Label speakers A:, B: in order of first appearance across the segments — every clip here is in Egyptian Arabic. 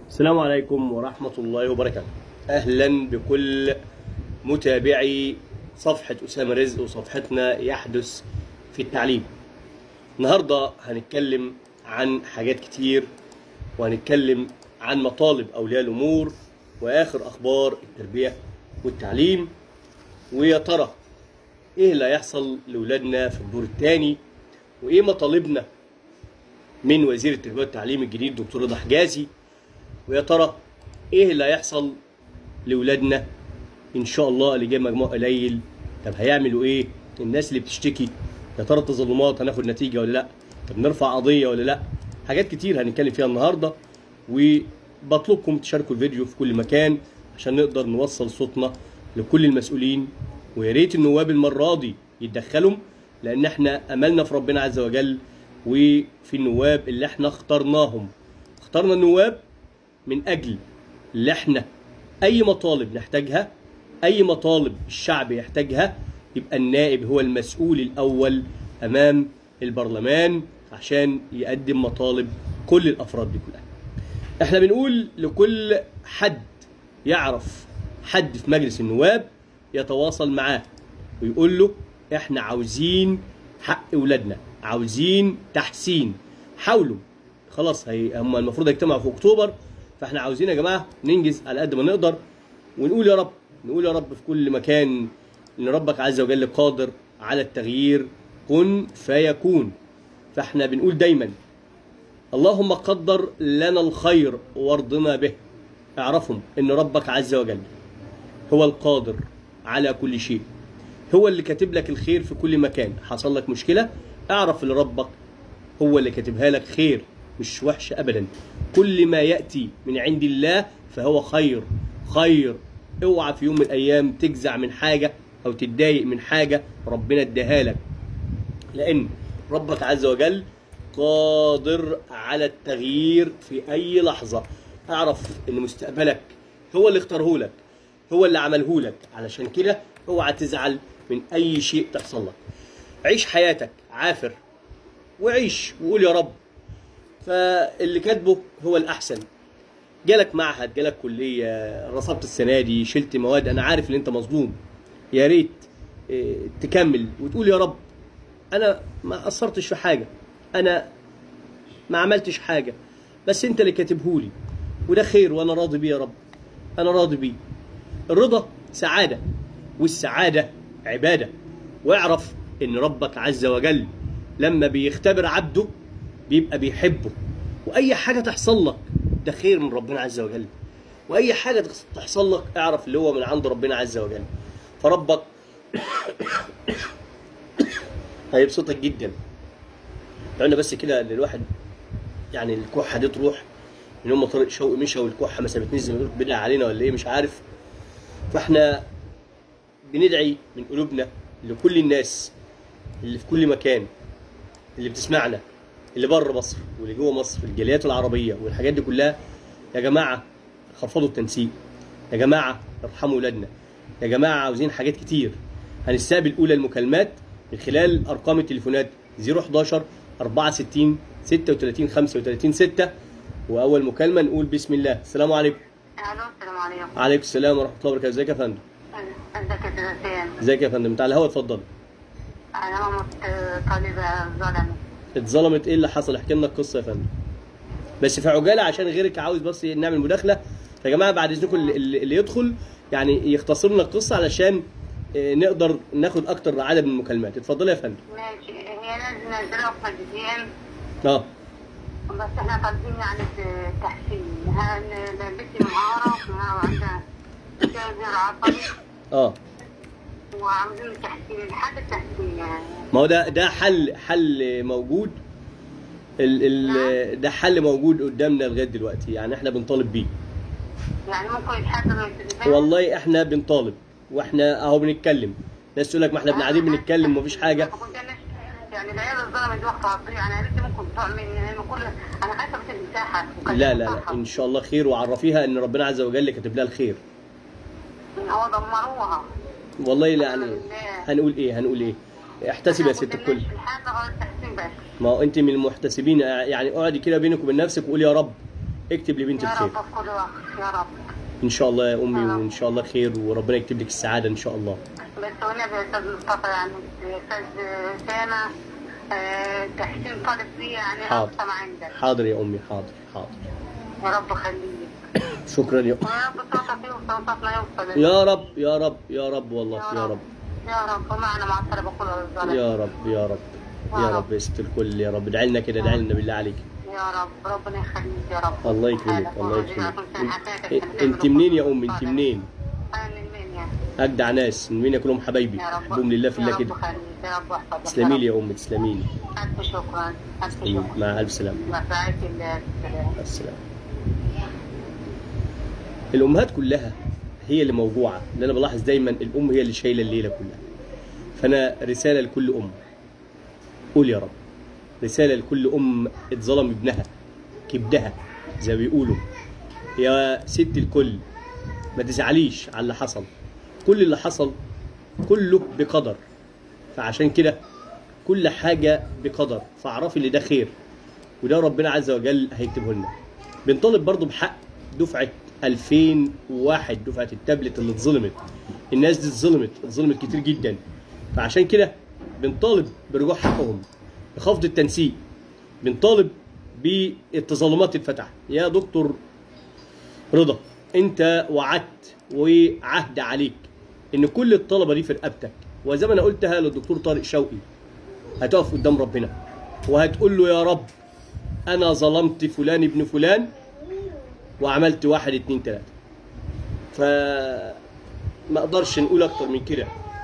A: السلام عليكم ورحمة الله وبركاته أهلا بكل متابعي صفحة أسامة رزق وصفحتنا يحدث في التعليم النهاردة هنتكلم عن حاجات كتير وهنتكلم عن مطالب أولياء الأمور وآخر أخبار التربية والتعليم ويا ترى إيه اللي هيحصل لأولادنا في الدور الثاني وإيه مطالبنا من وزير التربية والتعليم الجديد دكتور رضا حجازي ويا ترى ايه اللي هيحصل لاولادنا ان شاء الله اللي جاي مجموع قليل طب هيعملوا ايه الناس اللي بتشتكي يا ترى التظلمات هناخد نتيجه ولا لا طب نرفع قضيه ولا لا حاجات كتير هنتكلم فيها النهارده وبطلبكم تشاركوا الفيديو في كل مكان عشان نقدر نوصل صوتنا لكل المسؤولين ويا ريت النواب المره دي يتدخلوا لان احنا املنا في ربنا عز وجل وفي النواب اللي احنا اخترناهم اخترنا النواب من اجل اللي احنا اي مطالب نحتاجها اي مطالب الشعب يحتاجها يبقى النائب هو المسؤول الاول امام البرلمان عشان يقدم مطالب كل الافراد دي كلها احنا بنقول لكل حد يعرف حد في مجلس النواب يتواصل معاه ويقول له احنا عاوزين حق اولادنا عاوزين تحسين حاولوا خلاص هي هم المفروض يجتمعوا في اكتوبر فاحنا عاوزين يا جماعه ننجز على قد ما نقدر ونقول يا رب نقول يا رب في كل مكان ان ربك عز وجل قادر على التغيير كن فيكون فاحنا بنقول دايما اللهم قدر لنا الخير وارضنا به اعرفهم ان ربك عز وجل هو القادر على كل شيء هو اللي كاتب لك الخير في كل مكان حصل لك مشكله اعرف ان ربك هو اللي كاتبها لك خير مش وحش ابدا كل ما ياتي من عند الله فهو خير خير اوعى في يوم من الايام تجزع من حاجه او تتضايق من حاجه ربنا اداها لك لان ربك عز وجل قادر على التغيير في اي لحظه اعرف ان مستقبلك هو اللي اختاره لك هو اللي عمله لك علشان كده اوعى تزعل من اي شيء تحصل لك عيش حياتك عافر وعيش وقول يا رب فاللي كاتبه هو الاحسن جالك معهد جالك كليه رسبت السنه دي شلت مواد انا عارف ان انت مظلوم يا ريت إيه، تكمل وتقول يا رب انا ما قصرتش في حاجه انا ما عملتش حاجه بس انت اللي كاتبهولي وده خير وانا راضي بيه يا رب انا راضي بيه الرضا سعاده والسعاده عباده واعرف ان ربك عز وجل لما بيختبر عبده بيبقى بيحبه واي حاجه تحصل لك ده خير من ربنا عز وجل واي حاجه تحصل لك اعرف اللي هو من عند ربنا عز وجل فربك هيبسطك جدا قلنا بس كده ان الواحد يعني الكحه دي تروح من هم طارق شوقي مشى والكحه ما سابتنيش زي ما بيقولوا بدع علينا ولا ايه مش عارف فاحنا بندعي من قلوبنا لكل الناس اللي في كل مكان اللي بتسمعنا اللي بره مصر واللي جوه مصر الجاليات العربيه والحاجات دي كلها يا جماعه خفضوا التنسيق يا جماعه ارحموا ولادنا يا جماعه عاوزين حاجات كتير هنستقبل اولى المكالمات من خلال ارقام التليفونات 011 64 36 35 6 واول مكالمه نقول بسم الله السلام عليكم
B: الو السلام عليكم
A: عليكم السلام ورحمه الله وبركاته ازيك يا فندم
B: ازيك يا سلسان
A: ازيك يا فندم انت على الهوا اتفضل
B: انا ماما طالبه ظلمت
A: اتظلمت ايه اللي حصل احكي لنا القصه يا فندم بس في عجاله عشان غيرك عاوز بس نعمل مداخله يا جماعه بعد اذنكم اللي, اللي اللي يدخل يعني يختصر لنا القصه علشان آه، نقدر ناخد اكتر عدد من المكالمات اتفضلي يا فندم
B: ماشي هي لازم ننزلها في مادتين
A: اه
B: بس احنا طالبين يعني التحسين ها- بنتي معارة وعندها شاذر عصبي
A: اه
B: وعاوزين التحسين الحد التحسين يعني
A: ما هو ده ده حل حل موجود ال ال ده حل موجود قدامنا لغايه دلوقتي يعني احنا بنطالب بيه
B: يعني ممكن يتحسن من التليفون
A: والله احنا بنطالب واحنا اهو بنتكلم ناس تقول لك ما احنا قاعدين بنتكلم ومفيش حاجه
B: يعني العيال الظلمة دي واقفة على الطريق انا قلت ممكن تعمل من كل انا خايفة بس المساحة
A: لا لا لا ان شاء الله خير وعرفيها ان ربنا عز وجل كاتب لها الخير
B: هو دمروها
A: والله لا يعني هنقول ايه هنقول ايه احتسب يا ست الكل
B: الحاجة غير التحسين بس
A: ما هو انت من المحتسبين يعني اقعدي كده بينك وبين نفسك وقولي يا رب اكتب لبنت
B: يا
A: الخير
B: رب في كل وقت يا رب
A: ان شاء الله يا امي وان شاء الله خير وربنا يكتب لك السعاده ان شاء الله
B: بس والنبي يا استاذ مصطفى يعني استاذ سامة آه، تحسين طالب فيه يعني
A: حاضر.
B: اقصى ما عندك
A: حاضر يا امي حاضر حاضر
B: يا رب خليك
A: شكرا يا
B: ويا رب صوتك يوصل صوتنا يوصل
A: يا رب يا رب يا رب والله يا رب
B: يا رب ومعنا مع الطلبة كلها الظلم
A: يا رب يا رب يا رب يا ست الكل يا رب ادعي لنا كده ادعي لنا بالله عليك
B: يا رب ربنا يخليك يا رب
A: الله يكرمك
B: حالك
A: الله
B: ورزقك
A: يكرمك
B: وصحتك
A: انت- انت منين يا امي انت منين
B: انا من مين يعني
A: اجدع ناس من مين كلهم حبايبي
B: يا رب
A: بحبهم لله في
B: يا
A: الله
B: رب
A: كده
B: خليك يا رب واحفظك
A: تسلمي لي يا امي تسلمي لي
B: ألف شكرا ألف
A: تسلمي.
B: شكرا
A: مع الف سلامه
B: مع رعاية الله السلام
A: مع السلامه الامهات كلها هي اللي موجوعه اللي انا بلاحظ دايما الام هي اللي شايله الليله كلها فانا رساله لكل ام قول يا رب رساله لكل ام اتظلم ابنها كبدها زي ما بيقولوا يا ست الكل ما تزعليش على اللي حصل كل اللي حصل كله بقدر فعشان كده كل حاجه بقدر فاعرفي اللي ده خير وده ربنا عز وجل هيكتبه لنا بنطالب برضو بحق دفعه 2001 دفعه التابلت اللي اتظلمت الناس دي اتظلمت اتظلمت كتير جدا فعشان كده بنطالب برجوع حقهم بخفض التنسيق بنطالب بالتظلمات تتفتح يا دكتور رضا انت وعدت وعهد عليك ان كل الطلبه دي في رقبتك وزي ما انا قلتها للدكتور طارق شوقي هتقف قدام ربنا وهتقول له يا رب انا ظلمت فلان ابن فلان وعملت واحد اتنين تلاته ف ما اقدرش نقول اكتر من كده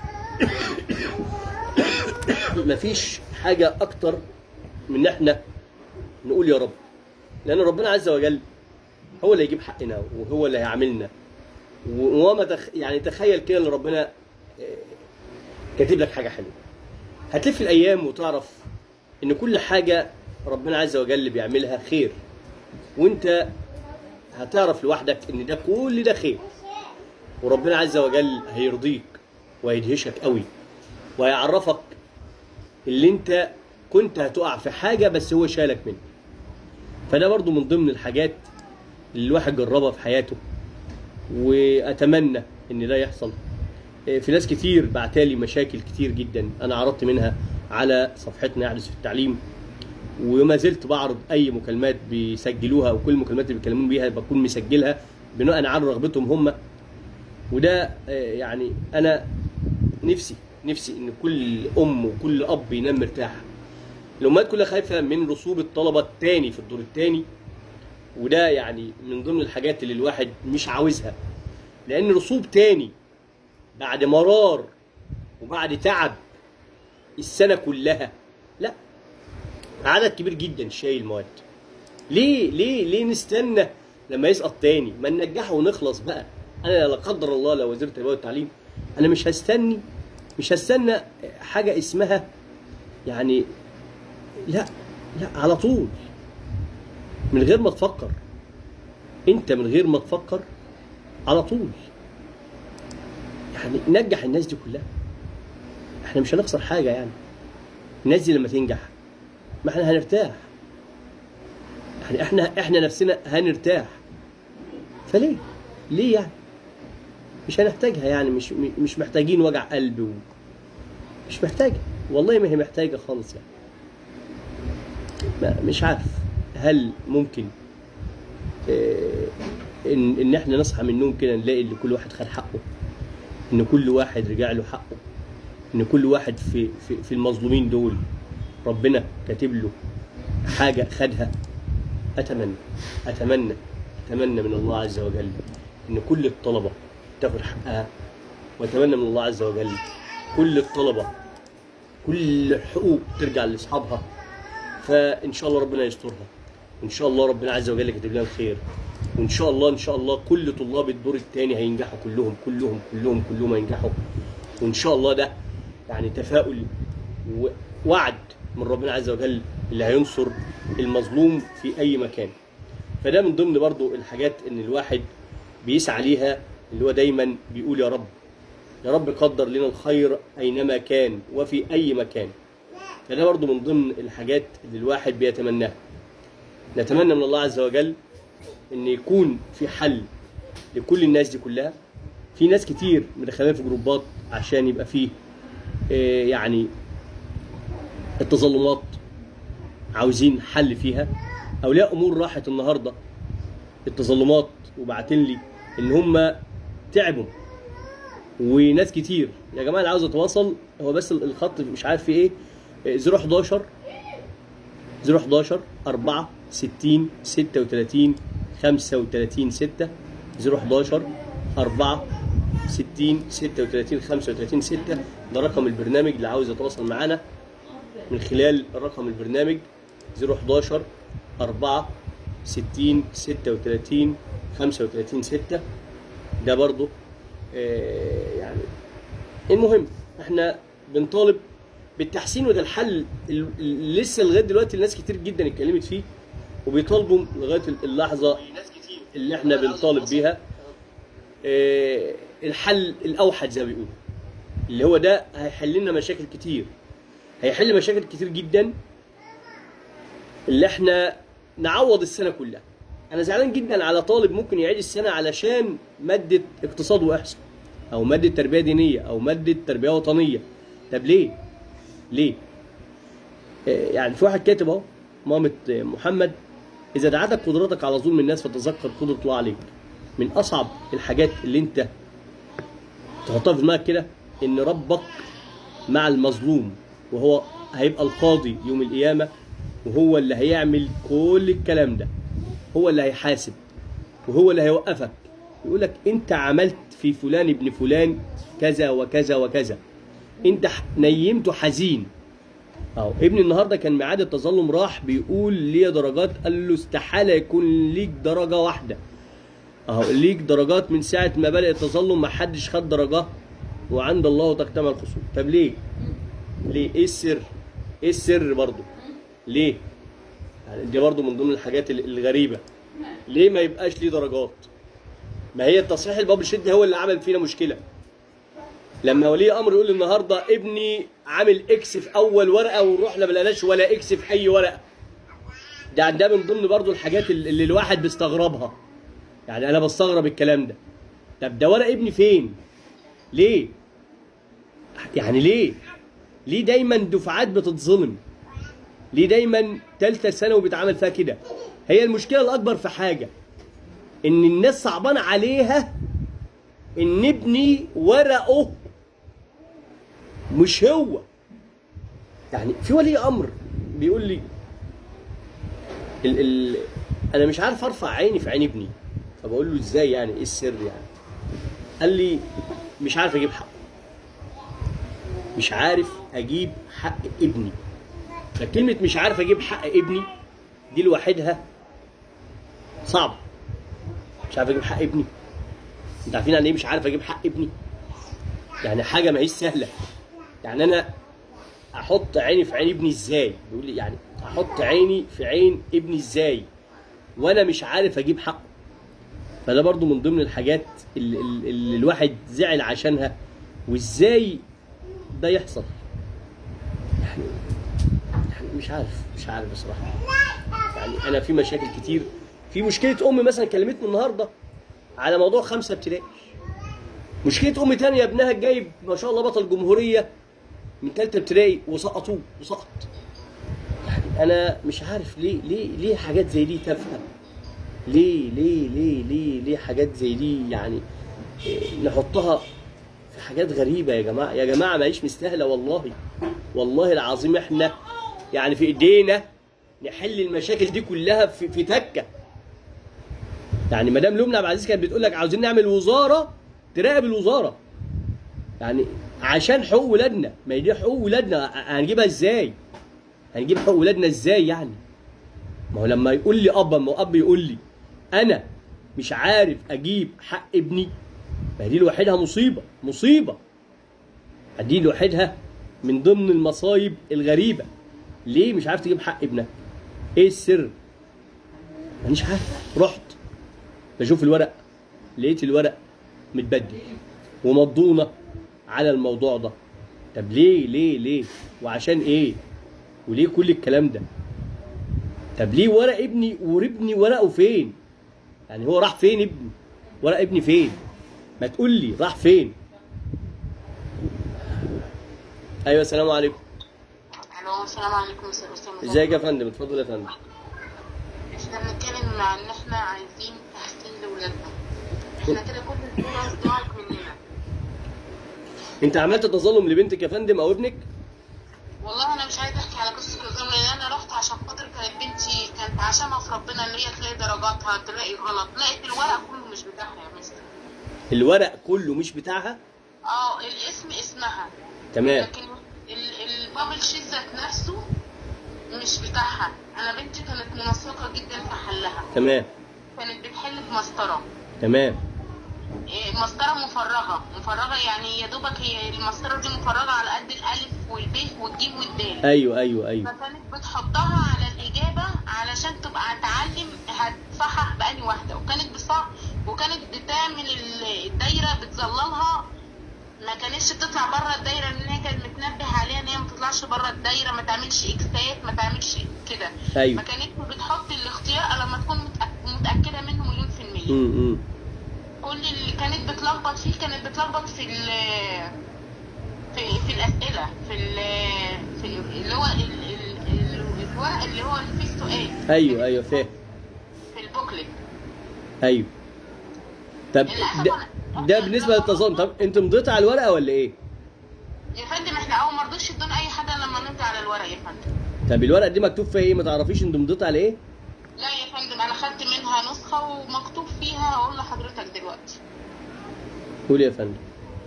A: مفيش حاجه اكتر من ان احنا نقول يا رب لان ربنا عز وجل هو اللي هيجيب حقنا وهو اللي هيعاملنا و- وما تخ... يعني تخيل كده ان ربنا آه، كاتب لك حاجه حلوه هتلف الايام وتعرف ان كل حاجه ربنا عز وجل بيعملها خير وانت هتعرف لوحدك ان ده كل ده خير وربنا عز وجل هيرضيك وهيدهشك قوي وهيعرفك اللي انت كنت هتقع في حاجه بس هو شالك منها فده برضو من ضمن الحاجات اللي الواحد جربها في حياته واتمنى ان ده يحصل إيه، في ناس كتير بعتالي مشاكل كتير جدا انا عرضت منها على صفحتنا يحدث في التعليم وما زلت بعرض اي مكالمات بيسجلوها وكل المكالمات اللي بيكلمون بيها بكون مسجلها بناء على رغبتهم هم وده آه، يعني انا نفسي نفسي ان كل ام وكل اب ينام مرتاح الامهات كلها خايفه من رسوب الطلبه الثاني في الدور الثاني وده يعني من ضمن الحاجات اللي الواحد مش عاوزها لان رسوب تاني بعد مرار وبعد تعب السنه كلها لا عدد كبير جدا شايل مواد ليه ليه ليه نستنى لما يسقط تاني ما ننجحه ونخلص بقى انا لا قدر الله لو وزير التربيه والتعليم انا مش هستني مش هستنى حاجه اسمها يعني لا لا على طول من غير ما تفكر انت من غير ما تفكر على طول يعني نجح الناس دي كلها احنا مش هنخسر حاجه يعني الناس دي لما تنجح ما احنا هنرتاح يعني احنا احنا نفسنا هنرتاح فليه ليه يعني مش هنحتاجها يعني مش مش محتاجين وجع قلب و... مش محتاجه والله ما هي محتاجه خالص يعني ما مش عارف هل ممكن آه، ان ان احنا نصحى من النوم كده نلاقي ان كل واحد خد حقه ان كل واحد رجع له حقه ان كل واحد في في, في المظلومين دول ربنا كاتب له حاجه خدها اتمنى اتمنى اتمنى من الله عز وجل ان كل الطلبه تاخد حقها واتمنى من الله عز وجل كل الطلبه كل الحقوق ترجع لاصحابها فان شاء الله ربنا يسترها وان شاء الله ربنا عز وجل كاتب لنا الخير وان شاء الله ان شاء الله كل طلاب الدور الثاني هينجحوا كلهم كلهم كلهم كلهم هينجحوا وان شاء الله ده يعني تفاؤل ووعد من ربنا عز وجل اللي هينصر المظلوم في اي مكان فده من ضمن برضو الحاجات ان الواحد بيسعى ليها اللي هو دايما بيقول يا رب يا رب قدر لنا الخير اينما كان وفي اي مكان فده برضو من ضمن الحاجات اللي الواحد بيتمناها نتمنى من الله عز وجل ان يكون في حل لكل الناس دي كلها في ناس كتير مدخلين في جروبات عشان يبقى فيه آه، يعني التظلمات عاوزين حل فيها اولياء امور راحت النهارده التظلمات وبعتين لي ان هم تعبوا وناس كتير يا جماعه اللي عاوز يتواصل هو بس الخط مش عارف في ايه آه، 011 011 4 60 36 35 6 011 4 60 36 35 6 ده رقم البرنامج اللي عاوز يتواصل معانا من خلال رقم البرنامج 011 4 60 36 35 6 ده برضو آه، يعني المهم احنا بنطالب بالتحسين وده الحل ال- ال- لسه لغايه دلوقتي الناس كتير جدا اتكلمت فيه وبيطالبوا لغايه اللحظه اللي احنا بنطالب بيها آه، الحل الاوحد زي ما بيقولوا اللي هو ده هيحل لنا مشاكل كتير هيحل مشاكل كتير جدا اللي احنا نعوض السنه كلها انا زعلان جدا على طالب ممكن يعيد السنه علشان ماده اقتصاد واحصاء او ماده تربيه دينيه او ماده تربيه وطنيه طب ليه ليه آه، يعني في واحد كاتب اهو مامة آه، محمد اذا دعتك قدرتك على ظلم الناس فتذكر قدره الله عليك من اصعب الحاجات اللي انت تحطها في دماغك كده ان ربك مع المظلوم وهو هيبقى القاضي يوم القيامه وهو اللي هيعمل كل الكلام ده هو اللي هيحاسب وهو اللي هيوقفك يقول لك انت عملت في فلان ابن فلان كذا وكذا وكذا انت ح- نيمته حزين اهو ابني النهارده كان ميعاد التظلم راح بيقول لي درجات قال له استحاله يكون ليك درجه واحده اهو ليك درجات من ساعه ما بدا التظلم ما حدش خد درجه وعند الله تكتمل الخصوم طب ليه ليه ايه السر ايه السر برضه ليه يعني دي برضه من ضمن الحاجات ال- الغريبه ليه ما يبقاش ليه درجات ما هي التصحيح البابل شد هو اللي عمل فينا مشكله لما ولي امر يقول لي النهارده ابني عامل اكس في اول ورقه ونروح ما لقيناش ولا اكس في اي ورقه ده ده من ضمن برضو الحاجات اللي اللي الواحد بيستغربها يعني انا بستغرب الكلام ده طب ده ورق ابني فين ليه يعني ليه ليه دايما دفعات بتتظلم ليه دايما تالتة ثانوي بيتعامل فيها كده هي المشكله الاكبر في حاجه ان الناس صعبان عليها ان ابني ورقه مش هو يعني في ولي امر بيقول لي ال ال انا مش عارف ارفع عيني في عين ابني فبقول له ازاي يعني ايه السر يعني قال لي مش عارف اجيب حقه مش عارف اجيب حق ابني فكلمة مش عارف اجيب حق ابني دي لوحدها صعبة مش عارف اجيب حق ابني انت عارفين يعني ايه مش عارف اجيب حق ابني يعني حاجه ما هيش سهله يعني انا احط عيني في عين ابني ازاي بيقول لي يعني احط عيني في عين ابني ازاي وانا مش عارف اجيب حقه فده برضو من ضمن الحاجات اللي, اللي الواحد زعل عشانها وازاي ده يحصل يعني يعني مش عارف مش عارف بصراحه يعني انا في مشاكل كتير في مشكله امي مثلا كلمتني النهارده على موضوع خمسه ابتدائي مشكله ام تانية ابنها جايب ما شاء الله بطل جمهوريه من ثالثه ابتدائي وسقطوه وسقط يعني انا مش عارف ليه ليه ليه حاجات زي دي تافهه ليه ليه ليه ليه ليه حاجات زي دي يعني إيه، نحطها في حاجات غريبه يا جماعه يا جماعه ما هيش مستاهله والله والله العظيم احنا يعني في ايدينا نحل المشاكل دي كلها في, في تكه يعني مدام لبنى عبد العزيز كانت بتقول لك عاوزين نعمل وزاره تراقب الوزاره يعني عشان حقوق ولادنا ما هي دي حقوق ولادنا هنجيبها ازاي هنجيب حقوق ولادنا ازاي يعني ما هو لما يقول لي اب ما هو اب يقول لي انا مش عارف اجيب حق ابني ما هي دي لوحدها مصيبه مصيبه دي لوحدها من ضمن المصايب الغريبه ليه مش عارف تجيب حق ابنك ايه السر مانيش عارف رحت بشوف الورق لقيت الورق متبدل ومضونه على الموضوع ده طب ليه ليه ليه وعشان ايه وليه كل الكلام ده طب ليه ورق ابني وابني ورقه فين يعني هو راح فين ابني ورق ابني فين ما تقول لي راح فين ايوه السلام عليكم
B: الو السلام عليكم استاذ اسامه
A: ازيك يا فندم اتفضل يا فندم
B: احنا بنتكلم عن ان احنا عايزين تحسين لاولادنا احنا كده كل الدنيا ضاعت مننا
A: انت عملت تظلم لبنتك يا فندم او ابنك
B: والله انا مش عايزه احكي على قصه الظلم لان انا رحت عشان خاطر كانت بنتي كانت عشانها في ربنا ان هي تلاقي درجاتها تلاقي غلط لقيت الورق كله مش بتاعها يا مستر
A: الورق كله مش بتاعها
B: اه الاسم اسمها
A: تمام
B: لكن ال- البابل شيت ذات نفسه مش بتاعها انا بنتي كانت منسقه جدا في حلها
A: تمام
B: كانت بتحل بمسطره
A: تمام
B: إيه، مسطره مفرغه مفرغه يعني يا دوبك هي المسطره دي مفرغه على قد الالف والب والجيم والدال
A: ايوه ايوه ايوه
B: فكانت بتحطها على الإجابة علشان تبقى تعلم هتصحح بأني واحدة وكانت بصح وكانت بتعمل ال- الدايرة بتظللها ما كانتش بتطلع بره الدايرة لأن هي كانت متنبه عليها إن هي ما تطلعش بره الدايرة ما تعملش إكسات ما تعملش كده
A: أيوة.
B: ما كانتش بتحط الاختيار لما تكون متأك- متأكدة منه مليون في المية
A: امم
B: كل اللي كانت بتلخبط فيه كانت بتلخبط في ال في في الاسئله في ال في اللي هو ال- ال- ال- الورق اللي هو اللي فيه السؤال
A: ايوه ايوه فاهم
B: في البوكلت
A: ايوه طب ده, ده بالنسبه للتظلم طب انت مضيت على الورقه ولا ايه
B: يا فندم احنا اول ما رضوش يدونا اي حاجه لما نمضي على الورق يا فندم
A: طب الورقه دي مكتوب فيها ايه ما تعرفيش انت مضيت على ايه
B: لا يا فندم انا خدت منها نسخه ومكتوب فيها هقول لحضرتك دلوقتي
A: قول يا فندم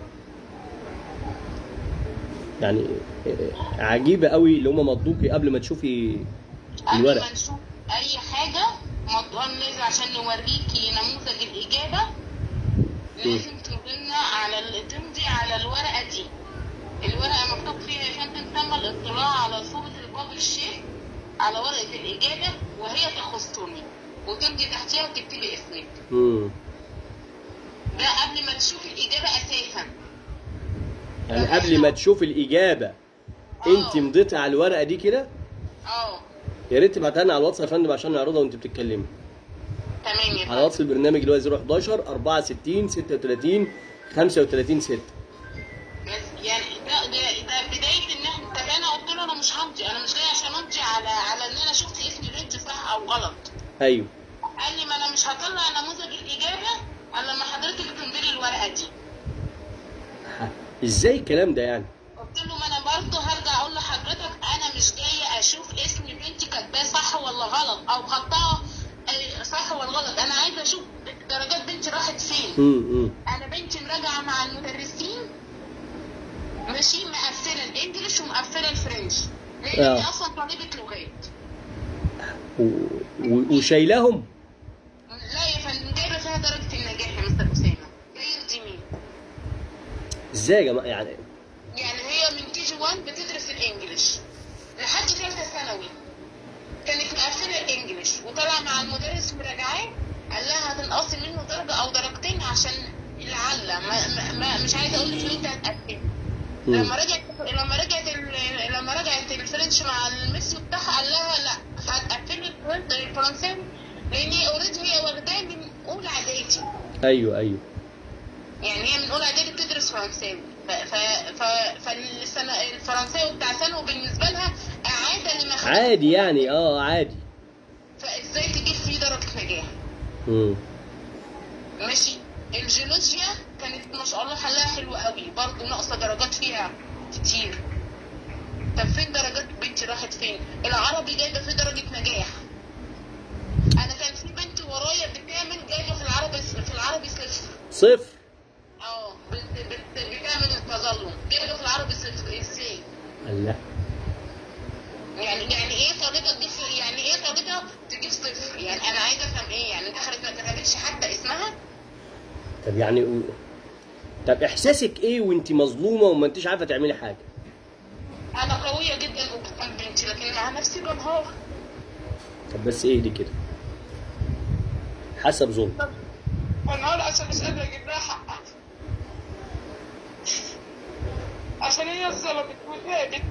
A: يعني آه، عجيبه قوي اللي هم مضوكي قبل ما تشوفي
B: قبل
A: الورق.
B: ما نشوف اي حاجه موضوع ننزل عشان نوريكي نموذج الاجابه لازم تمضينا على ال- تمضي على الورقه دي الورقه مكتوب فيها يا فندم تم الاطلاع على صوره البابل شيت على ورقه الاجابه وهي تخصني وتمضي تحتها وتكتبي اسمك
A: امم
B: ده قبل ما تشوفي الاجابه اساسا
A: يعني قبل ما تشوف الاجابه انت مضيتي على الورقه دي كده
B: اه
A: يا ريت تبعتها لنا على الواتس يا فندم عشان نعرضها وانت بتتكلمي
B: تمام يا
A: على
B: فندم
A: واتس البرنامج اللي هو 011 64 36 35 6
B: بس يعني ده ده ده بدايه ان احنا طب انا قلت له انا مش همضي انا مش جاي عشان امضي على على ان انا شفت اسم البنت صح او غلط
A: ايوه
B: قال لي ما انا مش هطلع نموذج الاجابه الا لما حضرتك تمضي لي الورقه دي
A: ازاي الكلام ده يعني
B: قلت له ما انا برضه هرجع اقول لحضرتك انا مش جايه اشوف اسم بنتي كاتباه صح ولا غلط او خطها آه، صح ولا غلط انا عايزه اشوف درجات بنتي راحت فين
A: امم
B: انا بنتي مراجعه مع المدرسين ماشي مقفله الانجليش ومقفله الفرنش لان
A: آه.
B: دي اصلا طالبه لغات
A: و... و... وشايلاهم
B: لا يا فندم جايبه فيها درجه النجاح يا مستر اسامه جاي يرضي مين
A: ازاي يا جماعه يعني
B: يعني هي من كي جي 1 بتدرس الانجليش لحد ثالثه ثانوي كانت مقفله الانجليش وطلع مع المدرس مراجعاه قال لها هتنقصي منه درجه او درجتين عشان لعل ما, ما, ما مش عايزه اقول لك ان انت هتقفلي
A: مم.
B: لما رجعت لما رجعت ال- لما رجعت الفرنش مع الميسي بتاعها قال لها لا هتقفلي الفرن- الفرنساوي لان هي اوريدي هي واخداه من اولى اعدادي
A: ايوه ايوه
B: يعني هي من اولى اعدادي بتدرس فرنساوي ف ف ف فالسنه الفرنساوي بتاع ثانوي بالنسبه لها اعاده لما خدت
A: عادي يعني اه عادي
B: فازاي تجيب فيه درجه نجاح
A: امم
B: ماشي الجيولوجيا كانت ما شاء الله حلها حلو قوي برضه ناقصه درجات فيها كتير طب فين درجات بنتي راحت فين العربي جايبه فيه درجه نجاح انا كان في بنت ورايا بتعمل جايبه في العربي في العربي صفر
A: صفر
B: اه بت- بت- بتعمل التظلم جايبه في العربي صفر ازاي
A: الله
B: يعني يعني ايه طالبه تجيب يعني ايه طالبه تجيب صفر يعني انا عايزه افهم ايه يعني دخلت ما كتبتش حتى اسمها
A: طب يعني و... طب احساسك ايه وانت مظلومه وما انتش عارفه تعملي حاجه
B: انا قويه جدا قدام بنتي لكن مع نفسي بنهار
A: طب بس ايه دي كده حسب ظلم
B: بنهار عشان مش قادره اجيب لها حقها عشان هي اتظلمت وتعبت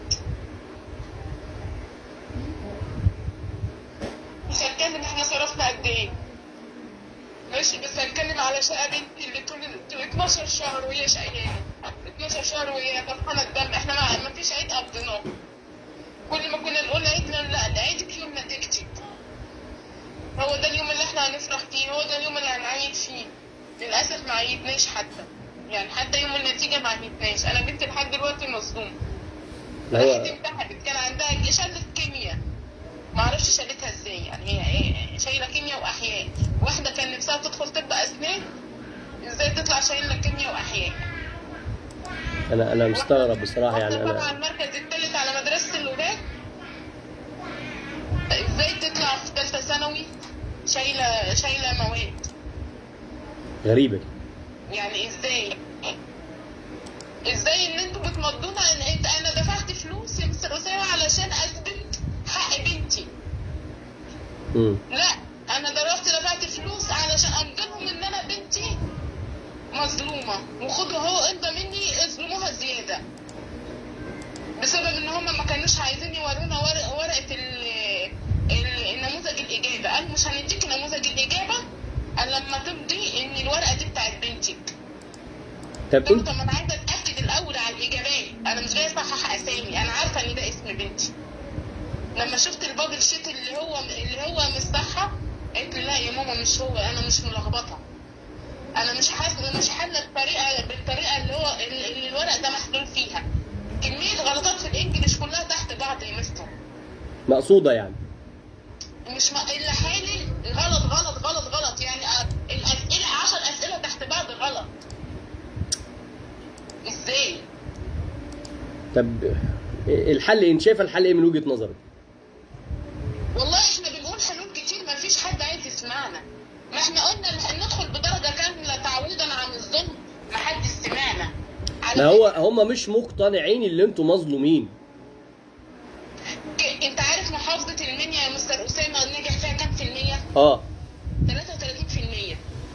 B: مش هتكلم احنا صرفنا قد ايه ماشي بس هتكلم على شقه بنتي اللي طول طول 12 شهر وهي شقيانه 12 شهر وهي فرحانه الدم احنا ما, ما فيش عيد قضيناه كل ما كنا نقول عيد لا لا ده عيدك يوم نتيجتي هو ده اليوم اللي احنا هنفرح فيه هو ده اليوم اللي هنعيد فيه للاسف ما عيدناش حتى يعني حتى يوم النتيجه ما عيدناش انا بنتي لحد دلوقتي مصدومه
A: ما
B: راحت
A: هو
B: امتحنت كان عندها شلة كيمياء ما اعرفش شالتها ازاي يعني هي ايه شايله كيمياء واحياء واحده كان نفسها تدخل طب اسنان ازاي تطلع شايله كيمياء واحياء
A: انا انا مستغرب بصراحه يعني
B: واحدة طبعا
A: انا
B: المركز الثالث على مدرسه الولاد ازاي تطلع في ثالثه ثانوي شايله شايله مواد
A: غريبه دي.
B: يعني ازاي ازاي ان انتوا بتمضونا ان انت انا دفعت فلوس يا مستر اسامه علشان اثبت حق بنتي
A: امم
B: لا انا ضربت دفعت فلوس علشان امضلهم ان انا بنتي مظلومه وخدوا هو امضى مني اظلموها زياده بسبب ان هم ما كانوش عايزين يورونا ورق ورقه ال ال- النموذج الاجابه قال مش هنديك نموذج الاجابه الا لما تمضي ان الورقه دي بتاعت بنتك
A: طب
B: قلت له
A: انت
B: طب ما انا عايزه اتاكد الاول على الاجابات انا مش جايه اصحح اسامي انا عارفه ان ده اسم بنتي لما شفت البابل شيت اللي هو اللي هو مش صحه قلت له لا يا ماما مش هو انا مش ملخبطه انا مش حاسه مش حله الطريقه بالطريقه اللي هو اللي الورق ده محلول فيها كميه غلطات في الانجليش كلها تحت بعض يا مستر
A: مقصوده يعني
B: مش ما اللي حالل غلط غلط غلط غلط يعني آه، الاسئله 10 اسئله تحت بعض غلط ازاي
A: طب الحل انت شايف الحل ايه من وجهه نظرك
B: والله احنا بنقول حلول كتير ما فيش حد عايز يسمعنا ما احنا قلنا إن ندخل بدرجة كاملة تعويضا عن الظلم ما حد سمعنا على
A: ما هو هم مش مقتنعين اللي انتوا مظلومين
B: فكرة- انت عارف محافظة المنيا يا مستر اسامة نجح فيها كام في المية؟
A: اه
B: 33 في المية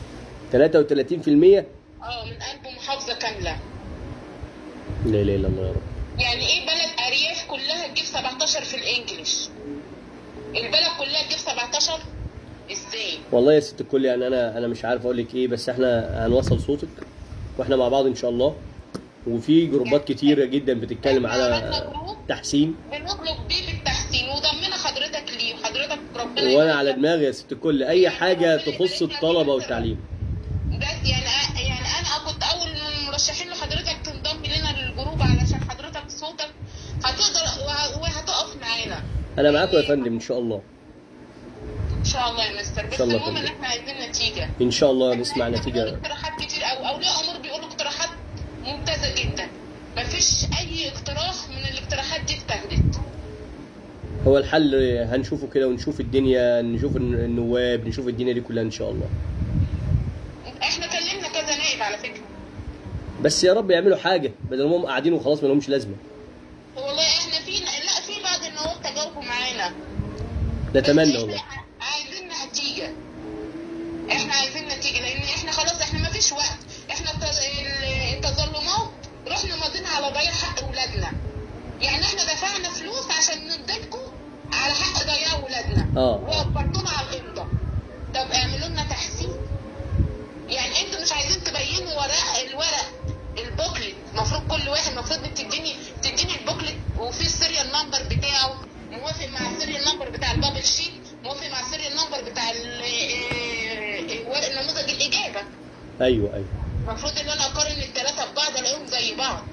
A: 33%
B: اه من قلب محافظة كاملة
A: لا اله الا الله يا رب
B: يعني ايه بلد ارياف كلها تجيب 17 في الانجليش البلد كلها تجيب 17 ازاي؟
A: والله يا ست الكل يعني انا انا مش عارف اقول لك ايه بس احنا هنوصل صوتك واحنا مع بعض ان شاء الله وفي جروبات كتيره جدا بتتكلم على تحسين
B: بنطلب بيه بالتحسين وضمنا حضرتك ليه وحضرتك ربنا
A: وانا على
B: يكرمك.
A: دماغي يا ست الكل اي حاجه تخص الطلبه والتعليم
B: بس يعني يعني انا كنت اول من المرشحين لحضرتك تنضم لنا للجروب علشان حضرتك صوتك هتقدر وه- وهتقف معانا
A: انا معاكم يا فندم ان شاء الله
B: ان شاء الله يا مستر بس
A: شاء الله
B: المهم ان
A: تنجح.
B: احنا عايزين نتيجه
A: ان شاء الله
B: إحنا
A: نسمع
B: بنقول
A: نتيجه
B: اقتراحات كتير او اولياء امور بيقولوا اقتراحات ممتازه جدا مفيش اي اقتراح من الاقتراحات دي اتاخدت
A: هو الحل هنشوفه كده ونشوف الدنيا نشوف النواب نشوف الدنيا دي كلها ان شاء الله
B: احنا كلمنا كذا نائب على فكره
A: بس يا رب يعملوا حاجه بدل ما هم قاعدين وخلاص ما لهمش لازمه
B: والله احنا في لا في بعض النواب تجاوبوا معانا
A: نتمنى
B: بس
A: والله
B: احنا عايزين نتيجة احنا عايزين نتيجة لان احنا خلاص احنا ما فيش وقت احنا الت- ال- التظلمات رحنا ماضيين على ضياع حق ولادنا يعني احنا دفعنا فلوس عشان نديلكم على حق ضياع ولادنا
A: اه.
B: ووفرتونا على الامضاء طب اعملوا لنا تحسين يعني انتوا مش عايزين تبينوا ورق الورق البوكلت المفروض كل واحد المفروض تديني تديني البوكلت وفي السيريال نمبر بتاعه موافق مع السيريال نمبر بتاع البابل شيت موافق مع السيريال نمبر بتاع ال- آه، آه، ورق نموذج الاجابه
A: ايوه ايوه
B: المفروض ان انا اقارن الثلاثه ببعض الاقيهم زي بعض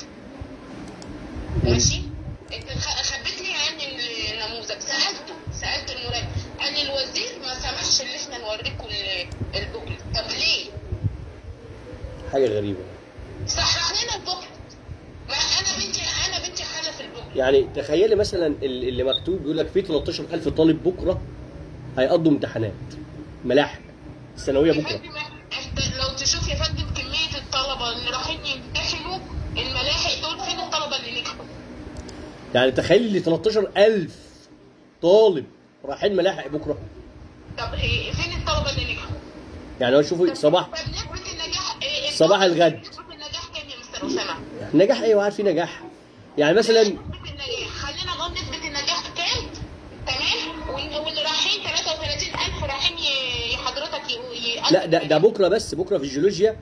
B: ماشي انت خ- خبيت لي عن النموذج سالته سالت المراقب قال لي الوزير ما سمحش ان احنا نوريكم ال- البوكلت طب ليه؟
A: حاجه غريبه
B: صحح لنا البوكلت ما انا بنتي انا بنتي حاله في البوكلت
A: يعني تخيلي مثلا ال- اللي مكتوب بيقول لك في 13000 طالب بكره هيقضوا امتحانات ملاحق الثانويه
B: يا
A: بكره
B: فندم انت لو تشوف يا فندم كميه الطلبه اللي رايحين يمتحنوا الملاحق دول فين الطلبه اللي نجحوا؟
A: يعني تخيلي اللي 13000 طالب رايحين ملاحق بكره
B: طب إيه فين الطلبه اللي نجحوا؟
A: يعني هو شوفوا صباح
B: طب نسبة النجاح إيه
A: صباح الغد.
B: نسبة النجاح كام يا مستر أسامة؟
A: نجاح ايوه عارف في نجاح يعني مثلا
B: نسبة النجاح خلينا نقول نسبة النجاح كام؟ تمام؟ وال- واللي رايحين 33000 رايحين ي- حضرتك ي-
A: لا ده ده بكره بس بكره في الجيولوجيا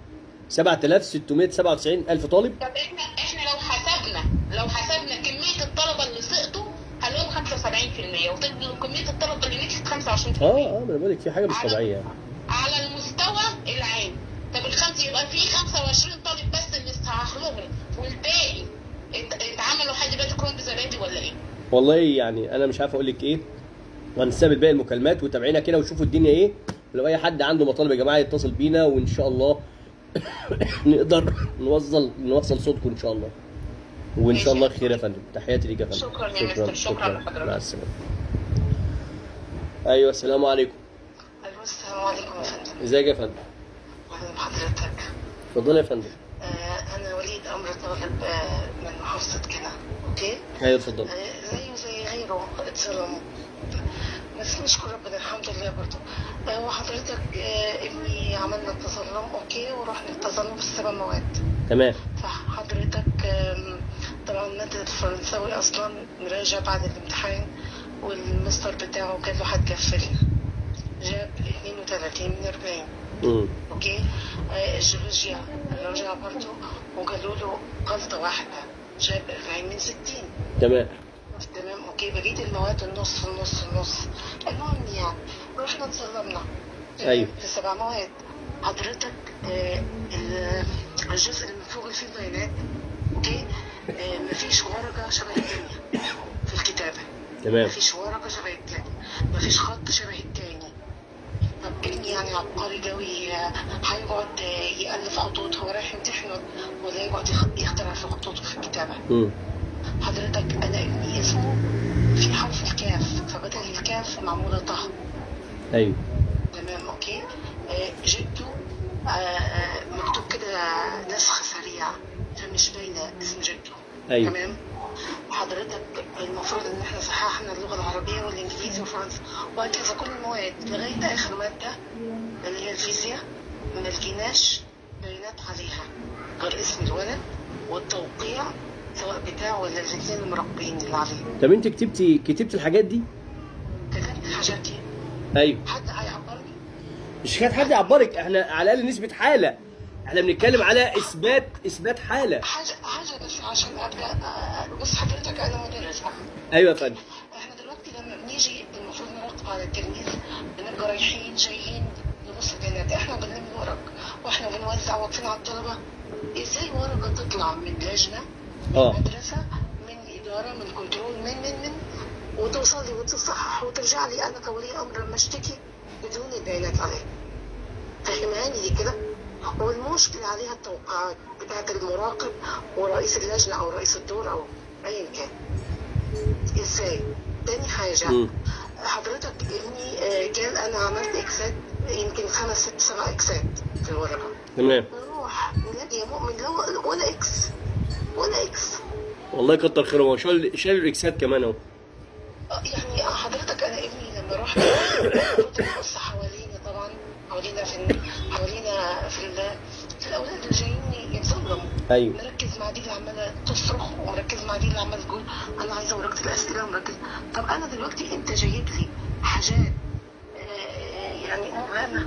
A: 7697 الف طالب
B: طب احنا احنا لو حسبنا لو حسبنا كميه الطلبه اللي سقطوا هنلاقيهم 75% وتبقى كميه الطلبه اللي نجحت 25%
A: اه اه ما انا بقول لك في حاجه مش
B: على-
A: طبيعيه يعني.
B: على المستوى العام طب الخمس يبقى في 25 طالب بس اللي استراح لهم والباقي ات- اتعملوا حاجه دلوقتي كروم زبادي ولا ايه؟
A: والله يعني انا مش عارف اقول لك ايه وهنستقبل باقي المكالمات وتابعينا كده وشوفوا الدنيا ايه لو اي حد عنده مطالب يا جماعه يتصل بينا وان شاء الله نقدر نوصل نوصل صوتكم ان شاء الله وان شاء الله خير يا فندم تحياتي ليك يا فندم
B: شكراً يا مستر. شكراً لحضرتك.
A: مع السلامه ايوه السلام عليكم
C: الو السلام عليكم يا فندم
A: ازيك يا فندم
C: اهلا بحضرتك
A: اتفضل يا فندم
C: آه انا وليد امر طالب آه من محافظه كده اوكي
A: ايوه اتفضل
C: آه زيه زي غيره اتظلم بس نشكر ربنا الحمد لله برضه آه وحضرتك آه ابني عملنا التظلم اوكي ورحنا التظلم في السبع مواد
A: تمام
C: فحضرتك آم، طبعا مادة الفرنساوي أصلا مراجع بعد الامتحان والمستر بتاعه قال له هتقفلنا جاب 32 من 40
A: امم
C: اوكي آه، الجيولوجيا رجع برضه وقالوا له غلطة واحدة جاب 40 من 60
A: تمام
C: تمام اوكي بقية المواد النص النص النص المهم يعني رحنا اتظلمنا
A: أيوة.
C: في سبع مواد حضرتك آه، ال- الجزء اللي من فوق اللي فيه البيانات اوكي آه، مفيش ورقة شبه التانية في الكتابة
A: تمام
C: مفيش ورقة شبه التاني مفيش خط شبه التاني طب ابني يعني عبقري قوي آه، هيقعد آه، يألف خطوط هو رايح يمتحن ولا يقعد يخ- يخترع في خطوطه في الكتابة
A: امم
C: حضرتك انا ابني اسمه في حرف الكاف فبدل الكاف معمولة طه
A: ايوه
C: تمام اوكي آه، جبته آه، آه، مكتوب كده نسخ سريع فمش باينة اسم جده
A: أيوة.
C: تمام حضرتك المفروض ان احنا صححنا اللغة العربية والانجليزي وفرنسا وهكذا كل المواد لغاية اخر مادة اللي هي الفيزياء ما لقيناش بيانات عليها غير اسم الولد والتوقيع سواء بتاعه ولا الاثنين المربين اللي عليه
A: طب انت كتبتي كتبت الحاجات دي
C: كتبت الحاجات دي
A: ايوه
C: حد هيعبرني
A: مش كانت حد يعبرك احنا على الاقل نثبت حاله احنا بنتكلم على اثبات اثبات حاله
C: حاجة حاجة بس عشان ابدا آه، بص حضرتك انا مدرس
A: ايوه يا فندم
C: احنا دلوقتي لما بنيجي المفروض نراقب على التلميذ بنبقى رايحين جايين نبص البيانات احنا بنلم الورق واحنا بنوزع واقفين على الطلبه ازاي ورقه تطلع من لجنه من
A: آه.
C: مدرسه من اداره من كنترول من من من وتوصل لي وتصحح وترجع لي انا كولي امر لما اشتكي بدون البيانات عليها فهماني دي كده والمشكلة عليها التوقعات بتاعت المراقب ورئيس اللجنة أو رئيس الدور أو أيا كان ازاي تاني حاجة
A: مم.
C: حضرتك ابني آه، كان انا عملت اكسات يمكن خمس ست سبع اكسات في الورقة
A: تمام
C: نروح نلاقي يا مؤمن لو ولا اكس ولا اكس
A: والله كتر خيره هو شال شال الاكسات كمان اهو
C: آه، يعني حضرتك انا ابني لما رحت المفروض نبص حوالينا طبعا حوالينا في الن- حوالينا في ال- في الاولاد اللي جايين يتظلموا
A: ايوه
C: مركز مع دي اللي عماله تصرخ ومركز مع دي اللي عماله تقول انا عايزه ورقه الاسئله ومركز طب انا دلوقتي انت جايب لي حاجات آه، يعني مهمه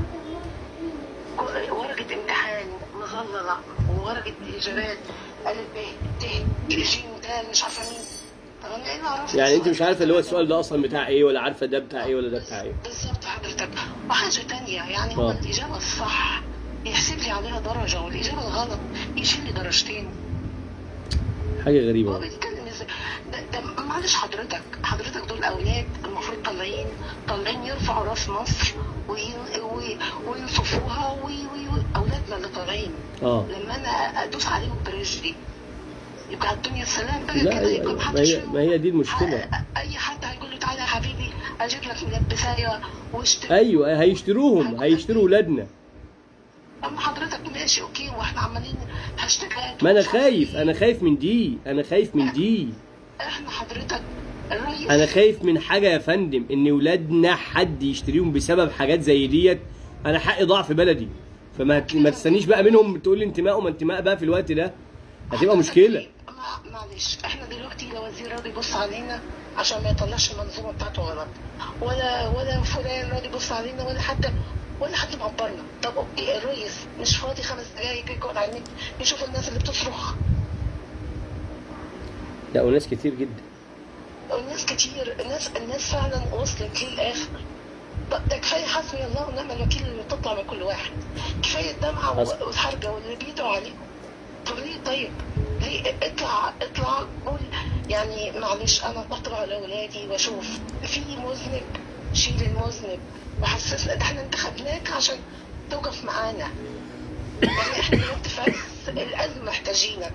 C: ورقه امتحان مظلله وورقه اجابات الف ب ت ج د مش عارفه مين طب انا ايه اللي اعرفه
A: يعني انت مش عارفه اللي هو السؤال ده اصلا بتاع ايه ولا عارفه ده بتاع ايه ولا ده بتاع ايه
C: بالظبط حضرتك وحاجة تانية يعني هو
A: آه.
C: الإجابة الصح يحسب لي عليها درجة والإجابة الغلط يشيل لي درجتين
A: حاجه غريبه
C: هو
A: والله.
C: بيتكلم ازاي ده, ده معلش حضرتك حضرتك دول أولاد المفروض طالعين طالعين يرفعوا راس مصر وي- وي- وينصفوها وي- وي- وي- أولادنا اللي طالعين
A: اه
C: لما أنا أدوس عليهم برجلي يبقى على الدنيا السلام بقى
A: لا
C: كده
A: أيوة،
C: يبقى
A: أيوة.
C: محدش
A: ما هي-
C: فيهم
A: ما هي دي المشكلة.
C: ح- أي حد هيقول له تعالى يا حبيبي أجيب لك ملبساية واشتري
A: ايوه هيشتروهم هيشتروا ولادنا
C: اما حضرتك ماشي اوكي واحنا عمالين هاشتاجات
A: ما انا
C: ومش عارف
A: خايف
C: إيه.
A: انا خايف من دي انا خايف من دي
C: احنا حضرتك الرئيس
A: انا خايف من حاجه يا فندم ان ولادنا حد يشتريهم بسبب حاجات زي ديت انا حقي ضاع في بلدي فما ما تستنيش بقى منهم تقول لي انتماء وما انتماء بقى في الوقت ده هتبقى مشكله
C: ما- معلش احنا دلوقتي لو وزير راضي يبص علينا عشان ما يطلعش المنظومه بتاعته غلط ولا ولا فلان راضي يبص علينا ولا حتى ولا حد معبرنا طب فاضي خمس دقايق يقعد على النت يشوف الناس اللي بتصرخ
A: لا وناس كتير جدا
C: الناس كتير الناس الناس فعلا وصلت للاخر ب- ده كفايه حسبي الله ونعم الوكيل اللي بتطلع من كل واحد كفايه الدمعه
A: حسبي.
C: و- والحرجه واللي بيدعوا عليكم طب ليه طيب ليه اطلع اطلع قول يعني معلش انا بطلع لاولادي واشوف في مذنب شيل المذنب وحسسنا ده احنا انتخبناك عشان توقف معانا يعني احنا دلوقتي في عز الازمه محتاجينك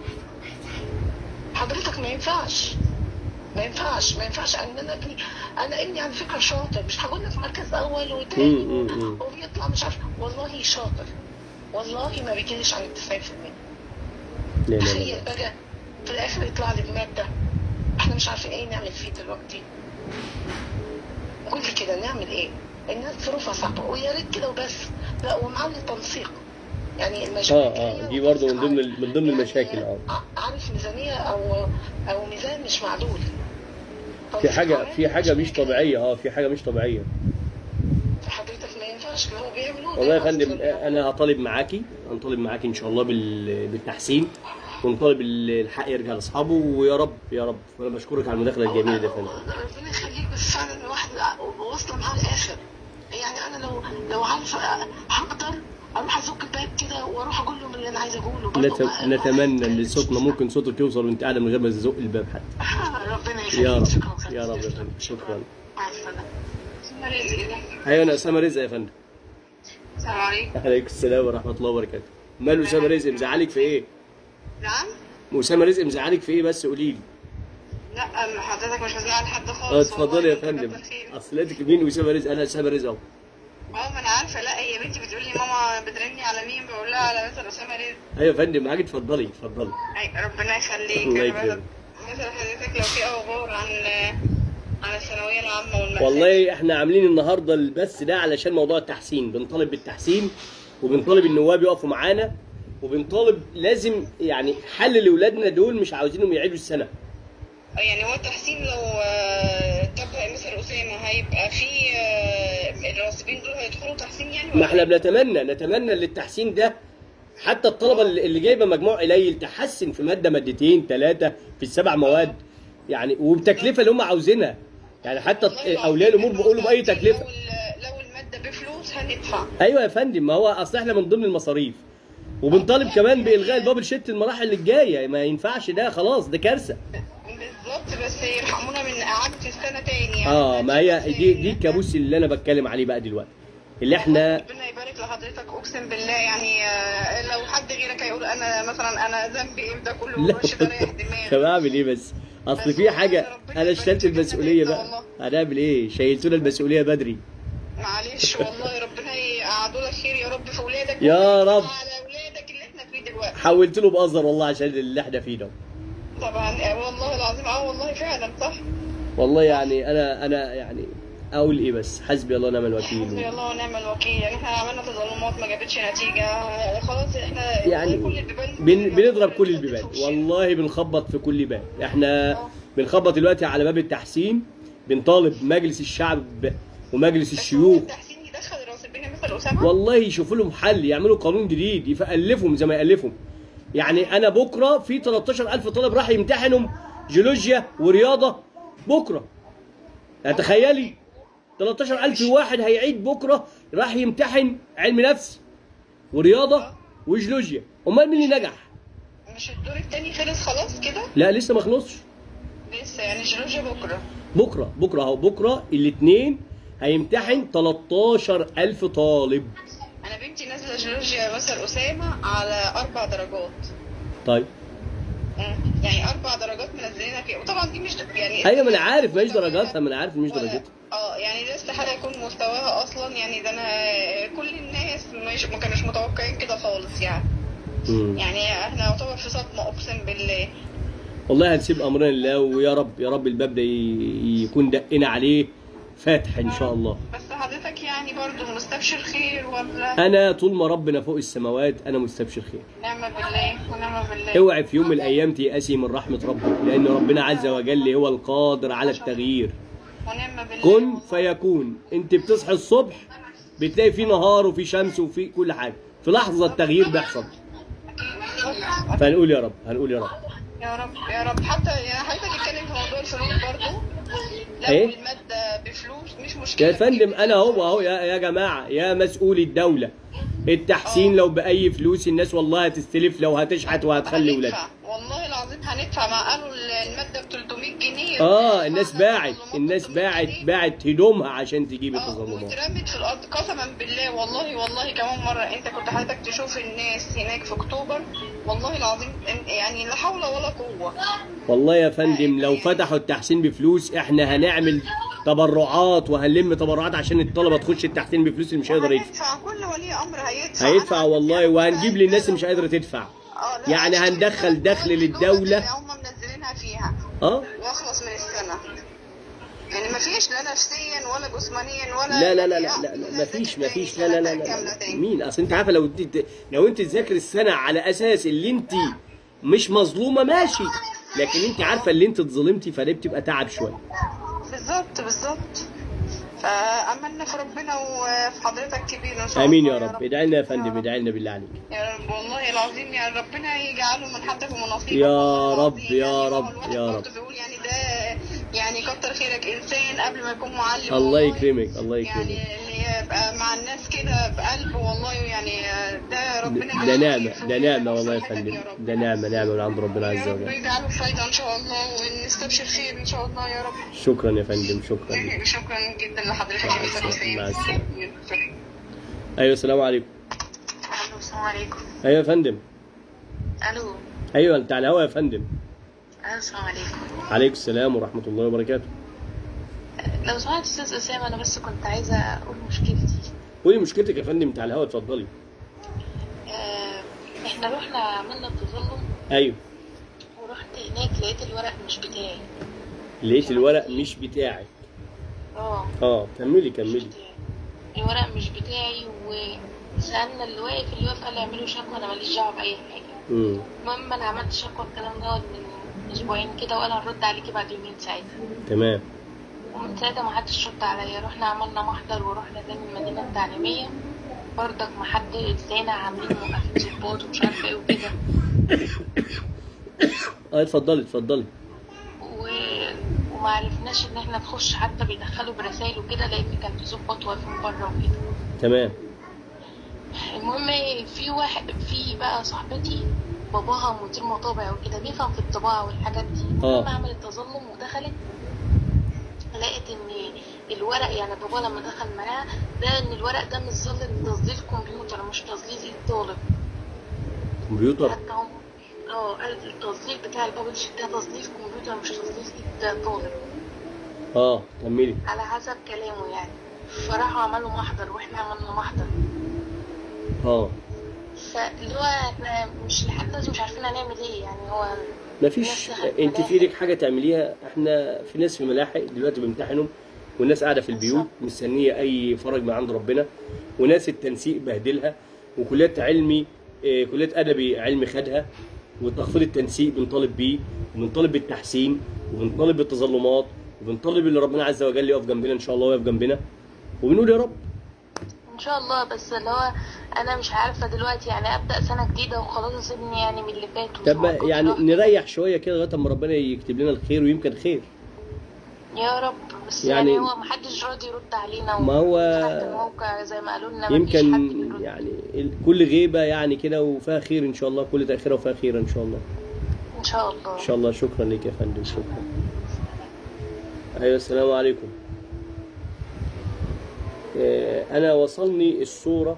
C: حضرتك ما ينفعش ما ينفعش ما ينفعش ان انا ابني انا ابني على فكره شاطر مش هقول لك مركز اول وتاني
A: مم، مم، مم.
C: وبيطلع مش عارف والله شاطر والله ما بيجيش عن 90%
A: لا لا لا
C: تخيل بقى في الاخر يطلع لي بماده احنا مش عارفين ايه نعمل فيه دلوقتي قول لي كده نعمل ايه الناس ظروفها صعبه ويا ريت كده وبس لا ومعلي تنسيق يعني المشاكل
A: اه اه دي برضه من ضمن ال- من ضمن المشاكل اه
C: عارف ميزانيه او او ميزان مش معدول
A: في حاجه في حاجه مش طبيعيه اه في حاجه مش طبيعيه
C: حضرتك ما ينفعش اللي هو بيعملوه ده
A: والله يا فندم
C: أصلاً.
A: انا هطالب معاكي هنطالب معاكي ان شاء الله بال- بالتحسين ونطالب ال- الحق يرجع لاصحابه ويا رب يا رب وانا بشكرك على المداخله الجميله دي يا فندم
C: ربنا يخليك بس فعلا الواحد واصله معاه الاخر يعني انا لو لو عارفه هقدر اروح ازق الباب كده واروح اقول لهم اللي انا عايزه اقوله برضه
A: نت-
C: ما-
A: نتمنى ان صوتنا ممكن صوتك يوصل وانت قاعده من غير ما تزق الباب حتى
C: ربنا
A: يا
C: يخليك
A: رب
C: شكرا
A: يا رب يا فندم شكرا
C: مع السلامه رزق ده
A: ايوه انا اسامه رزق يا فندم
B: السلام عليكم
A: عليكم السلام ورحمه الله وبركاته ماله اسامه رزق مزعلك في ايه؟
B: نعم
A: اسامه رزق مزعلك في ايه بس قولي لي
B: لا أم حضرتك مش مزعل حد
A: اه
B: خالص
A: اتفضلي يا
B: والله،
A: فندم
B: كتر خيرك.
A: اصل انت مين اسامه رزق انا اسامه رزق اهو
B: اه ما انا عارفه لا هي بنتي بتقول لي ماما بترني على مين بقول لها على مثلا اسامه رزق
A: ايوه يا فندم معاكي اتفضلي اتفضلي
B: أي ربنا يخليك
A: الله
B: أنا
A: يكرمك.
B: بس- مثلا حضرتك لو في اخبار عن عن الثانويه العامه والمأساة
A: والله احنا عاملين النهارده البث ده علشان موضوع التحسين بنطالب بالتحسين وبنطالب النواب يقفوا معانا وبنطالب لازم يعني حل لاولادنا دول مش عاوزينهم يعيدوا السنه
B: يعني هو التحسين لو آه، طبق مثل اسامه هيبقى في آه، الراسبين دول هيدخلوا تحسين يعني
A: ما
B: ولا
A: احنا بنتمنى نتمنى ان التحسين ده حتى الطلبه اللي اللي جايبه مجموع قليل تحسن في ماده مادتين ثلاثه في السبع مواد يعني وبتكلفه اللي هم عاوزينها يعني حتى
B: والله
A: اولياء الامور بيقولوا باي تكلفه
B: لو ال- لو الماده بفلوس هندفع
A: ايوه يا فندم ما هو اصل احنا من ضمن المصاريف وبنطالب كمان بالغاء البابل شيت المراحل الجايه ما ينفعش ده خلاص ده كارثه
B: بالظبط بس يرحمونا من اعاده السنه تاني يعني
A: اه ما هي دي دي الكابوس اللي انا بتكلم عليه بقى دلوقتي اللي احنا
B: ربنا يبارك لحضرتك اقسم بالله يعني آه، لو حد غيرك هيقول انا مثلا انا ذنبي ايه في ده كله
A: لا
B: مش رايح
A: طب
B: دماغي
A: اعمل ايه بس اصل في حاجه انا شلت المسؤوليه بقى هنعمل ايه شيلتونا المسؤوليه بدري
B: معلش والله ربنا يقعدوا لك خير يا رب في اولادك
A: يا رب.
B: على اولادك اللي احنا فيه دلوقتي
A: حولت له بأزر والله عشان اللي احنا فيه ده
B: طبعا آه، والله العظيم اه والله فعلا صح
A: والله يعني انا انا يعني اقول ايه بس حسبي الله ونعم
B: حسبي
A: الوكيل
B: الله ونعم الوكيل يعني احنا عملنا تظلمات ما جابتش نتيجه آه، خلاص احنا
A: يعني
B: كل البيبان
A: بن بنضرب كل البيبان والله بنخبط في كل باب احنا بنخبط دلوقتي على باب التحسين بنطالب مجلس الشعب ومجلس
B: بس هو
A: الشيوخ
B: التحسين يدخل الراسبين مثل اسامه
A: والله يشوفوا لهم حل يعملوا قانون جديد يألفهم زي ما يألفهم يعني انا بكره في 13000 طالب راح يمتحنوا جيولوجيا ورياضه بكره يعني تخيلي 13000 واحد هيعيد بكره راح يمتحن علم نفس ورياضه وجيولوجيا امال مين اللي نجح
B: مش الدور التاني خلص خلاص كده
A: لا لسه ما خلصش
B: لسه يعني جيولوجيا بكره
A: بكره بكره اهو بكره الاثنين هيمتحن 13000 طالب
B: انا بنتي نازله جيولوجيا مثل اسامه على اربع درجات
A: طيب
B: مم. يعني اربع درجات منزلينها فيها وطبعا دي مش يعني
A: ايوه ما انا عارف ماليش درجاتها ما انا عارف مش
B: ولا-
A: درجتها
B: اه يعني ده استحاله يكون مستواها اصلا يعني ده انا كل الناس مش ما كانوش متوقعين كده خالص يعني
A: مم.
B: يعني احنا يعتبر في صدمه اقسم بالله
A: والله هنسيب امرنا لله ويا رب يا رب الباب ده ي- يكون دقنا عليه فاتح ان شاء الله
B: بس حضرتك يعني برضو مستبشر خير ولا
A: انا طول ما ربنا فوق السماوات انا مستبشر خير
B: نعمة بالله ونعمة بالله
A: اوعي في يوم من الايام تيأسي من رحمه ربك لان ربنا عز وجل هو القادر على التغيير
B: ونعمة بالله
A: كن فيكون انت بتصحي الصبح بتلاقي في نهار وفي شمس وفي كل حاجه في لحظه التغيير بيحصل فهنقول يا رب هنقول يا رب
D: يا رب يا رب حتى يعني حضرتك اتكلم في موضوع الفلوس برضه لو
A: إيه؟
D: المادة بفلوس مش مشكلة
A: يا فندم انا هو اهو يا يا جماعه يا مسؤولي الدوله التحسين لو باي فلوس الناس والله هتستلف لو هتشحت وهتخلي ولادها
D: هندفع والله العظيم هندفع ما قالوا المادة ب 300 جنيه
A: اه الناس
D: دفعنا
A: باعت
D: التظلمات
A: الناس
D: 300
A: باعت
D: جنيه.
A: باعت هدومها عشان تجيب
D: اه
A: التظلمات
D: واترمت في الارض قسما بالله والله والله كمان مره انت كنت حضرتك تشوف الناس هناك في اكتوبر والله العظيم إن- يعني لا حول ولا قوه
A: والله يا فندم لو فتحوا التحسين بفلوس احنا هنعمل تبرعات وهنلم تبرعات عشان الطلبه تخش التحسين بفلوس اللي مش هيقدر يدفع
D: هندفع كل ولي امر هيدفع
A: هيدفع
D: أنا
A: والله
D: هندفع.
A: وهنجيب للناس اللي مش قادره تدفع
D: اه لا،
A: يعني
D: هشتري
A: هندخل
D: الفلوس
A: دخل للدولة.
D: اللي هم منزلينها فيها
A: اه
D: واخلص من السنه يعني ما فيش لا نفسيا ولا جسمانيا ولا
A: لا لا لا لا لا, لا مفيش مفيش لا لا لا, لا, لا. مين اصل انت عارفه لو انت لو انت تذاكر السنه على اساس اللي انت مش مظلومه ماشي لكن انت عارفه اللي انت اتظلمتي فدي بتبقى تعب شويه
D: بالظبط بالظبط فأملنا في ربنا وفي حضرتك كبير إن شاء
A: امين
D: الله
A: يا رب ادعي لنا يا فندم ادعي لنا بالله عليك
D: يا رب والله العظيم يا ربنا يجعله من حدك ومن نصيبك
A: يا
D: والله
A: رب،
D: العظيم.
A: يا
D: يعني
A: رب،
D: هو الواحد
A: يا
D: برضه
A: رب.
D: بيقول يعني ده يعني كتر خيرك إنسان قبل ما يكون معلم
A: الله
D: والله.
A: يكرمك الله
D: يعني
A: يكرمك
D: اللي يبقى مع الناس كده بقلب والله يعني ده ربنا
A: ده
D: يجعله
A: نعمة
D: خير
A: ده
D: في
A: نعمة والله يا
D: صحتك
A: فندم
D: يا رب.
A: ده نعمة نعمة من عند ربنا عز
D: يا رب
A: وجل
D: يجعله فايدة إن شاء الله ونستبشر خير إن شاء الله يا رب
A: شكرا يا فندم شكرا لك.
D: شكرا جدا لحضرتك
A: مع
D: يا مستر
A: السلامة،
D: حسين
A: مع السلامة. ايوه السلام عليكم
D: الو السلام عليكم
A: ايوه يا فندم
D: الو
A: ايوه انت على الهوا يا فندم
D: الو السلام عليكم
A: عليكم السلام ورحمة الله وبركاته
D: لو سمحت استاذ اسامه انا بس كنت عايزه اقول مشكلتي
A: قولي مشكلتك يا فندم انت على الهوا اتفضلي
D: آه، احنا رحنا عملنا تظلم
A: ايوه
D: ورحت هناك لقيت الورق مش بتاعي
A: لقيت الورق مش بتاعك
D: اه
A: اه كملي
D: مش
A: كملي
D: بتاعي الورق مش بتاعي وسالنا اللي واقف اللي واقف قال لي اعملوا شكوى انا ماليش دعوه باي حاجه
A: امم
D: المهم انا عملت شكوى الكلام ده من اسبوعين كده وانا هرد عليكي بعد يومين ساعتها
A: تمام
D: ومن ساعتها ما حدش رد عليا رحنا عملنا محضر ورحنا تاني المدينة التعليمية برضك ما حد ادانا عاملين موقفين ظباط ومش عارفة ايه وكده
A: اه اتفضلي اتفضلي
D: و... وما عرفناش ان احنا نخش حتى بيدخلوا برسائل وكده لان كان في ظباط واقفين بره وكده
A: تمام
D: المهم في واحد في بقى صاحبتي باباها مدير مطابع وكده بيفهم في الطباعة والحاجات دي
A: آه.
D: المهم عملت تظلم ودخلت لقيت ان الورق يعني بابا لما دخل معاها ده ان الورق ده مش ظل تظليل كمبيوتر مش تظليل الطالب
A: كمبيوتر
D: حتى هم اه قالت التظليل بتاع البابلش ده تظليل كمبيوتر مش تظليل ايد طالب
A: اه كملي
D: على حسب كلامه يعني فراحوا عملوا محضر واحنا عملنا محضر
A: اه
D: فاللي هو احنا مش لحد دلوقتي مش عارفين هنعمل ايه يعني هو
A: مفيش
D: الناس دخلت
A: انت في
D: ملاحق.
A: ايدك حاجه تعمليها احنا في ناس في ملاحق دلوقتي بيمتحنوا والناس قاعده في البيوت مستنيه اي فرج من عند ربنا وناس التنسيق بهدلها وكليات علمي اه، كليات ادبي علمي خدها وتخفيض التنسيق بنطالب بيه وبنطالب بالتحسين وبنطالب بالتظلمات وبنطالب اللي ربنا عز وجل يقف جنبنا ان شاء الله ويقف جنبنا وبنقول يا رب
D: ان شاء الله بس اللي هو انا مش عارفه دلوقتي يعني ابدا سنه جديده وخلاص اسيبني يعني من اللي فات
A: طب ما
D: وكنت
A: يعني
D: رحت-
A: نريح شويه كده لغايه اما ربنا يكتب لنا الخير ويمكن خير
D: يا رب بس
A: يعني-
D: يعني, هو محدش راضي يرد علينا
A: ما هو-
D: وفتحت الموقع زي ما قالوا لنا مفيش حد
A: يمكن
D: بيرد.
A: يعني ال- كل غيبة يعني كده وفيها خير إن شاء الله كل تأخيرة وفيها خير إن شاء الله
D: ان شاء الله
A: إن شاء الله شكرا لك يا فندم شكرا أيوة السلام عليكم آه، أنا وصلني الصورة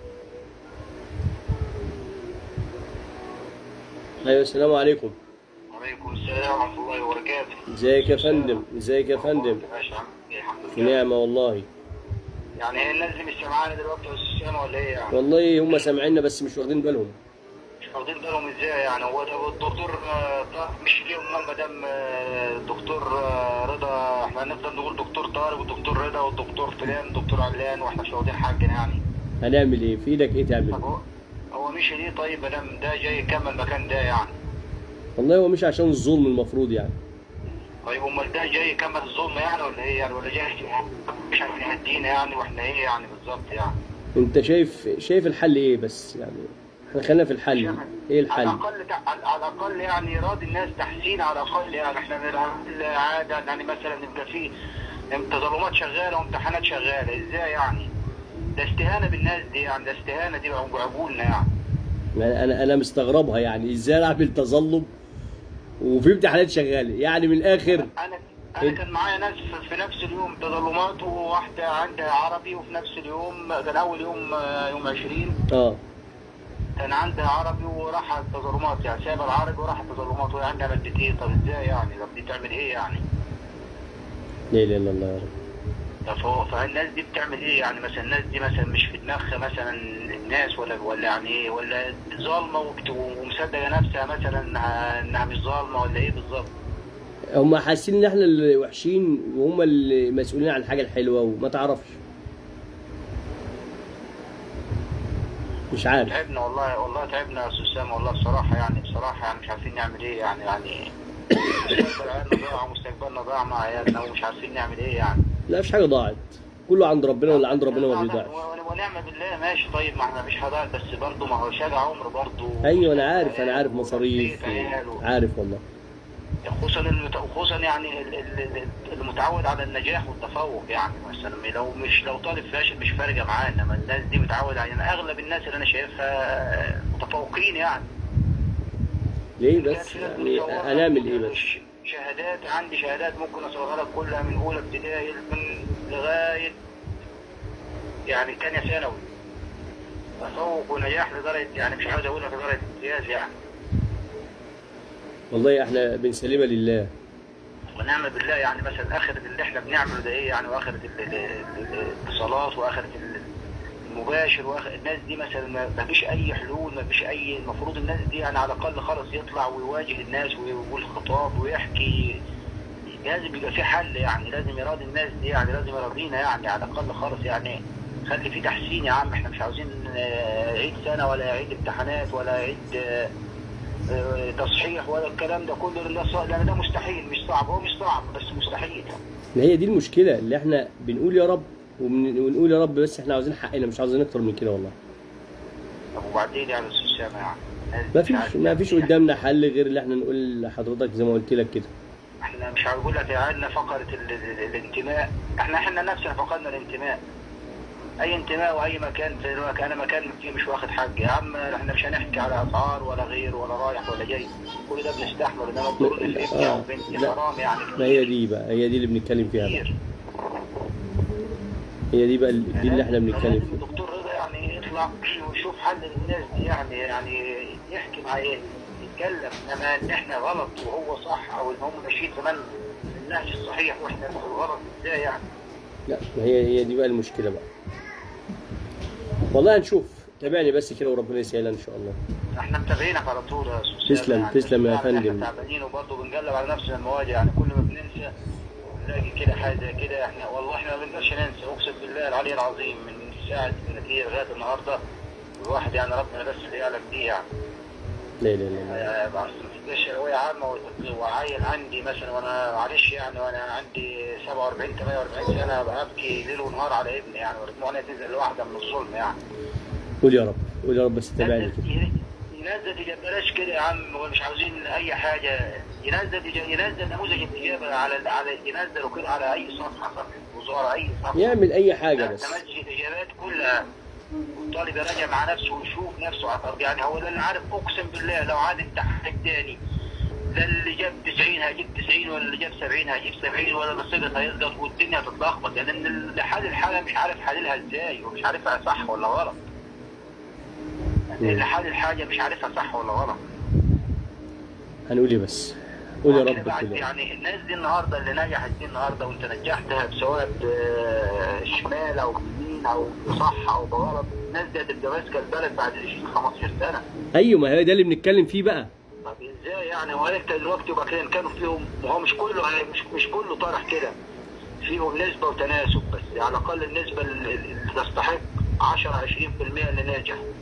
A: أيوة السلام عليكم
E: وعليكم السلام ورحمة الله وبركاته.
A: ازيك يا فندم ازيك يا فندم
E: ماشي الحمد
A: في
E: لله.
A: نعمة والله
E: يعني هي الناس دي مش سامعانا دلوقتي يا أستاذ أسامة ولا إيه يعني؟
A: والله هم سامعيننا بس مش واخدين بالهم
E: مش واخدين بالهم إزاي يعني هو ده الدكتور آه، طارق مش ليه أمال مدام آه، الدكتور آه، رضا إحنا هنفضل نقول دكتور طارق والدكتور رضا والدكتور فلان دكتور علان وإحنا مش واخدين حاجنا يعني.
A: هنعمل ايه في ايدك ايه تعمل
E: طب هو هو مشي ليه طيب مدام ده جاي يكمل مكان ده يعني؟
A: والله هو مش عشان الظلم المفروض يعني
E: طيب امال ده جاي يكمل الظلم يعني ولا ايه يعني ولا جاي مش عارف يهدينا يعني واحنا ايه يعني بالظبط يعني
A: انت شايف شايف الحل ايه بس يعني احنا خلينا في الحل ايه
E: على
A: الحل
E: الاقل تع- على على الاقل يعني راضي الناس تحسين على الاقل يعني احنا بنعمل عاده يعني مثلا يبقى في تظلمات شغاله وامتحانات شغاله ازاي يعني ده استهانه بالناس دي يعني ده استهانه دي بعقولنا يعني
A: يعني انا انا مستغربها يعني ازاي اعمل تظلم وفي امتحانات شغاله يعني من الاخر
E: انا انا كان معايا ناس في- في نفس اليوم تظلمات وواحده عندها عربي وفي نفس اليوم كان اول يوم آه، يوم 20
A: اه
E: كان عندها عربي وراح على التظلمات يعني ساب العربي وراح التظلمات وهي عندها مادتين طب ازاي يعني طب دي تعمل ايه يعني
A: لا اله الا الله يا رب
E: طب هو فالناس دي بتعمل ايه يعني مثلا الناس دي مثلا مش في دماغها مثلا الناس ولا ولا يعني ايه ولا ظالمه وبت- ومصدقه نفسها مثلا انها انها مش ظالمه ولا ايه بالظبط
A: هم حاسين ان احنا اللي وحشين وهم اللي مسؤولين عن الحاجه الحلوه وما تعرفش مش عارف
E: تعبنا والله والله تعبنا يا استاذ سامي والله بصراحه يعني بصراحه يعني مش عارفين نعمل ايه يعني يعني مستقبل عيالنا ضاع ومستقبلنا ضاع مع عيالنا ومش عارفين نعمل ايه يعني
A: لا مفيش حاجه ضاعت كله عند ربنا واللي عند ربنا ما بيضيعش
E: ون- ونعم بالله ماشي طيب ما احنا مش هضاع بس برضه ما هو شجع عمر برضه
A: ايوه انا عارف انا عارف مصاريف
E: عيال و-
A: عارف والله
E: خصوصا المت... خصوصا يعني ال- ال- ال- المتعود على النجاح والتفوق يعني مثلا لو مش لو طالب فاشل مش فارقه معاه انما الناس دي متعود على يعني اغلب الناس اللي انا شايفها متفوقين يعني
A: ليه
E: كان
A: بس
E: في ناس
A: يعني
E: متصورة
A: هنعمل ايه بس
E: ش- شهادات عندي شهادات ممكن اصورها لك كلها من اولى ابتدائي من لغايه يعني تانية ثانوي تفوق ونجاح لدرجه يعني مش عاوز اقولها لدرجه امتياز يعني
A: والله احنا بنسلمها لله
E: ونعم بالله يعني مثلا اخرة اللي احنا بنعمله ده ايه يعني واخرة ال- ال- ال- الاتصالات واخرة ال- المباشر واخر الناس دي مثلا ما ما فيش اي حلول ما فيش اي المفروض الناس دي يعني على الاقل خالص يطلع ويواجه الناس ويقول خطاب ويحكي لازم يبقى في حل يعني لازم يراضي الناس دي يعني لازم يراضينا يعني على الاقل خالص يعني خلي في تحسين يا عم احنا مش عاوزين آه، عيد سنه ولا عيد امتحانات ولا عيد آه، آه، تصحيح ولا الكلام ده كله لله صعب لان ده مستحيل مش صعب هو مش صعب بس مستحيل
A: ما هي دي المشكله اللي احنا بنقول يا رب وبن- ونقول يا رب بس احنا عاوزين حقنا مش عاوزين اكتر من كده والله
E: طب وبعدين يعني استاذ سامع يعني الناس دي
A: ما
E: مش
A: فيش
E: عارف
A: ما فيش
E: تعمل إيه.
A: قدامنا حل غير اللي احنا نقول لحضرتك زي ما قلت لك كده
E: احنا مش هقول لك عندنا فقره ال- ال- الانتماء احنا احنا نفسنا فقدنا الانتماء اي انتماء واي مكان في الوقت انا مكان فيه مش واخد حق يا عم احنا مش هنحكي على اسعار ولا غير ولا رايح ولا جاي كل ده بنستحمل انما الظروف اللي ابني او
A: آه،
E: بنتي
A: لا.
E: حرام يعني
A: ما هي دي بقى هي دي اللي بنتكلم فيها بقى.
E: كتير
A: هي دي بقى دي اللي احنا بنتكلم
E: لازم
A: فيها
E: الدكتور رضا يعني يطلع ويشوف حل للناس دي يعني يعني يحكي مع ايه يتكلم انما ان احنا غلط وهو صح او ان هم ماشيين زمان النهج الصحيح واحنا في الغلط ازاي يعني
A: لا ما هي هي دي بقى المشكله بقى والله هنشوف تابعني بس كده وربنا يسهلها ان شاء الله
E: احنا متابعينك على طول يا استاذ
A: تسلم-
E: يعني
A: تسلم يا
E: بس يعني
A: فندم.
E: احنا تعبانين وبرضه بنقلب على نفسنا المواجع يعني كل ما بننسى نلاقي كده حاجه زي كده احنا والله احنا ما بنقدرش ننسى اقسم بالله العلي العظيم من ساعه النتيجه لغايه النهارده الواحد يعني ربنا بس اللي يعلم بيه يعني
A: لا لا لا لا
E: مش شهوية عامة وت- وعيل عندي مثلا وانا معلش يعني وانا عندي 47 48 سنة ببكي ليل ونهار على ابني يعني ودموعنا تنزل لوحدة من الظلم يعني
A: قول يا رب قول يا رب بس تابعني كده
E: ينزل يجي- بلاش كده يا عم ومش عاوزين اي حاجة ينزل يجي- ينزل نموذج استجابة على على ينزل وكده على اي صفحة صفحة وزارة اي صفحة
A: يعمل اي حاجه بس
E: تمشي الاجابات كلها والطالب يراجع مع نفسه ويشوف نفسه على الارض يعني هو ده اللي عارف اقسم بالله لو عاد امتحان تاني ده اللي جاب 90 هيجيب 90 ولا اللي جاب 70 هيجيب 70 ولا اللي سقط هيسقط والدنيا هتتلخبط لان يعني اللي حل الحاله مش عارف حللها ازاي ومش عارفها صح ولا غلط يعني اللي حل الحاجه مش عارفها صح ولا غلط
A: هنقول ايه بس قول يا
E: وكده
A: رب
E: بعد
A: كده
E: يعني الناس دي النهارده اللي نجحت دي النهارده وانت نجحتها بسواء آه، شمال او يمين او صح او بغلط الناس دي هتبقى ماسكه البلد بعد 20 15 سنه
A: ايوه ما هي ده اللي بنتكلم فيه بقى
E: طب ازاي يعني هو انت دلوقتي يبقى كان كانوا فيهم وهو مش كله مش مش كله طرح كده فيهم نسبه وتناسب بس على الاقل النسبه اللي اللي تستحق 10 20% اللي ناجح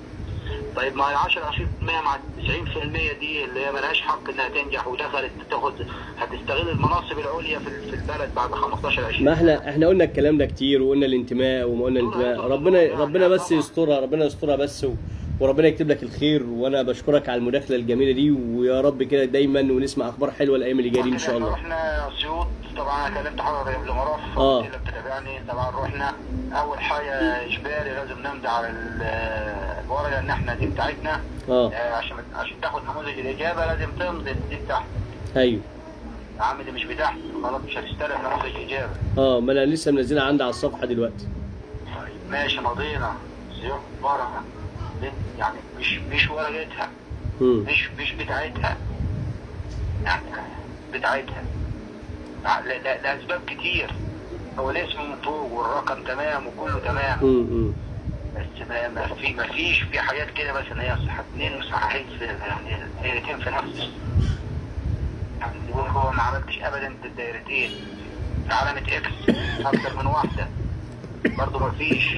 E: طيب ما ال 10 20% مع 90% دي اللي هي ملهاش حق انها تنجح ودخلت تاخد هتستغل المناصب العليا في في البلد بعد 15 20
A: ما احنا احنا قلنا الكلام ده كتير وقلنا الانتماء وما قلنا الانتماء ربنا ربنا بس يسترها ربنا يسترها بس و... وربنا يكتب لك الخير وانا بشكرك على المداخله الجميله دي ويا رب كده دايما ونسمع اخبار حلوه الايام اللي جايه دي ان شاء الله
E: رحنا اسيوط طبعا انا كلمت حضرتك قبل ما اروح
A: آه.
E: اللي بتتابعني طبعا رحنا اول حاجه اجباري لازم نمضي على ال- الورقه ان احنا دي بتاعتنا
A: اه
E: آه، عشان عشان تاخد نموذج الاجابه لازم تمضي دي بتاعتك
A: ايوه
E: العام اللي مش بتاعتك خلاص مش هتستلم نموذج اجابه
A: اه ما انا لسه منزلها عندي على الصفحه دلوقتي
E: ماشي مضينا سيوح ورقه يعني مش مش ورقتها
A: امم
E: مش مش بتاعتها يعني بتاعتها لا- لا- لأسباب كتير هو الاسم من فوق والرقم تمام وكله تمام
A: امم
E: بس ما ما في ما فيش في حاجات كده بس ان هي صح اتنين مصححين في يعني دايرتين في نفس يعني يقول هو ما عملتش ابدا الدايرتين في علامة اكس اكتر من واحدة برضه ما فيش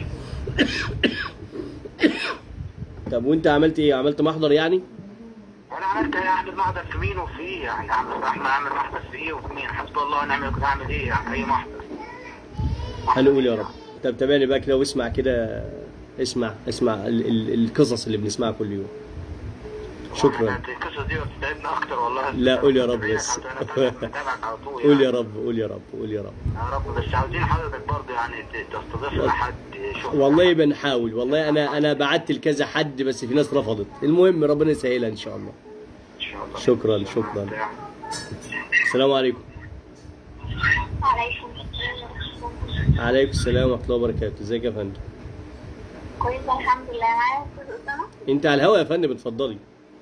A: طب وانت عملت ايه عملت محضر يعني
E: وانا عملت اعمل محضر في مين وفي ايه يعني اعمل احمد اعمل محضر في ايه وفي مين حسب الله ونعم الوكيل اعمل ايه يعني اي محضر
A: هنقول يا رب طب تابعني بقى كده واسمع كده اسمع اسمع ال ال القصص اللي بنسمعها كل يوم شكرا
E: أنا القصة دي بتتعبنا اكتر والله
A: لا قول يا رب بس
E: متابعك على طول
A: قول
E: يعني.
A: يا رب قول يا رب قول يا رب
E: يا رب بس عاوزين حضرتك برضه يعني ت- تستضيف لنا حد شغل
A: والله بنحاول والله انا انا بعت لكذا حد بس في ناس رفضت المهم ربنا يسهلها ان شاء الله
E: ان شاء الله
A: شكرا شكرا السلام عليكم
D: عليكم السلام
A: عليكم السلام ورحمه الله وبركاته ازيك يا فندم
D: كويسة الحمد لله معايا أستاذ أسامة
A: انت على الهوا يا فندم اتفضلي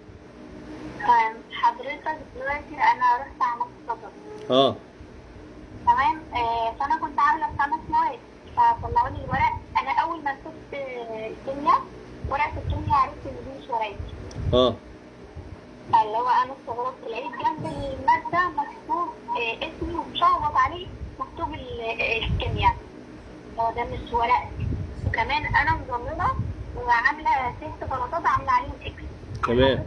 D: تمام حضرتك دلوقتي أنا رحت عملت سفر
A: اه
D: تمام آه، فأنا كنت عاملة خمس مواد فطلعوا لي الورق أنا أول ما مسكت آه، الكيمياء ورقة الكيمياء عرفت إن دي مش ورقتي
A: اه
D: اللي هو أنا استغربت لقيت جنب المادة مكتوب آه، اسمي ومشخبط عليه مكتوب ال- آه، الكيمياء هو ده مش ورقتي وكمان أنا مظلمة وعاملة ست غلطات عاملة عليهم إكس
A: تمام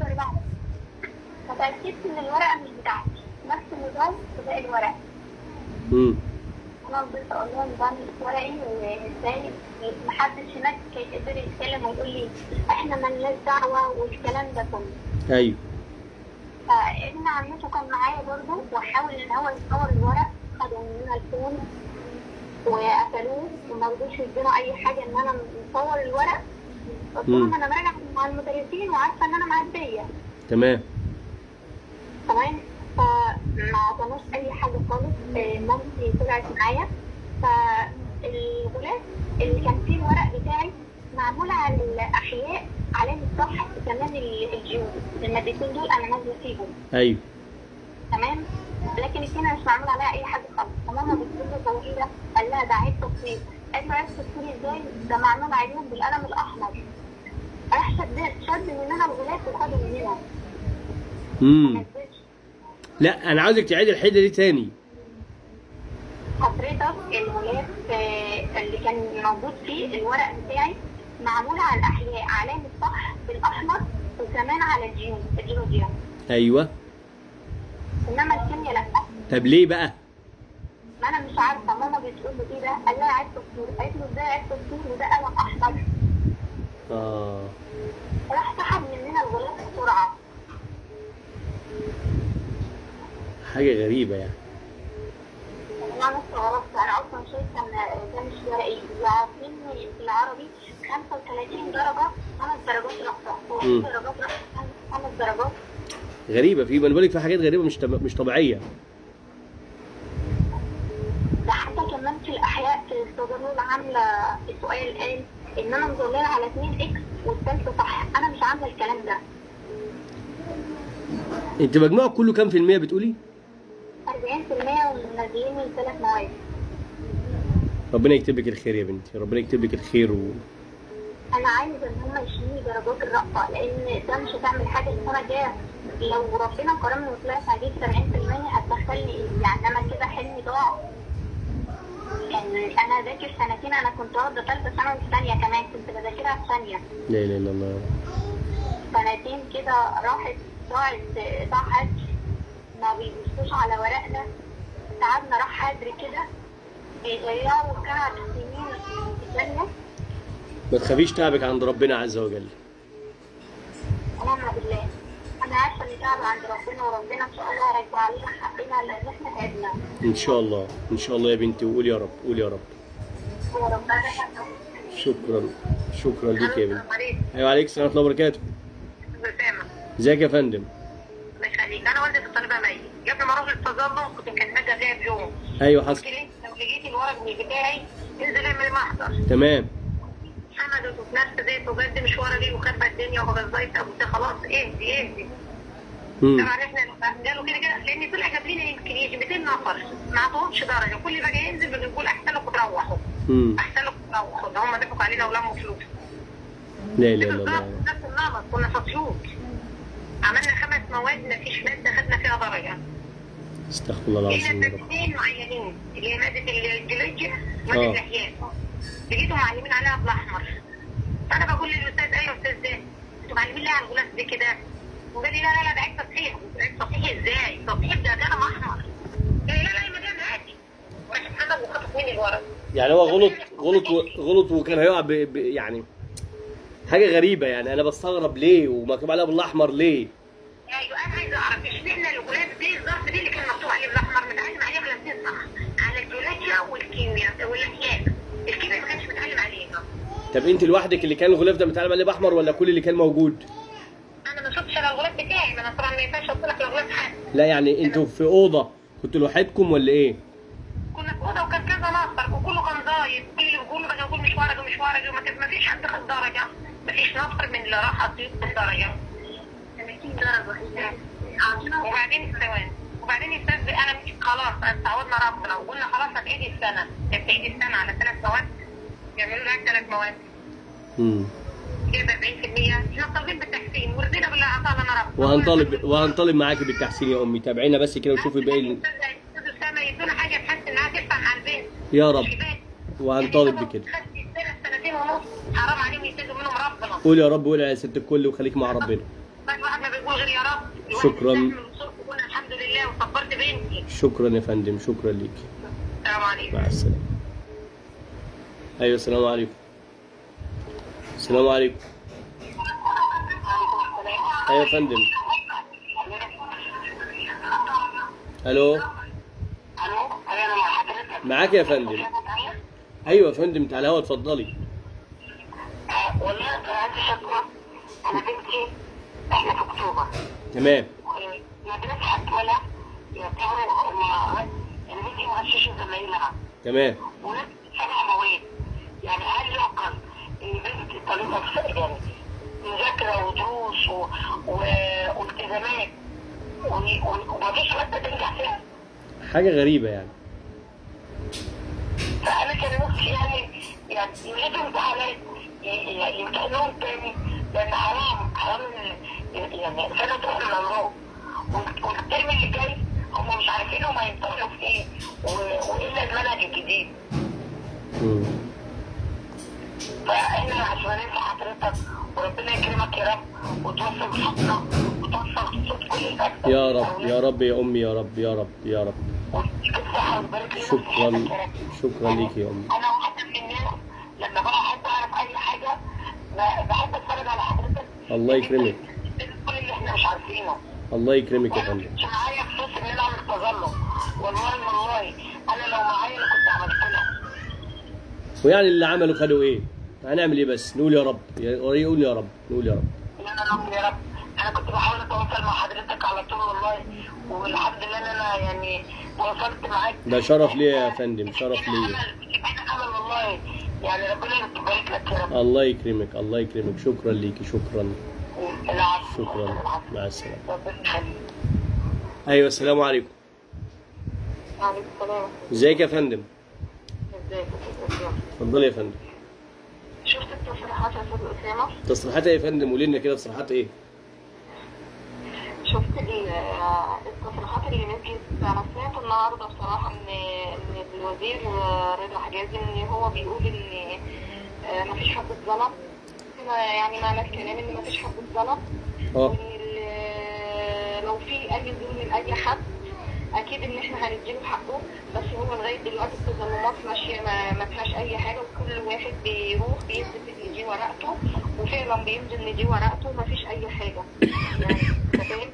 D: فتأكدت إن الورقة مش بتاعتي نفس النظام في باقي الورق
A: امم
D: أنا فضلت أقول لهم ده مش ورقي وإزاي محدش هناك يقدر يتكلم ويقول لي إحنا مالناش دعوة والكلام ده كله
A: ايوه
D: فابن عمته كان معايا برضه وحاول إن هو يصور الورق خدوا مننا الفون وقفلوه وما رضوش يدونا أي حاجة إن أنا نصور الورق قلت لهم
A: مم.
D: أنا براجع مع المدرسين وعارفة إن أنا معدية
A: تمام
D: تمام فما عطاناش اي حاجه خالص آه، مامتي طلعت معايا فالغلاف اللي كان فيه الورق بتاعي معمول على الاحياء علامه صح كمان ال- الجيوب المادتين دول انا نازله فيهم
A: ايوه
D: تمام لكن الكيمياء مش معمول عليها اي حاجه خالص فماما بتقول له طويله قال لها ده عيب تصوير قالت له عيب تصوير ازاي ده معمول عليهم بالقلم الاحمر راح شد شد مننا الغلاف وخده مننا
A: امم
D: ما نزلش.
A: لا انا عاوزك تعيد الحته دي تاني
D: حضرتك الغلاف آه، اللي كان موجود فيه الورق بتاعي معمول على الأحياء علامة صح بالأحمر وكمان على الجيوب الجيوب
A: ايوه
D: إنما الكيمياء لأ
A: طب ليه بقى
D: ما أنا مش عارفة ماما بتقول له إيه ده قال لها عيب تصوير قالت له إزاي عيب تصوير وده قلم أحمر
A: اه
D: راح سحب مننا الغلاف بسرعة
A: حاجه غريبه يعني
D: أنا استغربت أنا أصلا شايفة إن ده مش ورقي وعارفين في العربي 35 درجة خمس درجات رأسة
A: مم.
D: خمس درجات رأسة خمس درجات
A: غريبه في ما انا بقول لك في حاجات غريبه مش طب- مش طبيعيه
D: ده حتى كمان في الأحياء في التظلل عاملة سؤال قال إن أنا مظللة على 2 إكس والثالثة صح أنا مش عاملة الكلام ده
A: انت مجموعك كله كام في المية بتقولي
D: 40% ومنزلين من ثلاث مواد
A: ربنا يكتب لك الخير يا بنتي ربنا يكتب لك الخير و...
D: أنا عايزة إن هم يشيلوا درجات الرأفة لأن ده مش هتعمل حاجة السنة الجاية لو ربنا كرمني وطلعت هجيب 70% هتدخلني يعني أنا كده حلمي ضاع يعني أنا ذاكر سنتين أنا كنت واخدة ثالثة ثانوي في ثانية كمان كنت بذاكرها في ثانية
A: لا اله الا الله
D: كده راحت ضاعت ضاع حجر ما بيبصوش على ورقنا تعبنا راح حجر كده بيضيعوا كعب سنين في الجنة
A: ما تخافيش تعبك عند ربنا عز وجل
D: ونعم بالله أنا عارفة إن تعب عند ربنا وربنا إن شاء الله هيرجع لنا حقنا لأن إحنا تعبنا
A: ان شاء الله ان شاء الله يا بنتي وقول يا رب قول يا رب
D: وربنا
A: شكرا شكرا ليك يا بنتي
C: عليك
A: ايوه عليك السلام ورحمه الله وبركاته
C: اسامه
A: ازيك يا فندم
C: الله يخليك انا والدة الطالبه مي قبل ما اروح التظلم كنت مكلمه قبلها بيوم
A: ايوه
C: قلت
A: حصل
C: لي لو لقيت الورق من بتاعي انزل اعمل محضر
A: تمام
C: حمدت وفي نفس ذات وقدم مشوار لي وخربت الدنيا وغزيت قلت خلاص اهدي اهدي
A: مم.
C: طبعا احنا قالوا كده كده لان طلع جاب لنا يمكن يجي 200 نفر ما عطوهمش درجه كل ما جاي ينزل بنقول احسن لكم تروحوا
A: مم.
C: احسن لكم تروحوا ده هم ضحكوا علينا ولموا فلوس
A: لا اله الا
C: بالظبط
A: الله
C: نفس النمط كنا فصلوك عملنا خمس مواد ما فيش ماده خدنا فيها درجه
A: استغفر الله
C: لينا
A: العظيم يا رب
C: مادتين معينين اللي هي ماده الجيولوجيا
A: آه.
C: وماده الاحياء لقيتهم معلمين عليها بالاحمر فانا بقول للاستاذ ايوه يا استاذ ده انتوا معلمين ليه على الغلاف دي كده وقال لي لا لا لا ده عيب تصحيح عيب تصحيح ازاي؟ تصحيح ده ده احمر قال لي لا لا يا مدام عادي راح محمد وخطف مني الورق
A: يعني هو غلط غلط و- غلط وكان هيقع ب... ب... يعني حاجه غريبه يعني انا بستغرب ليه ومكتوب عليها بالاحمر ليه
C: ايوه انا عايزه اعرف اشمعنى الغلاف دي الظرف دي اللي كان مكتوب عليه بالاحمر متعلم عليها غلافين صح على الجيولوجيا والكيمياء والاحياء الكيمياء ما كانش متعلم عليها
A: طب انت لوحدك اللي كان الغلاف ده متعلم عليه باحمر ولا كل اللي كان موجود
C: انا ما شفتش الا الغلاف بتاعي ما انا طبعا ما ينفعش احط لك الغلاف حد
A: لا يعني انتوا في اوضه كنتوا لوحدكم ولا ايه
C: كنا في اوضه وكان كذا نفر وكله كان ضايق كل اللي بيقولوا بقى يقول مش ورقه مش ورقه وما كان- ما فيش حد خد درجه ما فيش نفر من اللي راح اصيب درجه 30 درجه وبعدين ثواني وبعدين يستاذ انا مش خلاص تعودنا ربنا وقلنا خلاص هتعيدي السنه هتعيدي السنه على ثلاث مواد يعملوا لها ثلاث مواد
A: امم
C: كده 40% احنا طالبين بالتحسين ورضينا بالله عطانا انا ربنا
A: وهنطالب وهنطالب معاكي بالتحسين يا امي تابعينا بس كده وشوفي باقي ال-
C: استاذ اسامه يدونا حاجه تحس انها تنفع مع البنت
A: يا رب
C: الشباب.
A: وهنطالب بكده
C: سنة سنتين ونص حرام عليهم يستاذوا منهم ربنا
A: قول يا رب قول يا ست الكل وخليك مع ربنا
C: بس الواحد ما بيقول غير يا رب الواحد
A: شكراً.
C: يستحمل ويصبر ويقول الحمد لله وصبرت بنتي
A: شكرا يا فندم شكرا ليك
C: السلام عليكم
A: مع السلامه ايوه السلام عليكم السلام عليكم ايوه يا فندم الو
C: الو انا مع حضرتك
A: معاك يا فندم ايوه يا فندم تعالى هوا اتفضلي
C: والله انا عندي شكوى انا بنتي احنا في اكتوبر
A: تمام
C: مدرسة حكملة يعتبروا ما انا بنتي مغششة زمايلها
A: تمام
C: ونفس سبع مواد يعني هل يعقل ان بنت طالبة في يعني مذاكرة ودروس و... و... والتزامات و... و... ومفيش مادة تنجح فيها
A: حاجه غريبه يعني
C: فأنا كان نفسي يعني يعني يجيبوا امتحانات ي- ي- يمتحنوهم تاني لأن حرام حرام إن- يعني سنة تروح من عمرهم وال- والترم اللي جاي هم مش عارفين هم هيمتحنوا في إيه و- وإلا المنهج الجديد
A: مم.
C: فاحنا عشان ننسى حضرتك وربنا يكرمك يا رب وتوصل صوتنا وتوصل صوت كل الناس
A: يا رب يا رب يا امي يا رب يا رب يا رب
C: ويديك الصحة ويبارك لنا في
A: شكرا
C: حياتك يا رب.
A: شكرا ليك يا امي
C: انا واحده من الناس لما بقى احب اعرف اي حاجه ب- بحب اتفرج على حضرتك
A: الله يكرمك.
C: كل اللي احنا مش عارفينه
A: الله يكرمك يا
C: وانا
A: فندم
C: مش معايا فلوس ان انا اعمل تظلم والله والله انا لو معايا كنت عملت لها
A: ويعني اللي عملوا خدوا ايه هنعمل ايه بس نقول يا رب يقول يا رب نقول يا رب
C: ان انا رب يا رب انا كنت بحاول اتواصل مع حضرتك على طول والله والحمد لله ان انا يعني وصلت معاك
A: ده شرف ليا يا فندم شرف ليا
C: انا امل والله يعني ربنا يبارك لك يا رب
A: الله يكرمك الله يكرمك شكرا ليكي شكرا
C: العفو
A: شكرا مع السلامه
C: ربنا يخليك
A: ايوه السلام عليكم
C: وعليكم السلام
A: ازيك يا فندم
C: ازيك يا استاذ
A: اتفضلي يا فندم
C: شفت التصريحات يا استاذ اسامه
A: تصريحات ايه يا فندم قولي لنا كده تصريحات ايه
C: شفت ال- آه، التصريحات اللي نزلت انا سمعت النهارده بصراحه ان ان الوزير آه، رضا حجازي ان هو بيقول ان آه، مفيش حد اتظلم أنا يعني معنى الكلام ان مفيش حد اتظلم
A: اه.
D: وان ال- لو في اي ظلم من اي حد اكيد ان احنا هنديله حقه بس هو لغايه دلوقتي التظلمات ماشيه ما, ما فيهاش اي حاجه وكل واحد بيروح بيثبت ان دي ورقته وفعلا بينزل ان دي ورقته وما فيش اي حاجه يعني أنت فاهم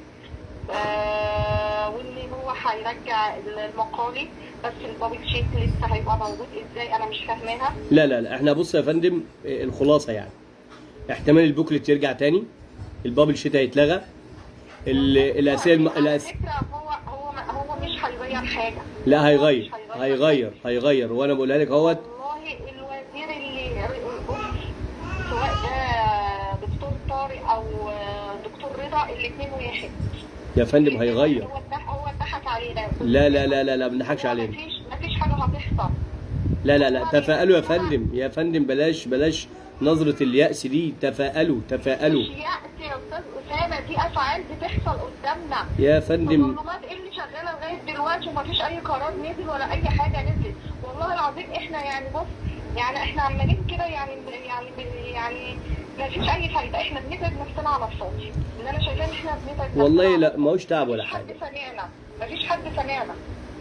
D: آه وان هو هيرجع المقالي بس البابل شيت لسه هيبقى موجود ازاي انا مش فاهماها
A: لا لا لا احنا بص يا فندم آه، الخلاصه يعني احتمال البوكلت يرجع تاني البابل شيت هيتلغى ال- الاسئله الم...
D: على
A: الأس...
D: فكره هو هو هو مش هيغير حاجه
A: لا
D: هو
A: هيغير
D: مش
A: هيغير هيغير وانا بقولها لك اهوت
D: والله الوزير اللي القدس سواء ده دكتور طارق او دكتور رضا الاثنين واحد
A: يا فندم هيغير
D: هو اتضح- هو اتضحك علينا
A: لا لا لا لا لا ما بنضحكش علينا
D: مفيش مفيش حاجه هتحصل
A: لا لا لا تفائلوا يا فندم يا فندم بلاش بلاش نظرة اليأس دي تفائلوا تفائلوا
D: مش يأس يا استاذ اسامه دي افعال بتحصل قدامنا
A: يا فندم
D: تظلمات ايه اللي شغاله لغايه دلوقتي ومفيش اي قرار نزل ولا اي حاجه نزلت والله العظيم احنا يعني بص يعني احنا عمالين كده يعني يعني يعني مفيش اي فايده احنا بنتعب نفسنا على الفاضي ان انا شايفاه ان احنا بنتعب نفسنا
A: والله
D: على
A: لا
D: الفاضي.
A: ما هوش تعب ولا
D: مفيش
A: حاجة
D: حد سمعنا مفيش حد سمعنا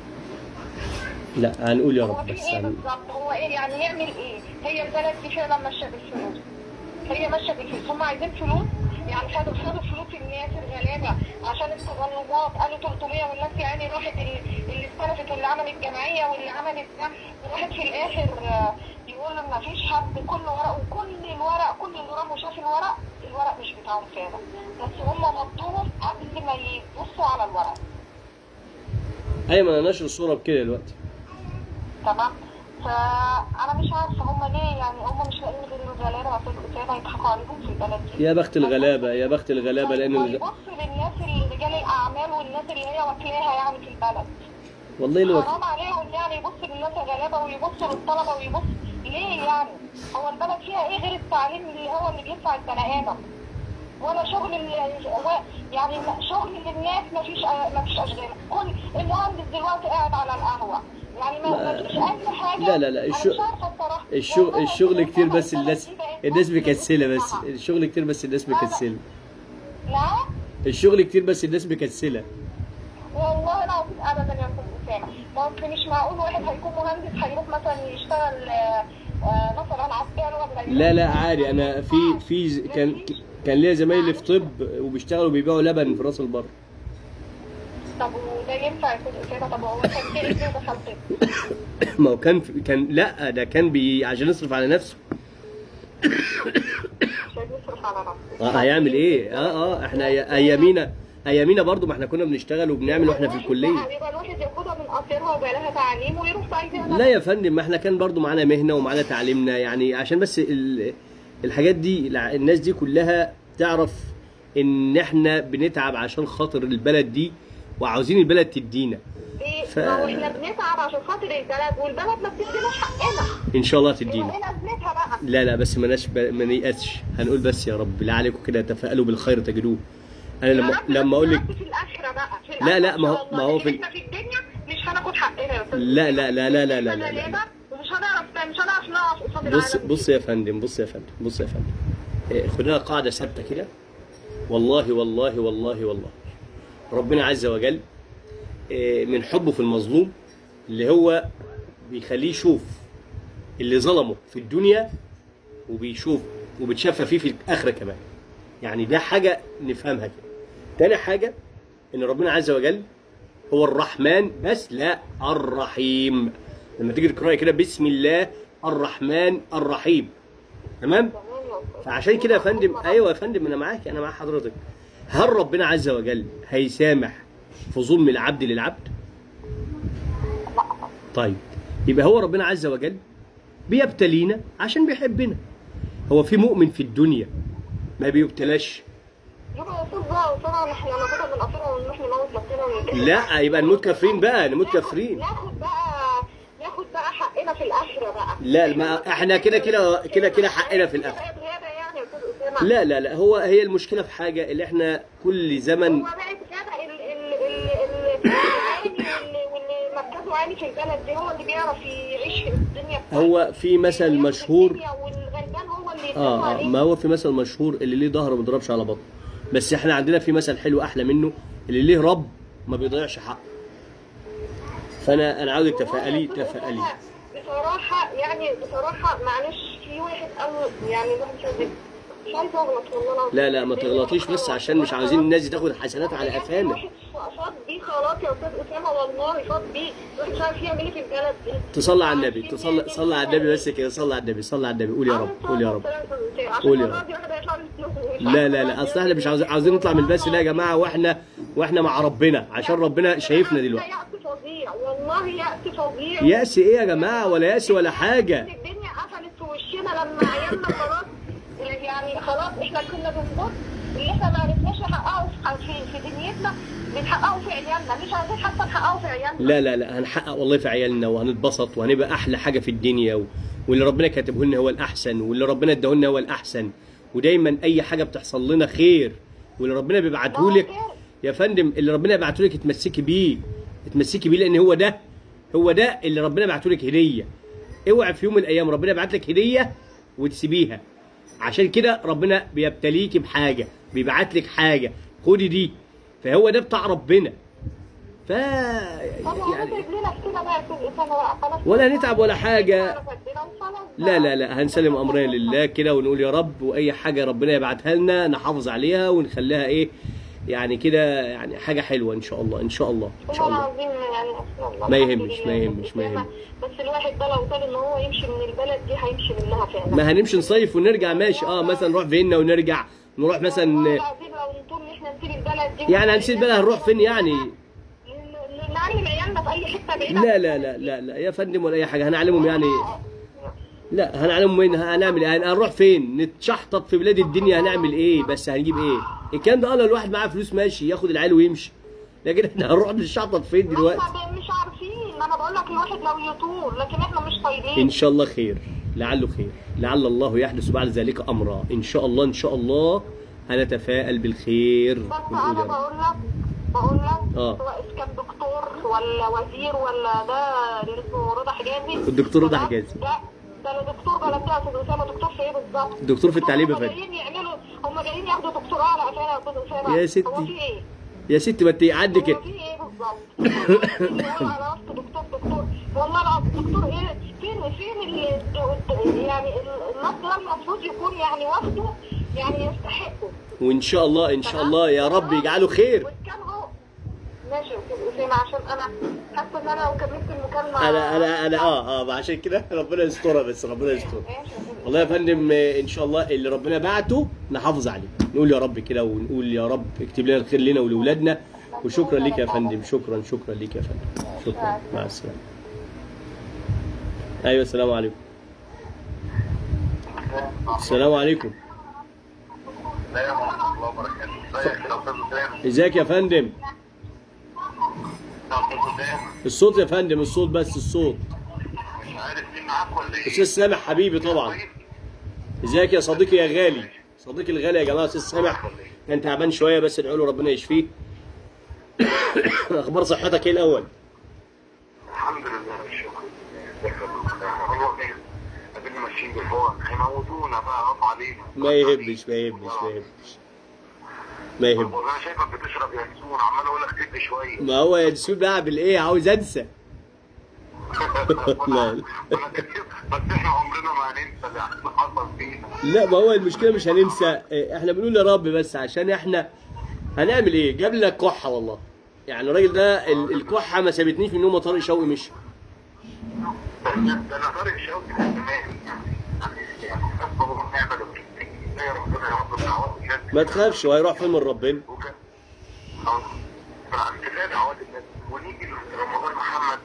A: لا هنقول يا
D: هو
A: رب
D: في
A: بس
D: ايه
A: هن...
D: بالظبط هو ايه يعني يعمل ايه هي البلد دي فعلا ماشيه بالفلوس هي ماشيه بالفلوس هم عايزين فلوس يعني خدوا خدوا فلوس الناس الغلابه عشان التظلمات قالوا 300 والناس يعني راحت اللي اللي استلفت واللي عملت جمعيه واللي عملت ده وراحت في الاخر آه، يقول ما فيش حد كل ورق وكل الورق كل اللي راح وشاف الورق الورق مش بتاعهم فعلا بس هم مضوهم قبل ما يبصوا على الورق
A: ايوه ما انا ناشر الصورة بكده دلوقتي
D: تمام فانا مش عارفه هم ليه يعني هم مش لاقيين غير الغلابه عشان الاسامه يضحكوا عليهم في البلد دي
A: يا بخت الغلابة يا بخت الغلابة لان الغ...
D: يبص للناس اللي رجال الاعمال والناس اللي هي واكلاها يعني في البلد
A: والله الوك...
D: حرام عليهم يعني يبص للناس الغلابه ويبص للطلبه ويبص ليه يعني هو البلد فيها ايه غير التعليم اللي هو اللي بينفع البني ادم ولا شغل ال- هو يعني شغل للناس مفيش مفيش اشغال كل المهندس دلوقتي قاعد على القهوه يعني ما
A: ما-
D: مفيش اي حاجه
A: لا لا لا
D: أنا
A: الشغل
D: مش عارفة بصراحة.
A: الشغل
D: والله
A: الشغل
D: العظيم
A: كتير
D: أنا
A: بس
D: البلد
A: الناس
D: دي بقت
A: الناس
D: بص
A: مكسلة بس
D: بصراحة.
A: الشغل كتير بس الناس مكسلة
D: لا
A: الشغل كتير بس الناس مكسلة
D: والله العظيم ابدا يا استاذ اسامه ما اصل مش معقول واحد هيكون مهندس هيروح مثلا يشتغل آه، آه، مثلا عسكري ولا
A: لا لا عادي انا في في ز- كان كان ليا زمايلي في طب وبيشتغلوا بيبيعوا لبن في راس البر
D: طب وده ينفع يا استاذ اسامه طب هو كان كده ازاي دخل طب
A: ما هو كان في كان لا ده كان بي عشان يصرف على نفسه
D: عشان يصرف على نفسه
A: اه هيعمل ايه اه اه احنا أي- ايامينا ايامينا برضو ما احنا كنا بنشتغل وبنعمل واحنا في
D: الواحد
A: الكليه
D: بقى يبقى الواحد ياخدها من قصيرها ويبقى لها تعليم ويروح بقى يبيعها
A: لا يا فندم ما احنا كان برضو معانا مهنه ومعانا تعليمنا يعني عشان بس ال- الحاجات دي الع- الناس دي كلها تعرف ان احنا بنتعب عشان خاطر البلد دي وعاوزين البلد تدينا
D: ايه
A: ف-
D: ما هو احنا بنتعب عشان خاطر البلد والبلد ما بتديناش حقنا
A: ان شاء الله
D: يبقى
A: تدينا
D: ايه لازمتها بقى
A: لا لا بس ما ناش ما نيأسش هنقول بس يا رب بالله عليكم كده تفائلوا بالخير تجدوه انا لما
D: يا رب
A: لما اقول لك
D: بس في الاخره بقى في
A: لا، لا،
D: الآخرة
A: ما هو-
D: إن شاء الله.
A: ما هو في ال-
D: احنا في الدنيا مش هناخد حقنا يا استاذ
A: لا لا لا لا لا لا لا, لا, لا.
D: ومش هنعرف مش هنعرف نقف قصاد
A: بص
D: العالم
A: بص يا فندم بص يا فندم بص يا فندم إيه، خدنا قاعدة ثابتة كده والله والله والله والله ربنا عز وجل إيه، من حبه في المظلوم اللي هو بيخليه يشوف اللي ظلمه في الدنيا وبيشوف وبتشفى فيه في الآخرة كمان يعني ده حاجة نفهمها كده تاني حاجة إن ربنا عز وجل هو الرحمن بس لا الرحيم لما تيجي تقرأي كده بسم الله الرحمن الرحيم تمام فعشان كده يا فندم ايوه يا فندم انا معاك انا مع حضرتك هل ربنا عز وجل هيسامح في ظلم العبد للعبد طيب يبقى هو ربنا عز وجل بيبتلينا عشان بيحبنا هو في مؤمن في الدنيا ما بيبتلاش
D: يبقى يا استاذ بقى طبعا احنا ناخدها من قصيرها ونروح نموت نفسنا ونتكلم.
A: لا يبقى نموت كافرين بقى نموت كافرين
D: ناخد بقى ناخد بقى حقنا في الاخره بقى
A: لا ما احنا كده كده كده كده حقنا في الاخر
D: غابة يعني يا استاذ اسامه
A: لا لا لا هو هي المشكله في حاجه اللي احنا كل زمن
D: هو بقت غابة ال- ال- ال- ال- العالي واللي واللي مركزه عالي في البلد دي هو اللي بيعرف يعيش في الدنيا بتاعته.
A: هو في مثل
D: ياخد
A: مشهور
D: الدنيا والغلبان هو اللي يدوس
A: اه آه،
D: عليه.
A: ما هو في مثل مشهور اللي ليه ظهر ما بيضربش على بطن بس احنا عندنا في مثل حلو احلى منه اللي ليه رب ما بيضيعش حقه فانا انا عاوزك تفائلي تفائلي
D: بصراحة يعني بصراحة معلش في واحد قال يعني الواحد مش عايز مش عايز اغلط والله
A: لا لا ما تغلطيش بس عشان مش عاوزين الناس دي تاخد حسنات على قفانا
D: واحد فاض بيه خلاص يا استاذ اسامه والله فاض بيه الواحد مش عارف يعمل ايه في البلد دي
A: تصلي على النبي تصلي صلي على النبي بس كده صلي على النبي صلي على النبي قول يا رب قول يا رب قول يا رب. لا لا لا اصل احنا مش عاوزين عاوزين نطلع من البث ده يا جماعه واحنا واحنا مع ربنا عشان ربنا شايفنا دلوقتي
D: يأس فظيع والله يأس فظيع
A: يأس ايه يا جماعه ولا يأس ولا حاجه
D: الدنيا قفلت في وشنا لما عيالنا خلاص يعني خلاص احنا كنا بنبص اللي احنا ما عرفناش نحققه في في في دنيتنا بنحققه في عيالنا مش عايزين حتى نحققه في عيالنا
A: لا لا لا هنحقق والله في عيالنا وهنتبسط وهنبقى احلى حاجه في الدنيا و... واللي ربنا كاتبه لنا هو الاحسن واللي ربنا اداه لنا هو الاحسن ودايما اي حاجه بتحصل لنا خير واللي ربنا بيبعته لك يا فندم اللي ربنا يبعته لك اتمسكي بيه اتمسكي بيه لان هو ده هو ده اللي ربنا بعته لك هديه اوعى في يوم من الايام ربنا يبعت لك هديه وتسيبيها عشان كده ربنا بيبتليكي بحاجه بيبعت لك حاجه خدي دي فهو ده بتاع ربنا ف
D: طب
A: يعني
D: هنتعب لنا في كده بقى كل سنه بقى خلاص
A: ولا هنتعب ولا حاجة.
D: وخلاص
A: لا لا لا هنسلم امرنا لله كده ونقول يا رب واي حاجه ربنا يبعتها لنا نحافظ عليها ونخليها ايه يعني كده يعني حاجه حلوه ان شاء الله ان شاء الله ان شاء
D: والله
A: الله
D: العظيم يعني أصل الله
A: ما
D: الحمد
A: يهمش،
D: لله.
A: ما يهمش، ما يهمش.
D: بس الواحد ده لو طال ان هو يمشي من البلد دي هيمشي منها فعلا
A: ما هنمشي نصيف ونرجع ماشي اه مثلا نروح فيينا ونرجع نروح
D: والله
A: مثلا
D: العظيم لو نطول ان احنا نسيب البلد دي
A: يعني هنسيب بقى هنروح فين يعني
D: ن- نعلم عيالنا في اي حته بعيده
A: لا لا لا لا لا يا فندم ولا اي حاجه هنعلمهم يعني لا هنعلمهم وين هنعمل ايه هنروح فين نتشحطط في بلاد الدنيا هنعمل ايه بس هنجيب ايه الكلام ده اه لو الواحد معاه فلوس ماشي ياخد العيال ويمشي لكن احنا هنروح نتشحطط فين دلوقتي
D: احنا مش عارفين انا بقول لك الواحد لو يطول لكن احنا مش طايلين
A: ان شاء الله خير لعله خير لعل الله يحدث بعد ذلك امرا ان شاء الله ان شاء الله هنتفائل بالخير
D: بس
A: ونقول
D: انا
A: يا رب
D: بقول لك بقول لك
A: آه.
D: سواء إذا كان دكتور ولا وزير ولا ده اللي اسمه رضا حجازي
A: الدكتور رضا
D: ده-
A: حجازي.
D: ده ده الدكتور بلد ده يا استاذ اسامه دكتور في ايه بالظبط؟
A: دكتور في التعليم يا
D: هم
A: فندم.
D: جايين يعملوا هم جايين ياخدوا دكتوراه على قفانا يا استاذ اسامه
A: يا ستي.
D: هو في ايه؟
A: يا ست ما انت عندك
D: هو
A: كده
D: في ايه بالظبط؟ هو على وسط دكتور دكتور والله العظيم دكتور ايه فين فين ال- يعني الناس ده المفروض يكون يعني واخده يعني يستحقه
A: وان شاء الله ان شاء الله يا رب يجعله خير
D: وكان هو ماشي يا استاذ اسامه عشان انا حاسه ان انا لو كملت المكالمه
A: انا انا انا اه اه عشان كده ربنا يسترها بس ربنا يسترها
D: ماشي يا أستاذ
A: والله يا فندم آه، ان شاء الله اللي ربنا بعته نحافظ عليه نقول يا رب كده ونقول يا رب اكتب لنا الخير لنا ولولادنا وشكرا لك يا فندم شكرا شكرا لك يا فندم شكرا مع السلامه ايوه السلام عليكم السلام عليكم
E: السلام ورحمه الله وبركاته ازيك يا استاذ اسامه
A: ازيك يا فندم
E: يا استاذ اسامه
A: الصوت يا فندم الصوت بس الصوت
E: مش عارف مين معاك ولا ايه
A: استاذ سامح حبيبي طبعا ازيك يا صديقي يا غالي صديقي الغالي يا جماعه استاذ سامح كان تعبان شويه بس ادعوا له ربنا يشفيه اخبار صحتك ايه الاول
E: الحمد لله الشكر والله ادينا ماشيين بالفوق هيموتونا بقى غصب علينا
A: ما يهمش ما يهمش ما يهمش ما يهمش
E: انا شايفك بتشرب ينسون عمال اقول لك سيب شويه
A: ما هو يا نسون بعمل ايه عاوز انسى لا.
E: بس احنا عمرنا ما هننسى اللي حصل فينا
A: لا ما هو المشكله مش هننسى إيه، احنا بنقول يا رب بس عشان احنا هنعمل ايه جاب لنا كحه والله يعني الراجل ده ال- الكحه ما سابتنيش من يوم ما طارق شوقي مشي
E: ده ده انا طارق شوقي من زمان يعني اصبر ونعمل يا ربنا يا رب الدعوات بجد
A: ما تخافش وهيروح فين من ربنا
E: وكان خلاص كفايه دعوات الناس ونيجي لرمضان محمد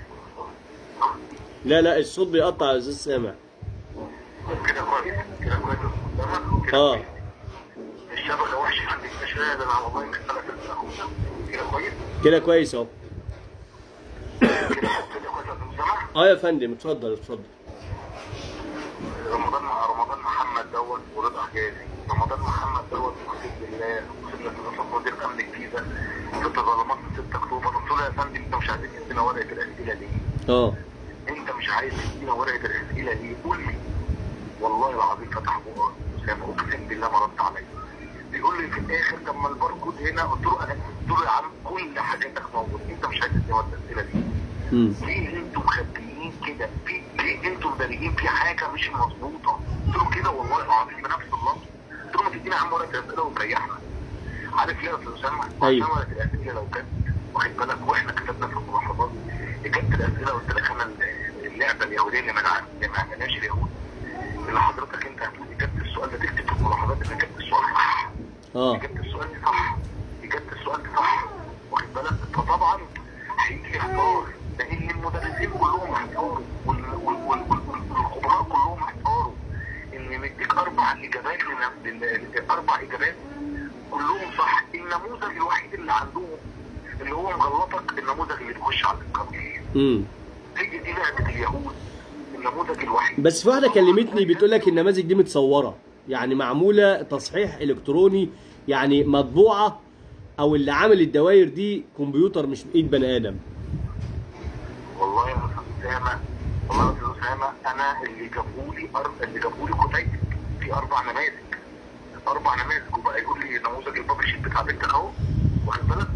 A: لا لا الصوت بيقطع يا استاذ سامع
E: كده كويس كده كويس تمام كده
A: اه
E: كويس. الشبكه وحشه عندي مش قادر انا والله مش قادر كده كويس
A: كده كويس اهو
E: كده كده كويس يا أستاذ سامح
A: اه يا فندم اتفضل اتفضل
E: رمضان مع رمضان محمد دوت ورضا حجازي رمضان محمد دوت اقسم بالله اقسم لك رئيس مدير امن الجيزه في تظلمات 6 اكتوبر قلت له يا فندم انت مش عايز تدينا ورقه الاسئله ليه؟
A: اه
E: انت مش عايز تدينا ورقه الاسئله ليه؟ قول لي والله العظيم فتح بقى اسامه اقسم بالله ما رد عليا بيقول لي في الاخر لما الباركود هنا قلت له انا قلت له يا عم كل حاجاتك موجوده انت مش عايز تجاوب الاسئله دي
A: مم.
E: ليه انتوا مخبيين كده في ليه انتوا مداريين في حاجه مش مظبوطه قلت له كده والله العظيم بنفس اللفظ قلت له ما تدينا يا عم ورقه الاسئله وتريحنا عارف ليه يا استاذ اسامه؟
A: أيوة.
E: عشان ورقه الاسئله لو كانت واخد بالك واحنا كتبنا في الملاحظات اجابه الاسئله قلت لك انا اللعبه اليهوديه اللي ما نع- اللي ما عملناش اليهود اللي حضرتك انت هتقول اجابه السؤال ده تكتب في الملاحظات ان اجابه السؤال صح
A: اه
E: اجابه السؤال دي صح اجابه السؤال دي صح واخد بالك فطبعا هيجي يحتار لان المدرسين كلهم هيحتاروا وال- وال- وال- وال- والخبراء كلهم هيحتاروا ان مديك اربع اجابات لن- لل- اربع اجابات كلهم صح النموذج الوحيد اللي عندهم اللي هو مغلطك النموذج اللي تخش على القبر
A: مم.
E: هي دي لعبه اليهود النموذج الوحيد
A: بس في واحده كلمتني بتقول لك النماذج دي متصوره يعني معموله تصحيح الكتروني يعني مطبوعه او اللي عامل الدوائر دي كمبيوتر مش بايد بني ادم
E: والله يا استاذ اسامه والله يا استاذ اسامه انا اللي جابوا لي أر... اللي جابوا لي كتيب في اربع نماذج اربع نماذج وبقى يقول لي نموذج البابل شيت بتاع بنتك اهو واخد بالك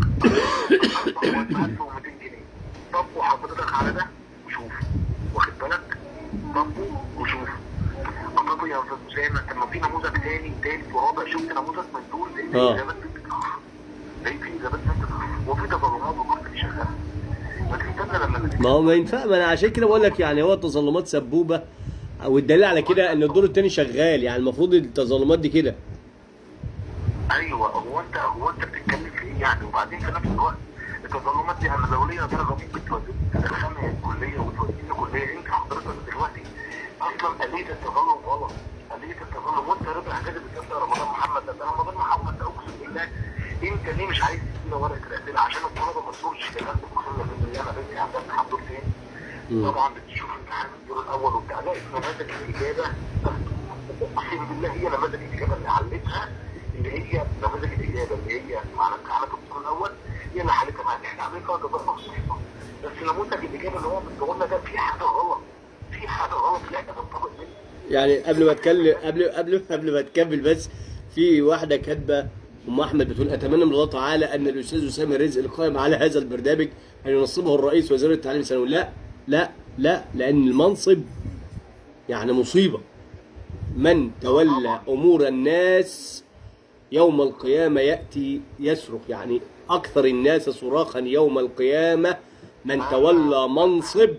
E: 1200 جنيه طبقوا حضرتك على ده وشوف واخد بالك طبقوا وشوف اعتقد يا استاذ اسامه لما في نموذج تاني تالت ورابع شفت نموذج من دول لقيت
A: آه.
E: اجابات بنت صح لقيت في اجابات بنت صح وفي تظلمات وكنت شغال ما تستنى لما
A: ما هو ما ينفع ما انا عشان كده بقول لك يعني هو التظلمات سبوبه والدليل على كده ان الدور الثاني شغال يعني المفروض التظلمات دي كده
E: ايوه هو انت هو انت بتتكلم في ايه يعني وبعدين في نفس الوقت التظلمات دي انا لو ليا درجه ممكن توديني تدخلني الكليه وتوديني كليه انت حضرتك دلوقتي اصلا اليه التظلم غلط اليه التظلم وانت ربع حاجه بتنسى رمضان محمد ده رمضان محمد ده اقسم بالله انت ليه مش عايز تدينا ورقه الاسئله عشان الطلبه ما تقولش كده اقسم بالله انا بنتي عندها امتحان دور تاني
A: مم.
E: طبعا بتشوف امتحان الدور الاول وبتاع لا نماذج الاجابه اقسم بالله هي نماذج الاجابه اللي حلتها اللي هي نماذج الاجابه اللي هي مع امتحانات الدور الاول هي اللي حلتها مع ان احنا عاملين فيها درجات مخصوصه بس نموذج الاجابه اللي هو مديهولنا ده في حاجه غلط في حاجه غلط لا تنطبق منه
A: يعني قبل ما اتكلم قبل قبل قبل ما تكمل بس في واحده كاتبه ام احمد بتقول اتمنى من الله تعالى ان الاستاذ اسامه رزق القائم على هذا البرنامج ان ينصبه الرئيس وزير التعليم الثانوي لا لا لا لان المنصب يعني مصيبه من تولى امور الناس يوم القيامه ياتي يصرخ يعني اكثر الناس صراخا يوم القيامه من تولى منصب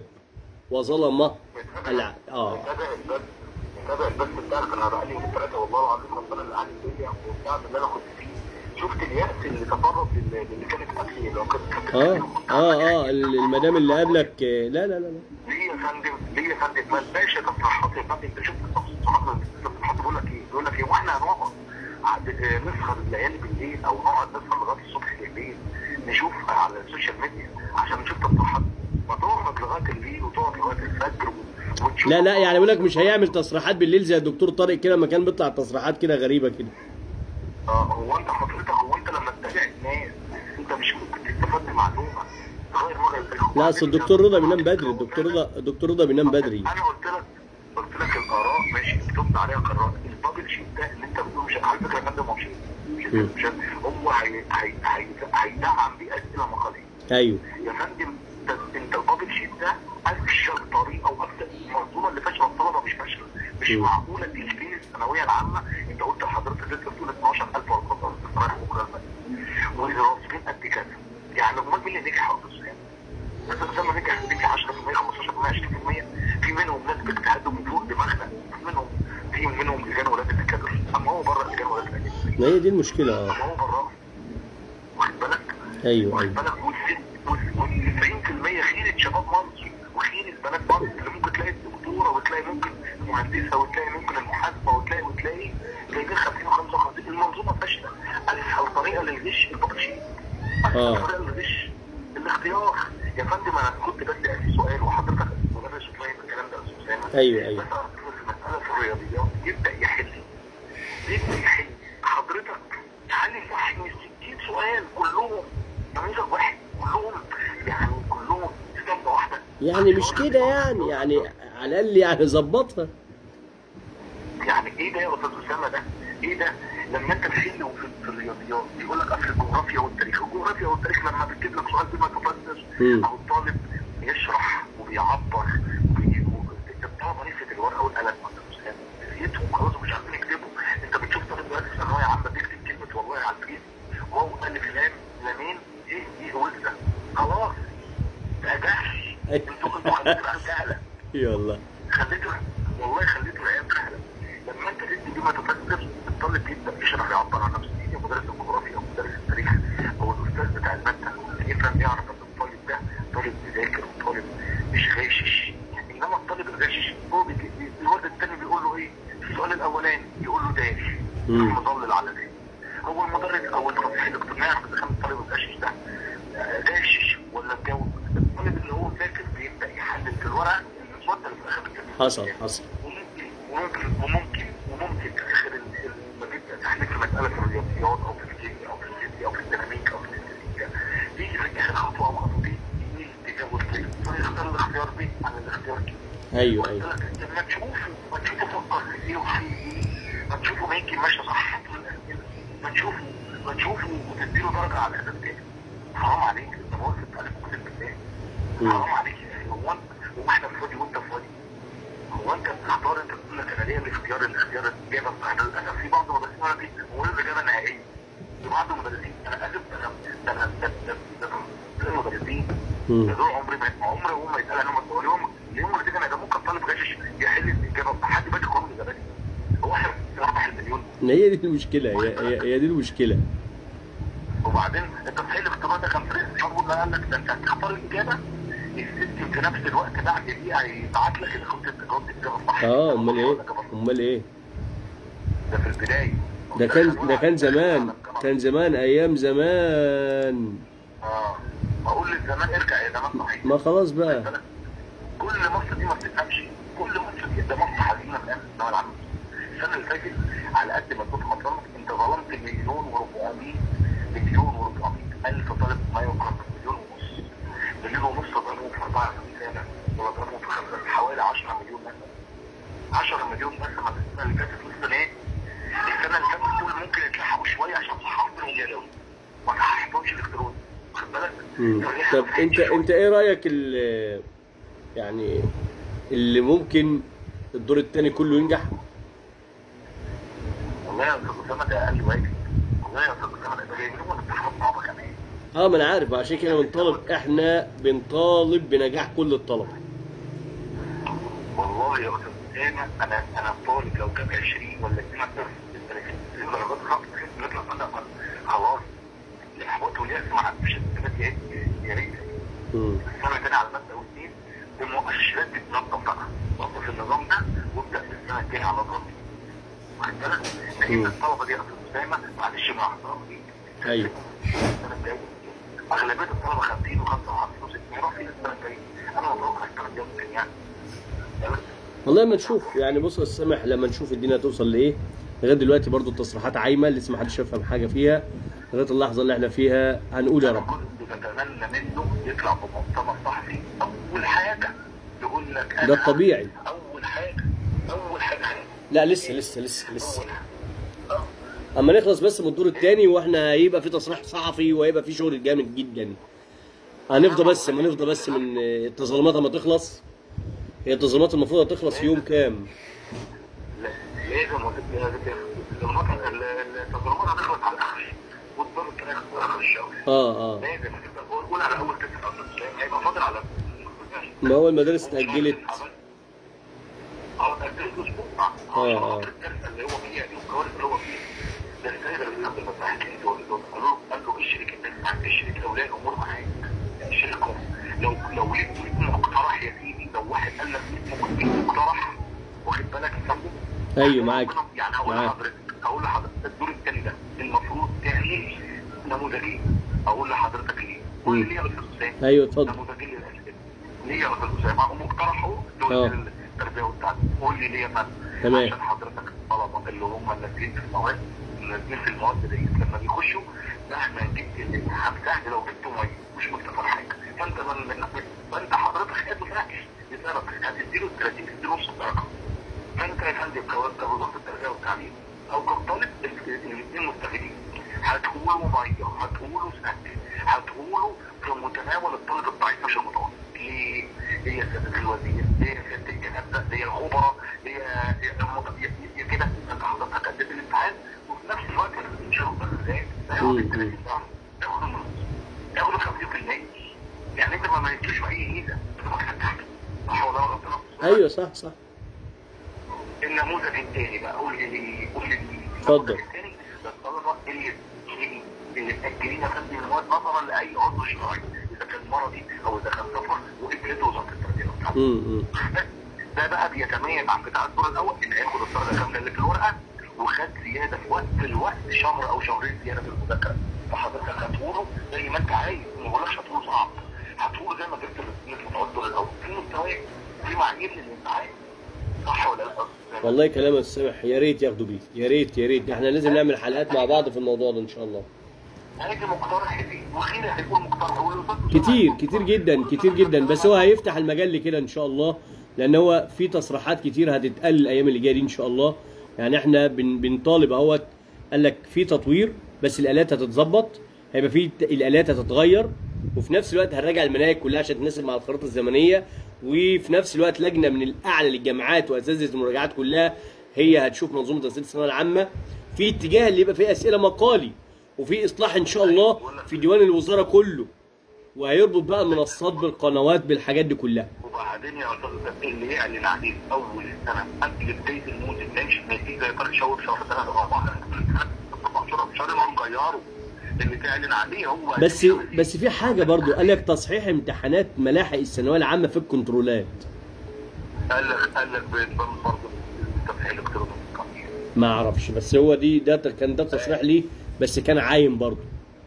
A: وظلم الع... اه
E: متابع البث متابع البث بتاعك انا بقالي يومين ثلاثه والله العظيم ربنا اللي قاعد الدنيا والتعب اللي انا كنت فيه شفت اليأس اللي تطرق لل- اللي كانت قبلي لو كانت كانت
A: اه
E: قبلي وكنت
A: اه
E: عمال
A: اه المدام اللي قبلك آه، لا لا لا لا
E: ليه يا فندم ليه يا فندم ما الباشا تصريحات يا فندم انت شفت تصريحات التصريحات بيقول لك ايه؟ بيقول لك ايه واحنا هنقعد عد- آه، نسهر الليالي بالليل او نقعد نسهر لغايه الصبح بالليل نشوف على السوشيال ميديا عشان نشوف تصريحات ما تقعد لغايه الليل وتقعد لغايه الفجر و- وتشوف
A: لا لا يعني بيقول لك مش هيعمل تصريحات بالليل زي الدكتور طارق كده لما كان بيطلع تصريحات كده غريبه كده
E: اه هو انت حضرتك هو انت لما تتابع الناس انت مش ممكن تستفاد معلومه غير مره
A: لا اصل الدكتور رضا بينام بدري الدكتور رضا الدكتور رضا بينام بدري
E: انا قلت لك قلت لك الاراء ماشي كتبت عليها قرارات البابل شيت ده اللي انت بتقول مش على فكره يا فندم هو مش مش
A: مم.
E: مش هو هي- هي- هي- هيدعم بيه اسئله مقاليه
A: ايوه
E: يا فندم انت انت البابل شيت ده افشل طريقه وافشل المنظومه اللي فاشله الطلبه مش فاشله مش
A: مم.
E: معقوله تشبيه الثانويه العامه انت قلت لحضرتك لسه بتقول 12000 ورقه رايح بكره المدرسه والراسبين قد كده يعني امال مين اللي نجح يا استاذ سامي؟ استاذ سامي نجح نجح 10% 15% 20% في منهم ناس بتتعدوا من فوق دماغنا في منهم في منهم لجان ولاد الاكادر اما هو بره لجان ولاد الاكادر
A: ما هي دي المشكله اه
E: اما هو بره واخد بالك؟
A: ايوه
E: واخد
A: ايوه
E: بالك وال 90% خيرة شباب مصر وخيرة بنات مصر اللي ممكن تلاقي الدكتورة وتلاقي ممكن المهندسة وتلاقي ممكن المحاسبة وتلاقي وتلاقي جايبين 50 و55 المنظومة فاشلة أسهل طريقة للغش البابل شيت
A: آه.
E: أسهل طريقة للغش الاختيار يا فندم أنا كنت بس أسأل سؤال وحضرتك مدرس وفاهم الكلام ده يا أستاذ أسامة
A: ايوه ايوه
E: بس في المسألة في الرياضيات يبدأ يحل يبدأ يحل حضرتك حل صح من 60 سؤال كلهم نموذج واحد كلهم يعني كلهم اسطمبة واحدة
A: يعني مش كده يعني يعني على الاقل يعني ظبطها
E: يعني ايه ده يا استاذ اسامه ده؟ ايه ده؟ لما انت تحل في, في الرياضيات
A: مم.
E: او الطالب بيشرح وبيعبر وبي- و- الطلبه نسيت الورقه والقلم نسيتهم خلاص مش عارفين يكتبوا انت بتشوف طالب دلوقتي في ثانويه عامه بيكتب كلمه والله على الفيس واو الف لام لامين ايه ايه وزه خلاص ده جهل انتوا انتوا خليتوا العيال جهله
A: يلا
E: خليته والله خليته العيال جهله لما انت تدي دي ما تفكر الطالب يبدا يشرح يعبر عن نفسه يجي مدرس الجغرافيا او مدرس التاريخ او الاستاذ بتاع الماده يفهم يعرف ان الطالب ده طالب بيذاكر وطالب مش غاشش انما الطالب الغاشش هو بيجي الواد الثاني بيقول له ايه في السؤال الاولاني يقول له داش
A: مم.
E: مضلل على ده هو المدرس او التصحيح الاجتماعي يعرف اذا كان الطالب الغاشش ده آه، غاشش ولا مجاوب الطالب اللي هو ذاكر بيبدا يحلل في الورقه المسوده اللي في اخر الكلمه
A: حصل حصل
E: وممكن وممكن وممكن وممكن في اخر ال- ال- لما تبدا تحليل في مساله في الرياضيات او في الكيمياء او في الفيزياء او في الديناميك او في الاستاتيكا تيجي في اخر خطوه او خطوتين يميل تجاوز كده فيختار الاختيار بي عن الاختيار كده
A: ايوه ايوه
E: لما تشوفه ما تشوفه فكر في ايه وفي ايه ما تشوفه ما يمكن ماشي صح ما تشوفه ما تشوفه وتديله درجه على اساس كده حرام عليك انت واثق عليك اقسم بالله
A: مم.
E: حرام عليك يا اخي هو انت هو احنا فاضي وانت فاضي هو انت بتختار انت بتقول لك انا ليا الاختيار الاختيار الاجابه احنا للاسف في بعض المدرسين ولا دي هو ليه الاجابه النهائيه في بعض المدرسين انا اسف ده أنا- ده انا ده ده ده ده المدرسين
A: مم.
E: ده دول عمري ما عمري هم ما يتقال انا اليوم اليوم اللي كده ده ممكن طالب غشش يحل الاجابه حد بادئ قانون الاجابات هو احنا بنربح المليون
A: هي دي المشكله هي, هي, هي دي المشكله
E: وبعدين انت تحل الاختبار ده كان فريق اصحابه اللي قال لك ده انت هتختار الاجابه السيستم في نفس الوقت بعد دقيقه هيبعت لك اذا كنت انت جاوبت الاجابه صح
A: اه امال ايه
E: ولا غلط.
A: امال ايه
E: ده في البدايه
A: ده كان ده كان زمان كان زمان ايام زمان
E: اه اقول للزمان ارجع يا زمان صحيح
A: ما خلاص بقى
E: كل مصر دي ما بتفهمش كل مصر دي ده مصر حزينه من ايام الثانويه العامه السنه اللي فاتت على قد ما الدفعه ظلمت انت ظلمت مليون و400 مليون و400 الف طالب ما يقرب مليون ونص مليون ونص ضربوه في 24 سنه ولا ضربوه في خمسة حوالي 10 مليون مثلا 10 مليون بس ما السنه اللي فاتت السنه ايه السنه اللي فاتت دول ممكن يتلحقوا شويه عشان صححت لهم يدوي ما صححتهمش الالكتروني واخد بالك؟
A: مم.
E: الريحة
A: طب
E: ما
A: انت
E: فيهاش
A: انت ايه رايك ال يعني اللي ممكن الدور الثاني كله ينجح
E: والله يا استاذ اسامه ده اقل واجب والله يا استاذ اسامه ده جايبين لهم امتحانات صعبه كمان
A: اه ما انا عارف عشان كده بنطالب احنا بنطالب بنجاح كل الطلبه
E: والله يا استاذ اسامه انا انا طالب لو جاب 20 ولا 32 درجات خط نطلع على الاقل خلاص الاحباط والياس مع مش هتستفاد يا يا ريت
A: مم.
E: السنه الثانيه على الماده واثنين المؤشرات بتنظم بقى نظف النظام ده وابدا من السنه الجايه على الرد واخد بالك؟ لكن
A: مم.
E: الطلبه دي يا استاذ اسامه معلش مع احترامي
A: ايوه
E: السنه الجايه اغلبيه الطلبه 50 و55 و60 يروح في السنه الجايه انا متوقع السنه الجايه ممكن يعني بس
A: والله ما نشوف يعني بص يا أستاذ سامح لما نشوف الدنيا توصل لايه لغايه دلوقتي برضو التصريحات عايمه لسه ما حدش يفهم حاجه فيها لغايه اللحظه اللي احنا فيها هنقول يا
E: انا
A: رب
E: كنت بتمنى منه يطلع بمؤتمر صحفي اول حاجه يقول لك
A: ده
E: انا
A: الطبيعي
E: اول حاجه اول حاجه
A: لا لسه لسه لسه لسه
E: اول حاجه آه.
A: اما نخلص بس من الدور الثاني واحنا هيبقى في تصريح صحفي وهيبقى في شغل جامد جدا هنفضى بس ما نفضى بس من التظلمات اما تخلص هي التظلمات المفروض هتخلص يوم كام
E: لا لازم التظلمات التظلمات هتخلص على الاخر والدور الثاني هيخلص على اخر الشهر
A: اه اه
E: لازم قول على اول تسع اصلا هيبقى فاضل على
A: ما هو المدارس اتأجلت
E: اه اتأجلت اسبوع
A: اه، اه.
E: عشان الكارثه اللي هو فيها دي والكوارث اللي هو فيها ده السيد اللي بيحب المساحه كده قالوا له قال له اشرك الناس معاك اشرك اولياء الامور معاك اشركهم لو لو ليك مقترح يا سيدي لو واحد قال لك ممكن مقترح واخد بالك يا فندم
A: ايوه معاك
E: يعني هقول
A: معاك.
E: لحضرتك هقول لحضرتك الدور الثاني ده المفروض تعمل نموذجين اقول لحضرتك ليه؟ قول لي ليه يا استاذ حسام؟
A: ايوه اتفضل
E: نموذجين للاسئله ليه يا استاذ حسام؟ هم اقترحوا دول
A: اه.
E: التربيه والتعليم قول لي ليه يا فندم؟
A: تمام.
E: عشان حضرتك الطلبه اللي هم نازلين في المواد نازلين في المواد دي لما بيخشوا مهما جبت الامتحان سهل لو جبته ميه مش مكتفر حاجه فانت من فانت حضرتك خدته سهل يسالك هتديله 30 تديله نص درجه فانت يا فندم كوالد او وزاره التربيه والتعليم او كطالب الاثنين مستفيدين هتقولوا ميه هتقولوا سنك هتقولوا في متناول الطالب الضعيف مش المتوسط ليه؟ هي سياده الوزير هي سياده الجنازه هي الخبراء هي هي المت- هي كده انت حضرتك قدمت الامتحان وفي نفس الوقت لازم تشرب ازاي؟ هيقعد
A: مم.
E: 30 سنه تاخد النص تاخد ال 50% يعني انت ما مالكش في اي ميزه انت ما خدتش صح ولا غلط؟
A: ايوه صح صح
E: النموذج الثاني بقى قول لي قول لي
A: اتفضل.
E: النموذج الثاني ده الطلبه اللي اللي اللي مأجلين خد المواد نظرا لاي عضو شرعي اذا كان مرضي او اذا كان سفر وقبلته وزاره التربيه والتعليم
A: امم
E: ده بقى بيتميز عن بتاع الدور الاول ان هياخد الدرجه كامله اللي في الورقه وخد زياده في وقت الوقت شهر او شهرين زياده في المذاكره فحضرتك هتقوله زي ما انت عايز ما بقولكش هتقوله صعب هتقوله زي ما جبت مثل بتوع الدور الاول في مستويات في معايير للامتحان صح ولا لا؟
A: والله كلامك سامح يا ريت ياخدوا بيه يا ريت يا ريت احنا لازم نعمل حلقات مع بعض في الموضوع ده ان شاء الله
E: هيجي مقترح دي وخير هيكون مقترح هو الأستاذ
A: كتير كتير جدا كتير جدا بس هو هيفتح المجال لكده ان شاء الله لان هو في تصريحات كتير هتتقال الايام اللي جايه دي ان شاء الله يعني احنا بن بنطالب اهوت قال لك في تطوير بس الالات هتتظبط هيبقى في ت- الالات هتتغير وفي نفس الوقت هنراجع المناهج كلها عشان تناسب مع الخريطه الزمنيه وفي نفس الوقت لجنه من الاعلى للجامعات واساتذه المراجعات كلها هي هتشوف منظومه تسجيل الثانويه العامه في اتجاه اللي يبقى فيه اسئله مقالي وفي اصلاح ان شاء الله في ديوان الوزاره كله وهيربط بقى المنصات بالقنوات بالحاجات دي كلها
E: وبعدين يا استاذ اللي يعلن عليه في اول السنه قبل بدايه الموسم ما يمشي نتيجه يقدر يشاور شهر ثلاثه اربعه شهر شهر ما نغيره اللي تعلن عليه هو
A: بس بس في حاجه برضو قال لك تصحيح امتحانات ملاحق الثانويه العامه في الكنترولات
E: قال لك قال لك بيتبان برضه التصحيح الالكتروني
A: ما اعرفش بس هو دي ده كان ده تصريح ليه بس كان عايم برضو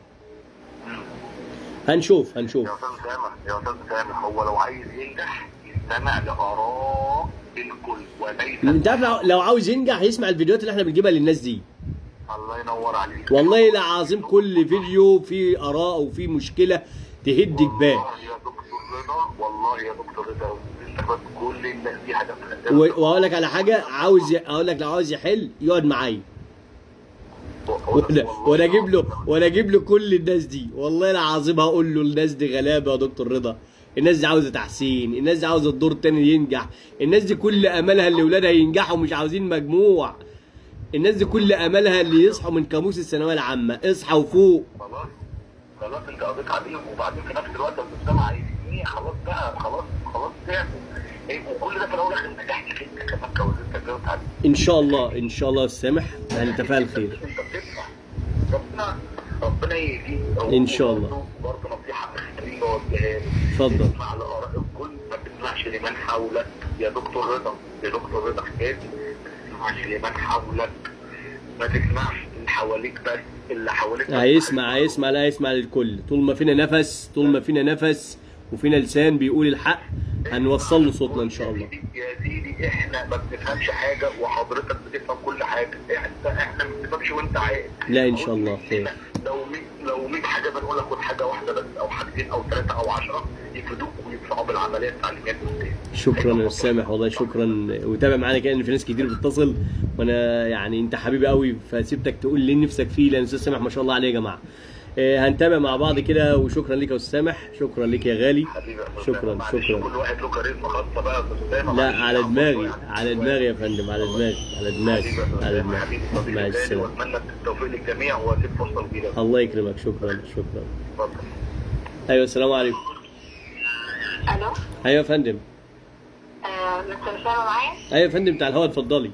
A: هنشوف هنشوف
E: يا استاذ سامح يا استاذ سامح هو لو عايز ينجح يستمع لاراء الكل وليس
A: انت عارف لو- لو عاوز ينجح يسمع الفيديوهات اللي احنا بنجيبها للناس دي
E: الله ينور عليك
A: والله العظيم كل فيديو فيه اراء وفيه مشكله تهد جبال
E: والله يا دكتور رضا والله يا دكتور رضا استفدت كل الناس دي حاجه في
A: و- واقول لك على حاجه عاوز ي- اقول لك لو عاوز يحل يقعد معايا ولا ولا اجيب له ولا اجيب له كل الناس دي والله العظيم هقول له الناس دي غلابه يا دكتور رضا الناس دي عاوزه تحسين الناس دي عاوزه الدور التاني ينجح الناس دي كل املها اللي ولادها ينجحوا مش عاوزين مجموع الناس دي كل املها اللي يصحوا من كابوس الثانويه العامه اصحى وفوق
E: خلاص خلاص انت قضيت عليهم وبعدين في نفس الوقت المجتمع عايز ايه خلاص بقى خلاص خلاص تعبوا ايه وكل ده في الاول والاخر انت نجحت فيه انت كمان كوزنت جاوبت عليه
A: ان شاء الله ان شاء الله السامح هنتفائل خير
E: انت بتسمع ربنا ربنا يهديك
A: إن شاء الله.
E: برضه نصيحه اخيره بوجهها لك.
A: اتفضل.
E: اسمع لاراء الكل ما تسمعش لمن حولك يا دكتور رضا يا دكتور رضا حكايتي ما تسمعش لمن حولك ما تسمعش اللي حواليك بس اللي حواليك بس.
A: هيسمع هيسمع لا هيسمع للكل طول ما فينا نفس طول ما فينا نفس وفينا لسان بيقول الحق هنوصل له صوتنا ان شاء الله
E: يا سيدي احنا ما بنفهمش حاجه وحضرتك بتفهم كل حاجه احنا احنا ما بنفهمش وانت عارف
A: لا، إن شاء الله خير.
E: لو 100 لو 100 حاجه بنقول لك خد حاجه واحده بس او حاجتين او ثلاثه او 10 يفيدوك ويدفعوا بالعمليه التعليميه قدام
A: شكرا يا استاذ سامح والله شكرا وتابع معانا كده ان في ناس كتير بتتصل وانا يعني انت حبيبي قوي فسيبتك تقول لي نفسك فيه لان استاذ سامح ما شاء الله عليه يا جماعه آه، هنتابع مع بعض كده وشكرا ليك يا استاذ سامح شكرا ليك يا غالي
E: حبيبي يا أستاذ
A: شكرا
E: سامح. معلش
A: شكرا
E: كل واحد له كاريزما خاصه بقى يا أستاذ سامح.
A: لا
E: معلش
A: على
E: يا
A: دماغي
E: عم.
A: على دماغي يا فندم على دماغي على دماغي
E: حبيبي يا أستاذ
A: على
E: سامح.
A: دماغي
E: حبيبي صديقي
A: مع
E: الغالي
A: السلامه
E: واتمنى التوفيق للجميع واسيب فرصه كبيره
A: الله يكرمك شكرا شكرا
E: اتفضل
A: ايوه السلام عليكم
D: الو
A: ايوه يا فندم
D: آه، مستر اسامه معايا
A: ايوه يا فندم بتاع الهوا اتفضلي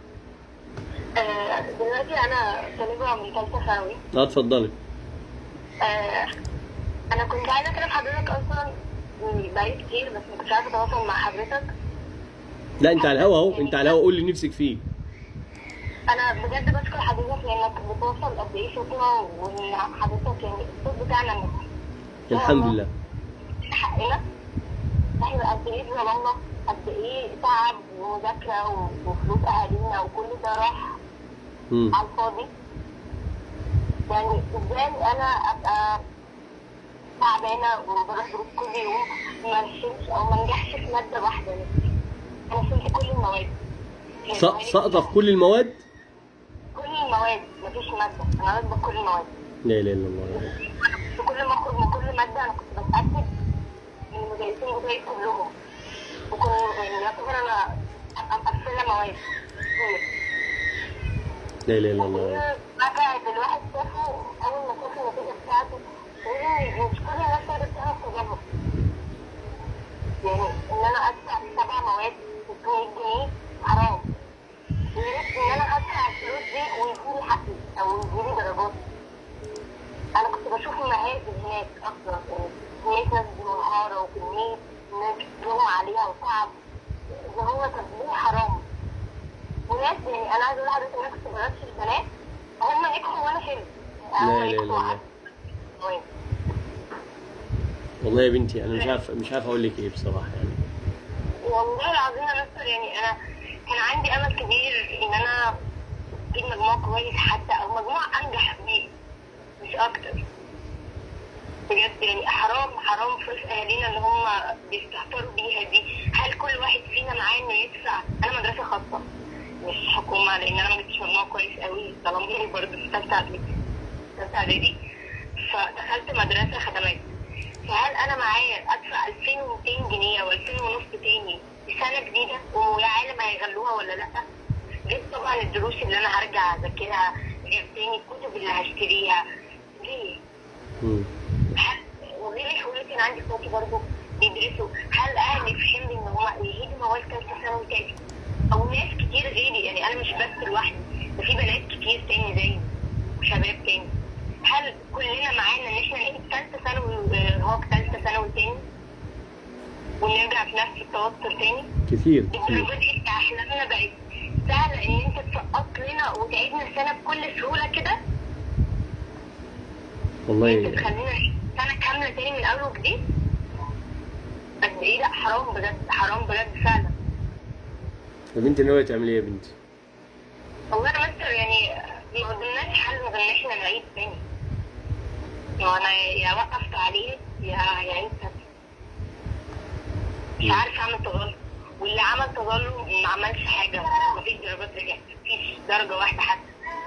D: آه، دلوقتي انا طالبه من ثالثه ثانوي
A: اه اتفضلي
D: آه، انا كنت عايزه اكلم حضرتك اصلا من بقالي كتير بس ما كنتش عارفه اتواصل مع حضرتك
A: لا انت على الهوا اهو انت على الهوا قول لي نفسك فيه
D: انا بجد بشكر حضرتك لانك بتوصل قد ايه صوتنا وان حضرتك يعني الصوت بتاعنا مش
A: الحمد لله
D: حقنا احنا قد ايه ظلمنا قد ايه تعب ومذاكره و- وفلوس اهالينا وكل ده راح
A: مم.
D: على الفاضي يعني ازاي انا ابقى تعبانه وبروح دروس كل يوم ما ارسمش او ما انجحش في ماده واحده بس. انا شلت كل المواد
A: س- ساقطه في كل المواد
D: كل المواد مفيش ماده انا راكبه كل المواد
A: لا اله الا الله
D: في كل ما اخرج من كل ماده انا كنت بتاكد من المدرسين بتوعي كلهم وكنت يعني يعتبر انا مقفله مواد
A: لا اله الا الله
D: بقى الواحد شافه اول ما شاف النتيجه بتاعته يقول مش كل الناس تقدر تعمل تجارب يعني ان انا ادفع سبع مواد ب 200 جنيه حرام يا ريت ان انا ادفع الفلوس دي ويجيلي حقي او يجيلي درجات انا كنت بشوف المهازل هناك اصلا يعني كمية ناس بمهارة وكمية ناس بتلوم عليها وتعب اللي هو طب ليه حرام وناس يعني انا عايزه اقول لحضرتك ان انا كنت بغش البنات هم نجحوا وانا فيلم
A: لا إله إلا الله. والله يا بنتي انا مش عارف مش عارف اقول لك ايه بصراحه يعني
D: والله العظيم يا مستر يعني انا كان عندي امل كبير ان انا اجيب مجموع كويس حتى او مجموع انجح بيه مش اكتر بجد يعني حرام حرام فلوس اهالينا اللي هم بيستهتروا بيها دي هل كل واحد فينا معاه انه يدفع انا مدرسه خاصه مش حكومه لان انا ما جبتش مجموع كويس قوي ظلموني برضه في ثالثه اعدادي ثالثه اعدادي فدخلت مدرسه خدمات فهل انا معايا ادفع 2200 جنيه او 2000 ونص تاني لسنه جديده ويا عالم هيغلوها ولا لا غير طبعا الدروس اللي انا هرجع اذاكرها غير تاني الكتب اللي هشتريها ليه؟
A: مم.
D: هل وغير اخواتي كان عندي اخواتي برضه بيدرسوا هل اهلي في حمل ان هم يجيبوا مواد ثالثه ثانوي تاني؟ او ناس كتير غيري يعني انا مش بس لوحدي ده في بنات كتير تاني زيي وشباب تاني هل كلنا معانا ان احنا نجيب ثالثه ثانوي آه، هو ثالثه ثانوي تاني ونرجع في نفس التوتر تاني
A: كتير كتير
D: الدرجات دي احلامنا بقت سهله ان انت تسقط لنا وتعيدنا السنه بكل سهوله كده انت
A: والله
D: تخلينا نعيد سنه كامله تاني من اول وجديد قد ايه لا حرام بجد حرام بجد فعلا
A: طب انت ناويه تعملي ايه يا بنتي؟
D: والله يا مستر يعني ما قدمناش حل غير ان احنا نعيد تاني ما انا يا وقف تعليم يا يا عيد تاني مش عارف اعمل تظلم واللي عمل تظلم ما عملش حاجه مفيش درجات رجعت مفيش درجه واحده حتى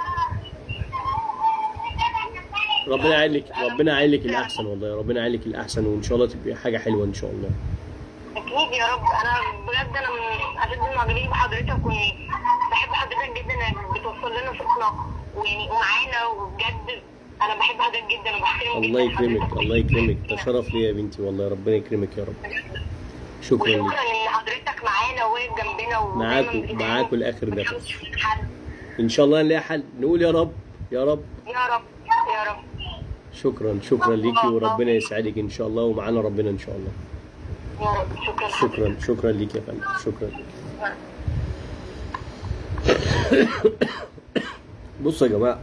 A: ربنا يعين لك ربنا يعين لك الاحسن والله ربنا يعين لك الاحسن وان شاء الله تبقي حاجه حلوه ان شاء الله
D: اكيد يا رب انا بجد انا من اشد المعجبين بحضرتك واني بحب حضرتك جدا انك بتوصل لنا صوتنا ويعني ومعانا وبجد انا بحب حضرتك جدا وبحترم جدا
A: الله يكرمك
D: حضرتك.
A: الله يكرمك ده شرف لي يا بنتي والله ربنا يكرمك يا رب شكرا
D: وشكرا
A: لك
D: ان حضرتك معانا وواقف جنبنا ودايما
A: معاكم
D: بتدعمنا.
A: معاكم لاخر
D: ما
A: نفس
D: تحاولش في الحل.
A: ان شاء الله نلاقي حل نقول يا رب يا رب
D: يا رب يا رب
A: شكرا شكرا ليكي وربنا يسعدك ان شاء الله ومعانا ربنا ان شاء الله
D: يا رب شكرا
A: شكرا شكرا ليك يا فندم شكرا بصوا يا جماعه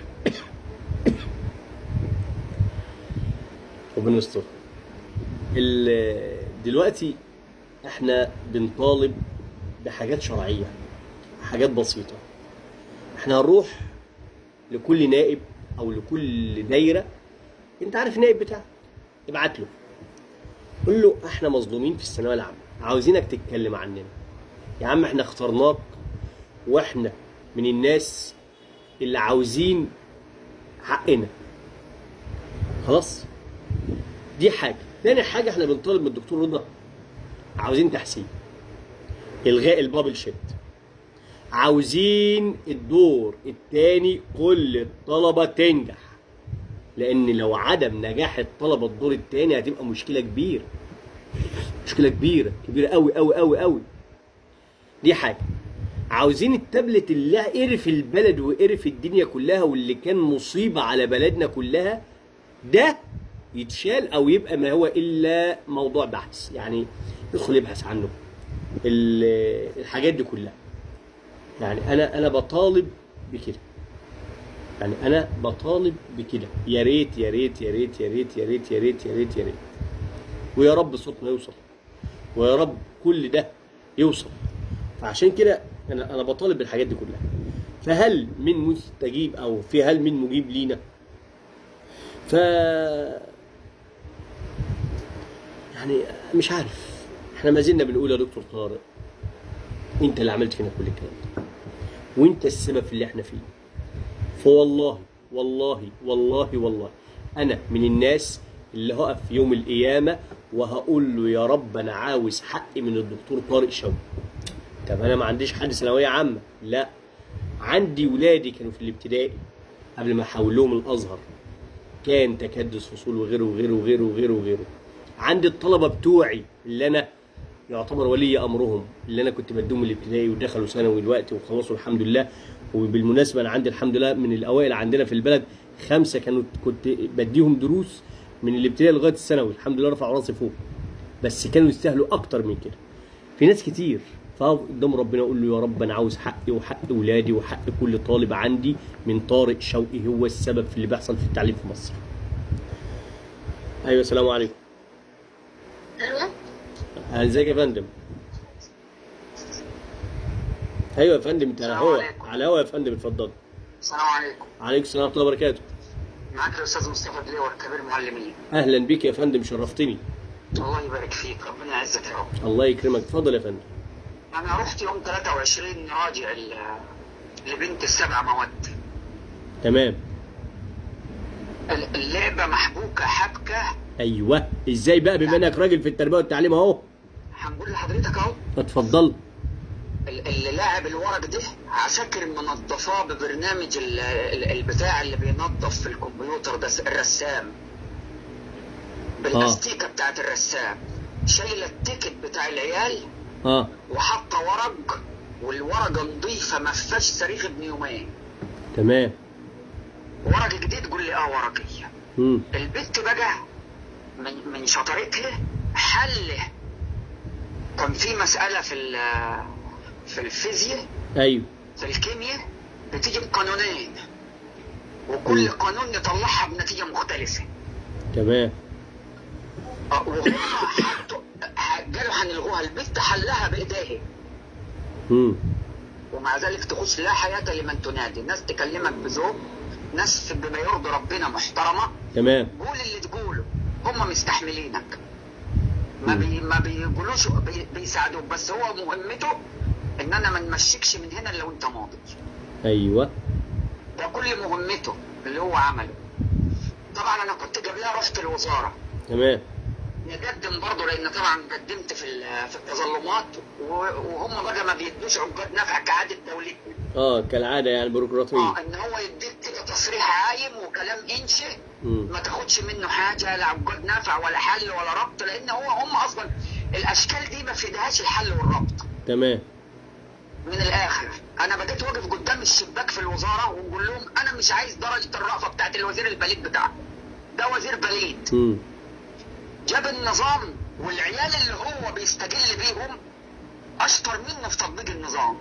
A: ربنا يستر ال- دلوقتي احنا بنطالب بحاجات شرعيه حاجات بسيطه احنا هنروح لكل نائب او لكل دايره انت عارف النائب بتاعك ابعت له قول له احنا مظلومين في الثانويه العامه عاوزينك تتكلم عننا يا عم احنا اخترناك واحنا من الناس اللي عاوزين حقنا خلاص دي حاجه تاني حاجه احنا بنطالب من الدكتور رضا عاوزين تحسين الغاء البابل شيت عاوزين الدور الثاني كل الطلبه تنجح لان لو عدم نجاح الطلبه الدور الثاني هتبقى مشكله كبيره مشكله كبيره كبيره قوي قوي قوي قوي دي حاجه عاوزين التابلت اللي قرف البلد وقرف الدنيا كلها واللي كان مصيبه على بلدنا كلها ده يتشال او يبقى ما هو الا موضوع بحث يعني يدخل يبحث عنه ال- الحاجات دي كلها يعني انا انا بطالب بكده يعني انا بطالب بكده يا ريت يا ريت يا ريت يا ريت يا ريت يا ريت يا ريت يا ريت ويا رب صوتنا يوصل ويا رب كل ده يوصل فعشان كده انا انا بطالب بالحاجات دي كلها فهل من مستجيب او في هل من مجيب لينا ف يعني مش عارف احنا ما زلنا بنقول يا دكتور طارق انت اللي عملت فينا كل الكلام ده وانت السبب في اللي احنا فيه فوالله والله والله والله انا من الناس اللي هقف يوم القيامه وهقول له يا رب انا عاوز حقي من الدكتور طارق شوقي طب انا ما عنديش حد ثانويه عامه لا عندي ولادي كانوا في الابتدائي قبل ما احولهم الازهر كان تكدس فصول وغيره وغيره وغيره وغيره وغيره عندي الطلبه بتوعي اللي انا يعتبر ولي امرهم اللي انا كنت بديهم الابتدائي ودخلوا ثانوي دلوقتي وخلصوا الحمد لله وبالمناسبه انا عندي الحمد لله من الاوائل عندنا في البلد خمسه كانوا كنت بديهم دروس من الابتدائي لغايه الثانوي الحمد لله رفعوا راسي فوق بس كانوا يستاهلوا اكتر من كده في ناس كتير فاقف قدام ربنا اقول له يا رب انا عاوز حقي وحق اولادي وحق كل طالب عندي من طارق شوقي هو السبب في اللي بيحصل في التعليم في مصر. ايوه السلام عليكم.
C: ايوه
A: ازيك يا فندم؟ ايوه يا فندم انت على
E: السلام
A: هوا
E: عليكم.
A: على هوا يا فندم اتفضل.
E: السلام عليكم
A: عليكم السلام ورحمه الله وبركاته.
E: معاك الاستاذ مصطفى دليور كبير معلمين
A: اهلا بيك يا فندم شرفتني.
E: الله يبارك فيك ربنا يعزك يا رب
A: الله يكرمك اتفضل يا فندم.
E: انا رحت يوم 23 راجع ل- لبنت السبع مواد
A: تمام
E: ال- اللعبه محبوكه حبكه
A: ايوه ازاي بقى بما انك راجل في التربيه والتعليم اهو
E: هنقول لحضرتك اهو
A: اتفضل.
E: ال- اللي لاعب الورق ده عساكر منظفاه ببرنامج ال- ال- البتاع اللي بينظف في الكمبيوتر ده الرسام بالاستيكه بتاعت الرسام شايله التيكت بتاع العيال
A: اه
E: وحاطه ورق والورقه نظيفه ما فيهاش صريخ ابن يومين
A: تمام.
E: ورق جديد قول لي اه ورقي
A: امم
E: البت بقى من من شطارتها حل كان في مساله في ال- في الفيزياء
A: ايوه
E: في الكيمياء بتيجي بقانونين وكل
A: مم.
E: قانون نطلعها بنتيجه مختلفه
A: تمام.
E: آه، وهم حطوا قالوا هنلغوها البت حلها بايديها
A: امم
E: ومع ذلك تخش لا حياه لمن تنادي ناس تكلمك بذوق ناس بما يرضي ربنا محترمه
A: تمام.
E: قول اللي تقوله هم مستحملينك ما بي ما بيقولوش بي بيساعدوك بس هو مهمته ان انا ما نمشيكش من هنا الا وانت ماضي
A: ايوه
E: ده كل مهمته اللي هو عمله طبعا انا كنت قبلها رحت الوزاره
A: تمام.
E: نقدم برضه لان طبعا قدمت في ال- في التظلمات و- وهم بقى ما بيدوش عقاد نفع كعاده دولتنا
A: اه كالعاده يعني بيروقراطيه.
E: اه ان هو يديك كده تصريح عايم وكلام انشئ
A: مم.
E: ما تاخدش منه حاجه لا عقاد نفع ولا حل ولا ربط لان هو هم اصلا الاشكال دي ما فيدهاش الحل والربط
A: تمام.
E: من الاخر انا بديت واقف قدام الشباك في الوزاره ونقول لهم انا مش عايز درجه الرأفه بتاعت الوزير البليد بتاعه ده وزير بليد
A: امم
E: جاب النظام والعيال اللي هو بيستجل بيهم اشطر منه في تطبيق النظام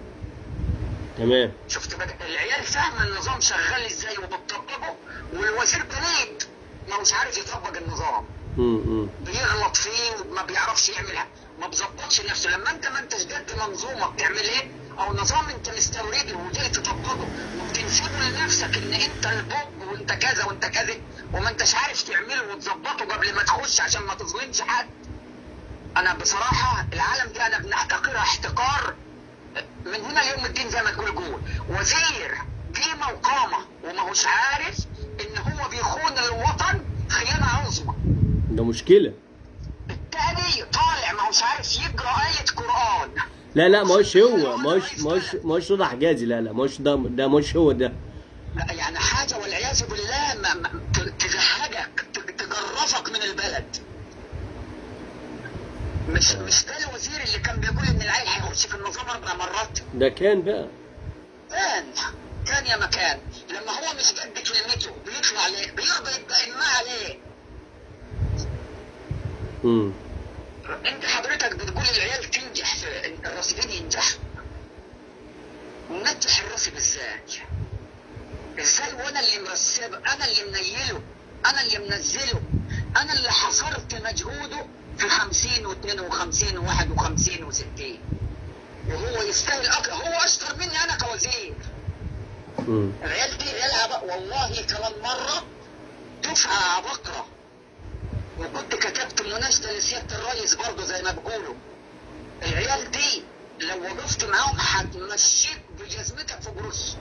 A: تمام.
E: شفت بقى العيال فاهمه النظام شغال ازاي وبتطبقه والوزير بليد ما مش عارف يطبق النظام
A: امم
E: بيغلط فيه وما بيعرفش يعملها ما بيظبطش نفسه لما انت ما انتش جد منظومه بتعمل ايه او نظام انت مستورده وجاي تطبقه وبتنسبه لنفسك ان انت البوب وانت كذا وانت كذا وما انتش عارف تعمله وتظبطه قبل ما تخش عشان ما تظلمش حد انا بصراحه العالم دي انا بنحتقرها احتقار من هنا ليوم الدين زي ما تقول جول وزير قيمه وقامه وما هوش عارف ان هو بيخون الوطن خيانه عظمى
A: ده مشكله.
E: التاني طالع ما هوش عارف يقرا آية قرآن
A: لا لا ما هوش هو ما هوش ما هوش ما هوش رضا حجازي لا لا ما هوش ده ده مش هو ده.
E: لا يعني حاجة والعياذ بالله ما ما ت- تزهقك ت- تجرفك من البلد مش مش ده الوزير اللي كان بيقول ان العيل هيخش في النظام اربع مرات
A: ده كان بقى.
E: كان كان يا مكان لما هو مش قد كلمته بيطلع ليه بيرضى يبقى إماه عليه
A: امم
E: انت حضرتك بتقول العيال تنجح في الرصيدين ينجحوا وننجح الرصيد ازاي؟ ازاي وانا اللي مرسبه انا اللي منيله انا اللي منزله انا اللي حصرت مجهوده في 50 و52 و51 و60 وهو يستاهل اكتر هو اشطر مني انا كوزير
A: امم
E: العيال دي عيالها بقى والله كمان مره دفعه عبقره وكنت كتبت مناشده لسياده الرئيس برضه زي ما بيقولوا العيال دي لو وقفت معاهم هتمشيك بجزمتك في جروس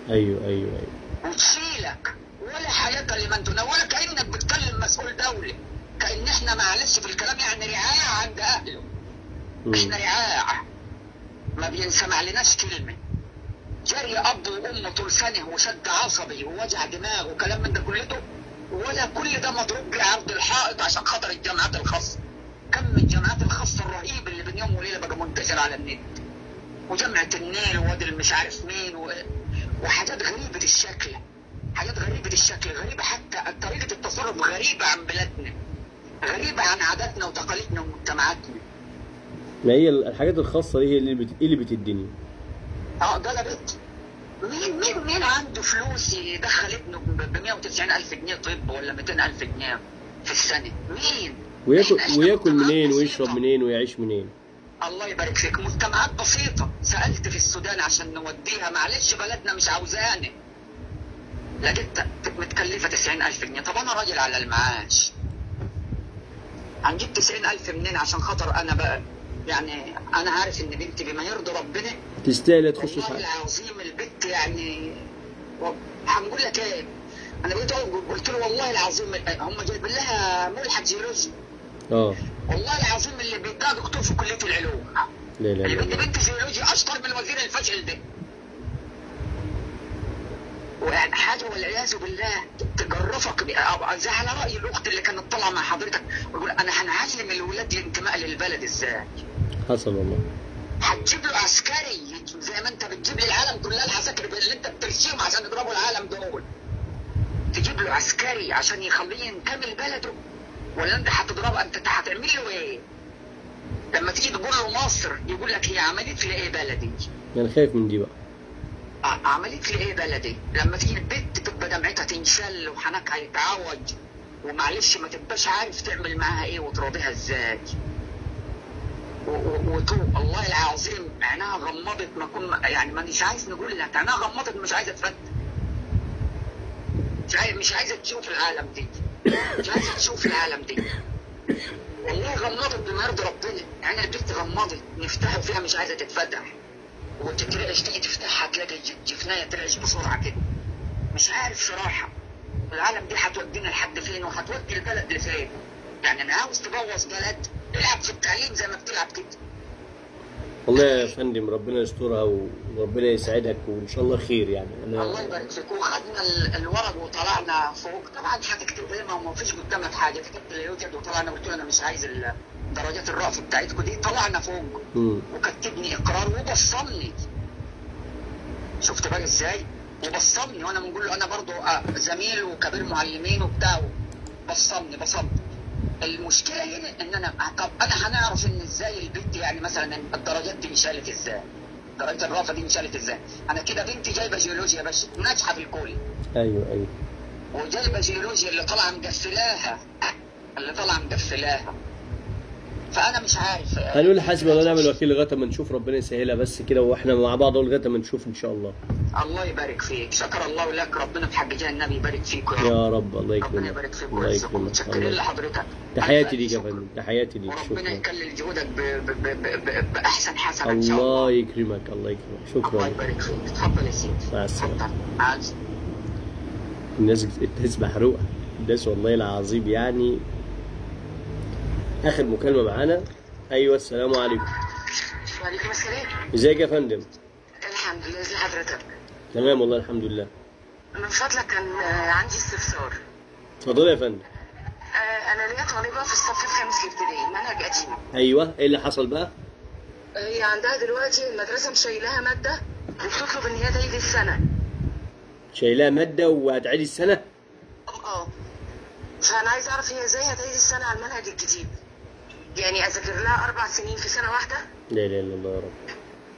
A: ايوه ايوه ايوه
F: وتشيلك ولا حياة لمن دون ولا كأنك بتكلم مسؤول دولي كأن احنا معلش في الكلام يعني رعاية عند أهله
A: مم.
F: احنا رعاية ما بينسمع لناش كلمة جري أب وأم طول سنة وشد عصبي ووجع دماغ وكلام من ده كلته ولا كل ده مضروب بعرض الحائط عشان خاطر الجامعات الخاصة كم من الجامعات الخاصة الرهيب اللي بين يوم وليلة بقى منتشر على النت وجامعة النيل ووادي المش عارف مين و... وحاجات غريبة الشكل حاجات غريبة الشكل غريبة حتى طريقة التصرف غريبة عن بلادنا غريبة عن عاداتنا وتقاليدنا ومجتمعاتنا
A: ما هي الحاجات الخاصه دي هي اللي بت... اللي بتديني
F: اه ده بيت مين مين مين عنده فلوس يدخل ابنه ب 190 الف جنيه طب ولا 200 الف جنيه في السنه مين
A: وياكل
F: إحنا- إحنا
A: وياكل
F: مجتمعات
A: منين
F: بسيطة.
A: ويشرب منين ويعيش منين
F: الله يبارك فيك مجتمعات بسيطة سألت في السودان عشان نوديها معلش بلدنا مش عاوزاني لقيت متكلفة 90 ألف جنيه طب أنا راجل على المعاش هنجيب 90 ألف منين عشان خاطر أنا بقى يعني أنا عارف إن بنتي بما يرضي ربنا
A: تستاهل تخش في
F: والله
A: حاجه
F: العظيم البت يعني و- هنقول لك ايه انا بقيت أقول- قلت له والله العظيم هم جايبين لها ملحق جيولوجي
A: اه
F: والله العظيم اللي بيديها دكتور في كليه العلوم
A: لا لا
F: اللي
A: لا
F: بدي
A: لا.
F: بنت جيولوجي اشطر من وزير الفشل ده ويعني حاجه والعياذ بالله تجرفك ب- زي على راي الاخت اللي كانت طالعه مع حضرتك ويقول انا هنعلم الولاد الانتماء للبلد ازاي
A: حصل والله
F: هتجيب له عسكري زي ما انت بتجيب للعالم كلها العساكر اللي انت بترسيهم عشان يضربوا العالم دول تجيب له عسكري عشان يخليه ينتمي لبلده ولا انت هتضربه انت هتعمل له ايه؟ لما تيجي تقول له مصر يقول لك هي عملت لي ايه بلدي؟
A: انا خايف من دي بقى
F: ع- عملت لي ايه بلدي؟ لما تيجي البت تبقى دمعتها تنشل وحنكها هيتعوج ومعلش ما تبقاش عارف تعمل معاها ايه وتراضيها ازاي. و- و- وتوب الله العظيم عينها غمضت ما كن يعني مانيش عايز نقول لك عينها غمضت مش عايزه تفتح مش عايز مش عايزه تشوف العالم دي مش عايزه تشوف العالم دي والله غمضت بما يرضي ربنا يعني البنت غمضت نفتحها فيها مش عايزه تتفتح وتترعش تيجي تفتحها تلاقي ج- جفنايه ترعش بسرعه كده مش عارف صراحه العالم دي هتودينا لحد فين وهتودي البلد لفين يعني انا عاوز تبوظ بلد العب في التعليم زي ما بتلعب كده
A: والله يا فندم ربنا يسترها وربنا يسعدك وان شاء الله خير يعني
F: الله
A: انا
F: يبارك فيك وخدنا ال- الورق وطلعنا فوق طبعا هتكتب ايه ما هو ما فيش قدامك حاجه كتبت لا يوجد وطلعنا قلت له انا مش عايز ال- درجات الرأف بتاعتكم دي طلعنا فوق
A: مم.
F: وكتبني اقرار وبصمني شفت بقى ازاي وبصمني وانا بنقول له انا برضو آه، زميل وكبير معلمين وبتاع بصمني بصمني المشكله هنا ان انا طب انا هنعرف ان ازاي البنت يعني مثلا الدرجات دي انشالت ازاي درجه الرافه دي انشالت ازاي انا كده بنتي جايبه جيولوجيا بس ناجحه في الكليه
A: ايوه ايوه
F: وجايبه جيولوجيا اللي طالعه مقفلاها اللي طالعه مقفلاها فانا مش عارف
A: هنقول حسبي الله ونعم الوكيل لغايه ما نشوف ربنا يسهلها بس كده واحنا مع بعض أهو لغايه ما نشوف ان شاء الله
F: الله يبارك فيك شكر الله لك ربنا في حق جاه النبي يبارك فيك يا رب
A: يا رب الله
F: ربنا
A: يكرمك
F: يبارك فيك
A: الله
F: ويرزقك
A: يكرمك
F: متشكرين
A: الله
F: لحضرتك
A: تحياتي
F: ألف
A: ليك يا
F: شكر.
A: فندم تحياتي ليك
F: وربنا
A: شكرا
F: يكلل جهودك ب... ب... ب... ب... ب... باحسن حسنه ان شاء الله
A: الله يكرمك الله يكرمك
F: الله
A: شكرا
F: يبارك فيك اتفضل يا سيدي
A: مع السلامة.
F: اتفضل. مع السلامه
A: الناس الناس محروقه الناس والله العظيم يعني اخر مكالمه معانا ايوه السلام عليكم
C: وعليكم السلام
A: ازيك يا فندم
C: الحمد لله ازي حضرتك
A: تمام والله الحمد لله
C: من فضلك كان آه، عندي استفسار
A: اتفضل يا فندم
C: آه، انا ليا طالبه في الصف الخامس الابتدائي منهج قديم
A: ايوه ايه اللي حصل بقى
C: هي عندها دلوقتي المدرسه مشايلاها ماده وبتطلب ان هي تعيد السنه
A: شايلها ماده وهتعيد السنه
C: اه فانا عايز اعرف هي ازاي هتعيد السنه على المنهج الجديد يعني اذاكر لها اربع سنين في سنه واحده
A: لا اله الا الله يا رب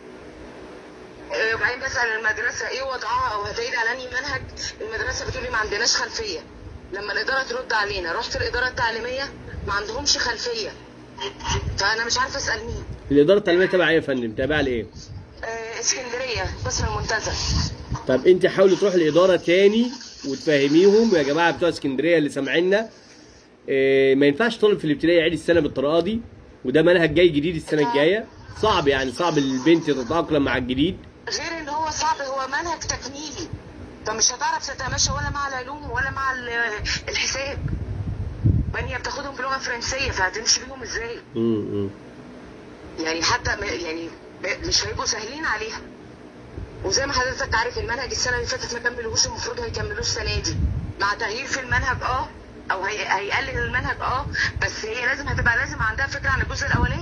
C: آه، وبعدين بسال المدرسه ايه وضعها او هتعيد على انهي منهج المدرسه بتقول لي ما عندناش خلفيه لما الاداره ترد علينا رحت الاداره التعليميه ما عندهمش خلفيه فانا مش عارفه اسال مين
A: الاداره التعليميه تبع ايه يا فندم تابعه لايه
C: آه، اسكندريه قسم المنتزه
A: طب انت حاولي تروح الاداره تاني وتفهميهم يا جماعه بتوع اسكندريه اللي سامعينا اه ما ينفعش طالب في الابتدائي يعيد السنه بالطريقه دي وده منهج جاي جديد السنه الجايه صعب يعني صعب البنت تتاقلم مع الجديد
C: غير ان هو صعب هو منهج تكميلي فمش هتعرف تتماشى ولا مع العلوم ولا مع ال- الحساب بنية بتاخدهم بلغه فرنسيه فهتمشي بيهم ازاي
A: امم
C: يعني حتى م- يعني ب- مش هيبقوا سهلين عليها وزي ما حضرتك عارف المنهج السنه اللي فاتت ما كملوش المفروض هيكملوه السنه دي مع تغيير في المنهج اه او هي... هيقلل المنهج اه بس هي لازم هتبقى لازم عندها فكره عن الجزء الاولاني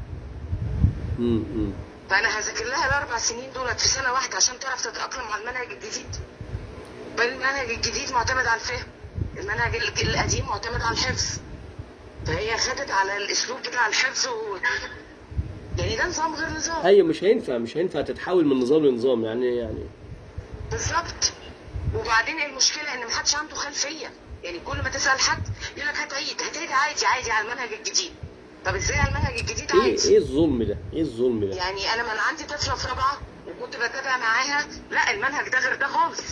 A: امم
C: فانا هذاكر لها الاربع سنين دولت في سنه واحده عشان تعرف تتاقلم على المنهج الجديد بل المنهج الجديد معتمد على الفهم المنهج ال- القديم معتمد على الحفظ فهي خدت على الاسلوب بتاع الحفظ و... يعني ده نظام غير نظام
A: ايوه مش هينفع مش هينفع تتحول من نظام لنظام يعني يعني
C: بالظبط وبعدين المشكله ان محدش عنده خلفيه يعني كل ما تسال حد يقول لك هتعيد هتعيد عادي عادي على المنهج الجديد طب ازاي على المنهج الجديد
A: ايه
C: عادي
A: ايه الظلم ده ايه الظلم ده
C: يعني انا من عندي طفله في رابعه وكنت بتابع معاها لا المنهج ده غير ده خالص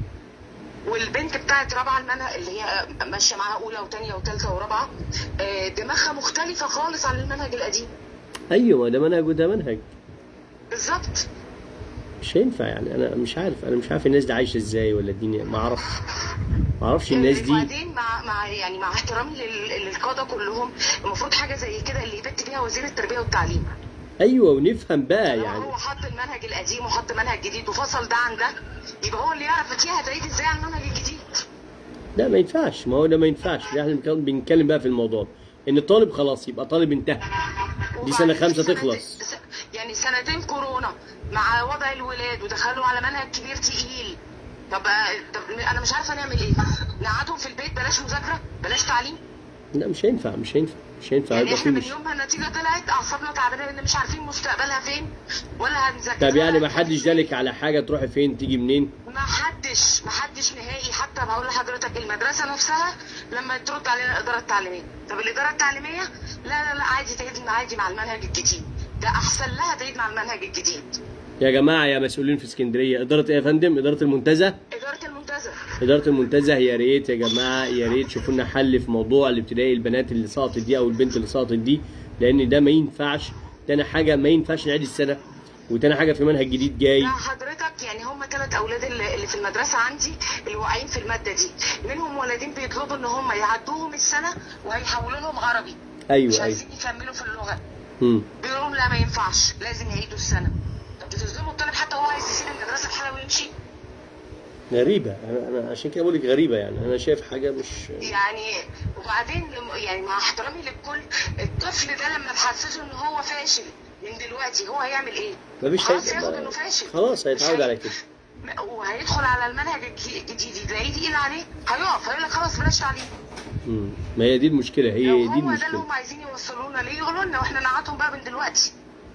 C: والبنت بتاعت رابعه المنهج اللي هي ماشيه معاها اولى وثانيه وثالثه ورابعه آه، دماغها مختلفه خالص عن المنهج القديم
A: ايوه ما ده منهج وده منهج
C: بالظبط
A: مش هينفع يعني انا مش عارف انا مش عارف الناس دي عايشه ازاي ولا الدنيا ما اعرفش ما اعرفش الناس دي
C: وبعدين مع مع يعني مع احترامي لل- للقاده كلهم المفروض حاجه زي كده اللي يبت بيها وزير التربيه والتعليم
A: ايوه ونفهم بقى
C: يعني
A: يعني
C: هو حط المنهج القديم وحط منهج جديد وفصل ده عن ده يبقى هو اللي يعرف فيها هتعيد ازاي على المنهج الجديد
A: لا ما ينفعش ما هو ده ما ينفعش ده احنا بنتكلم- بنتكلم بقى في الموضوع ان الطالب خلاص يبقى طالب انتهى دي سنة
C: وبعدين
A: خمسة
C: سنتين-
A: تخلص.
C: س- يعني سنتين كورونا مع وضع الولاد ودخلوا على منهج كبير تقيل طب طب انا مش عارفه نعمل ايه نقعدهم في البيت بلاش مذاكره بلاش تعليم
A: لا مش هينفع مش هينفع مش هينفع
C: يعني
A: يبقى
C: احنا
A: في
C: من
A: مش
C: يوم ما النتيجه طلعت اعصابنا تعبانه لان مش عارفين مستقبلها فين ولا هنذاكر
A: طب يعني ما حدش جالك على حاجه تروحي فين تيجي منين
C: ما حدش ما حدش نهائي حتى بقول لحضرتك المدرسه نفسها لما ترد علينا الاداره التعليميه طب الاداره التعليميه لا لا لا عادي تعيد عادي مع المنهج الجديد ده احسن لها تعيد مع المنهج الجديد
A: يا جماعه يا مسؤولين في اسكندريه اداره ايه يا فندم اداره المنتزه
C: اداره المنتزه
A: اداره المنتزه يا ريت يا جماعه يا ريت شوفوا لنا حل في موضوع الابتدائي البنات اللي سقطت دي او البنت اللي سقطت دي لان ده ما ينفعش تاني حاجه ما ينفعش نعيد السنه وتاني حاجه في منهج جديد جاي
C: لا حضرتك يعني هم ثلاث اولاد اللي اللي في المدرسه عندي اللي واقعين في الماده دي منهم ولدين بيطلبوا ان هم يعدوهم السنه وهيحولوا لهم عربي مش
A: ايوه ايوه
C: عايزين يكملوا في اللغه
A: مم.
C: بيقولوا لهم لا ما ينفعش لازم يعيدوا السنه طب بتظلموا الطالب حتى هو عايز يسيب المدرسه بحاله ويمشي
A: غريبه انا انا عشان كده بقول لك غريبه يعني انا شايف حاجه مش
C: يعني وبعدين يعني مع احترامي للكل الطفل ده لما تحسسه ان هو فاشل من دلوقتي هو هيعمل ايه؟
A: مفيش
C: خلاص
A: حاجه
C: ياخد انه فاشل
A: خلاص هيتعود
C: مش هي-
A: على كده
C: وهيدخل على المنهج الج- الجديد يلاقيه تقيل عليه هيقف هيقول لك خلاص بلاش تعليم
A: مم. ما هي دي المشكله هي
C: لو
A: دي
C: هو ده اللي
A: المشكله
C: هم عايزين يوصلونا ليه يقولوا لنا واحنا نقعدهم بقى من دلوقتي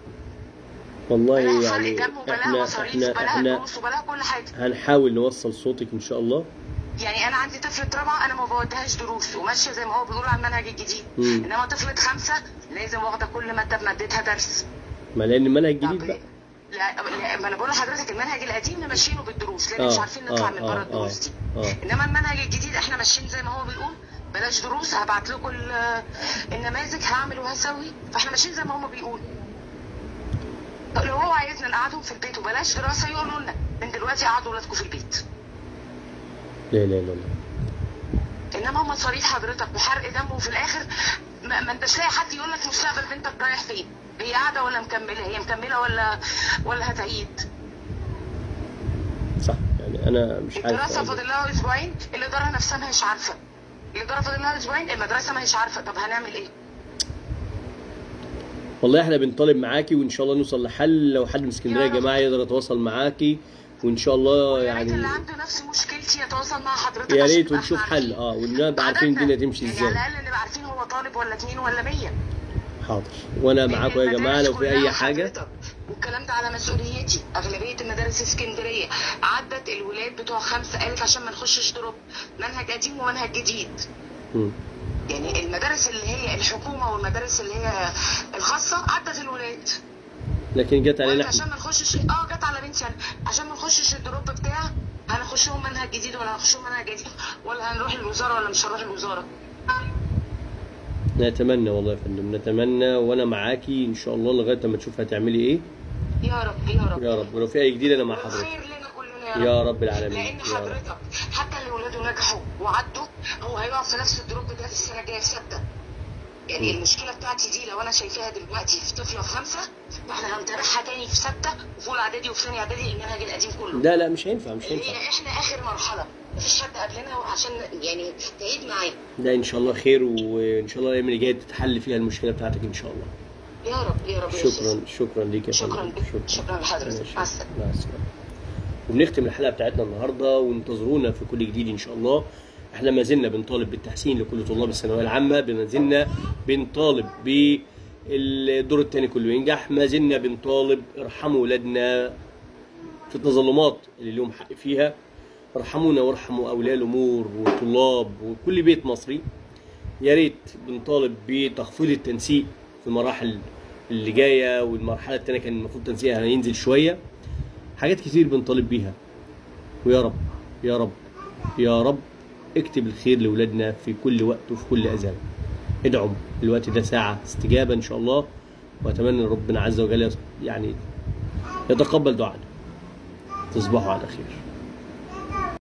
A: والله
C: بلاها فرق
A: يعني
C: دم وبلاها
A: احنا
C: مصاريف
A: احنا
C: وبلاها
A: احنا
C: دروس وبلاها كل حاجه
A: هنحاول نوصل صوتك ان شاء الله
C: يعني انا عندي طفله رابعه انا ما بوديهاش دروس وماشيه زي ما هو بيقول على المنهج الجديد
A: مم.
C: انما طفله خمسه لازم واخده كل ماده بمادتها درس
A: ما لان المنهج
C: طب
A: جديد بقى
C: لا لا، ما انا بقول لحضرتك المنهج القديم ماشيينه بالدروس لان
A: آه،
C: مش عارفين نطلع
A: آه،
C: من بره
A: آه،
C: الدروس دي
A: آه.
C: انما المنهج الجديد احنا ماشيين زي ما هو بيقول بلاش دروس هبعت لكم ال- النماذج هعمل وهسوي فاحنا ماشيين زي ما هم بيقولوا طب لو هو عايزنا نقعدهم في البيت وبلاش دراسه يقولوا لنا من دلوقتي قعدوا ولادكم في البيت
A: لا لا لا لا
C: انما هم مصاريف حضرتك وحرق دم وفي الاخر ما, ما انتش لاقي حد يقول لك مستقبل بنتك رايح فين هي قاعده ولا مكمله هي مكمله ولا ولا هتعيد
A: صح يعني انا مش عارف
C: الدراسه
A: أقول.
C: فاضل لها اسبوعين الاداره نفسها ما هيش عارفه الاداره فاضل لها اسبوعين المدرسه ما هيش عارفه طب هنعمل ايه
A: والله احنا بنطالب معاكي وان شاء الله نوصل لحل لو حد من اسكندريه يا
C: يا رب.
A: جماعه يقدر يتواصل معاكي وان شاء الله
C: يا ريت
A: يعني
C: اللي عنده نفس مشكلتي يتواصل مع حضرتك
A: يا
C: عشان
A: ريت
C: نبقى
A: ونشوف
C: احنا
A: حل
C: عارفين.
A: اه ونبقى عارفين
C: عددنا.
A: الدنيا تمشي
C: يعني
A: ازاي
C: على الاقل نبقى عارفين هو طالب ولا اتنين ولا 100
A: حاضر وانا معاكم يا جماعه لو في اي حاجه
C: حضرتك. والكلام ده على مسؤوليتي اغلبيه المدارس اسكندريه عدت الولاد بتوع خمسه قالت عشان ما نخشش دروب منهج قديم ومنهج جديد
A: مم.
C: يعني المدارس اللي هي الحكومه والمدارس اللي هي الخاصه عدت الولاد
A: لكن جت علينا
C: وقلت
A: احنا
C: عشان ما نخشش اه جت على بنتي انا عشان ما نخشش الدروب بتاع هنخشهم منهج جديد ولا هنخشهم منهج جديد ولا هنروح الوزاره ولا مش هنروح الوزاره
A: نتمنى والله يا فندم نتمنى وانا معاكي ان شاء الله لغايه ما تشوف هتعملي ايه
C: يا رب يا رب
A: يا رب ولو في اي جديد انا مع حضرتك
C: خير لنا كلنا يا
A: يا
C: رب
A: رب العالمين
C: لان
A: يا رب
C: حضرتك حتى اللي ولاده نجحوا وعدوا هو هيقع في نفس الدروب ده السنه الجايه في سته يعني المشكله بتاعتي دي لو انا شايفاها دلوقتي في طفله في خمسه فاحنا هنطرحها تاني في سته وفي اولى اعدادي وفي ثانيه اعدادي المنهج القديم كله
A: لا لا مش هينفع مش
C: اللي
A: هينفع
C: هي احنا اخر مرحله مفيش حد قبلنا عشان يعني تعيد معايا
A: ده ان شاء الله خير وان شاء الله الايام اللي جايه تتحل فيها المشكله بتاعتك ان شاء الله
C: يا رب يا رب يا
A: شكرا
C: أستاذ.
A: شكرا ليك يا
C: شكرا
A: فندم
C: لك. شكرا لحضرتك.
A: ماشي.
C: مع السلامة.
A: مع السلامه وبنختم الحلقه بتاعتنا النهارده وانتظرونا في كل جديد ان شاء الله احنا ما زلنا بنطالب بالتحسين لكل طلاب الثانويه العامه ما زلنا بنطالب بالدور الثاني كله ينجح ما زلنا بنطالب ارحموا ولادنا في التظلمات اللي لهم حق فيها ارحمونا وارحموا اولياء الامور وطلاب وكل بيت مصري يا ريت بنطالب بتخفيض التنسيق في المراحل اللي جايه والمرحله الثانيه كان المفروض تنسيقها هينزل شويه حاجات كتير بنطالب بيها ويا رب يا رب يا رب اكتب الخير لاولادنا في كل وقت وفي كل اذان ادعم الوقت ده ساعه استجابه ان شاء الله واتمنى ان ربنا عز وجل يعني يتقبل دعائنا تصبحوا على خير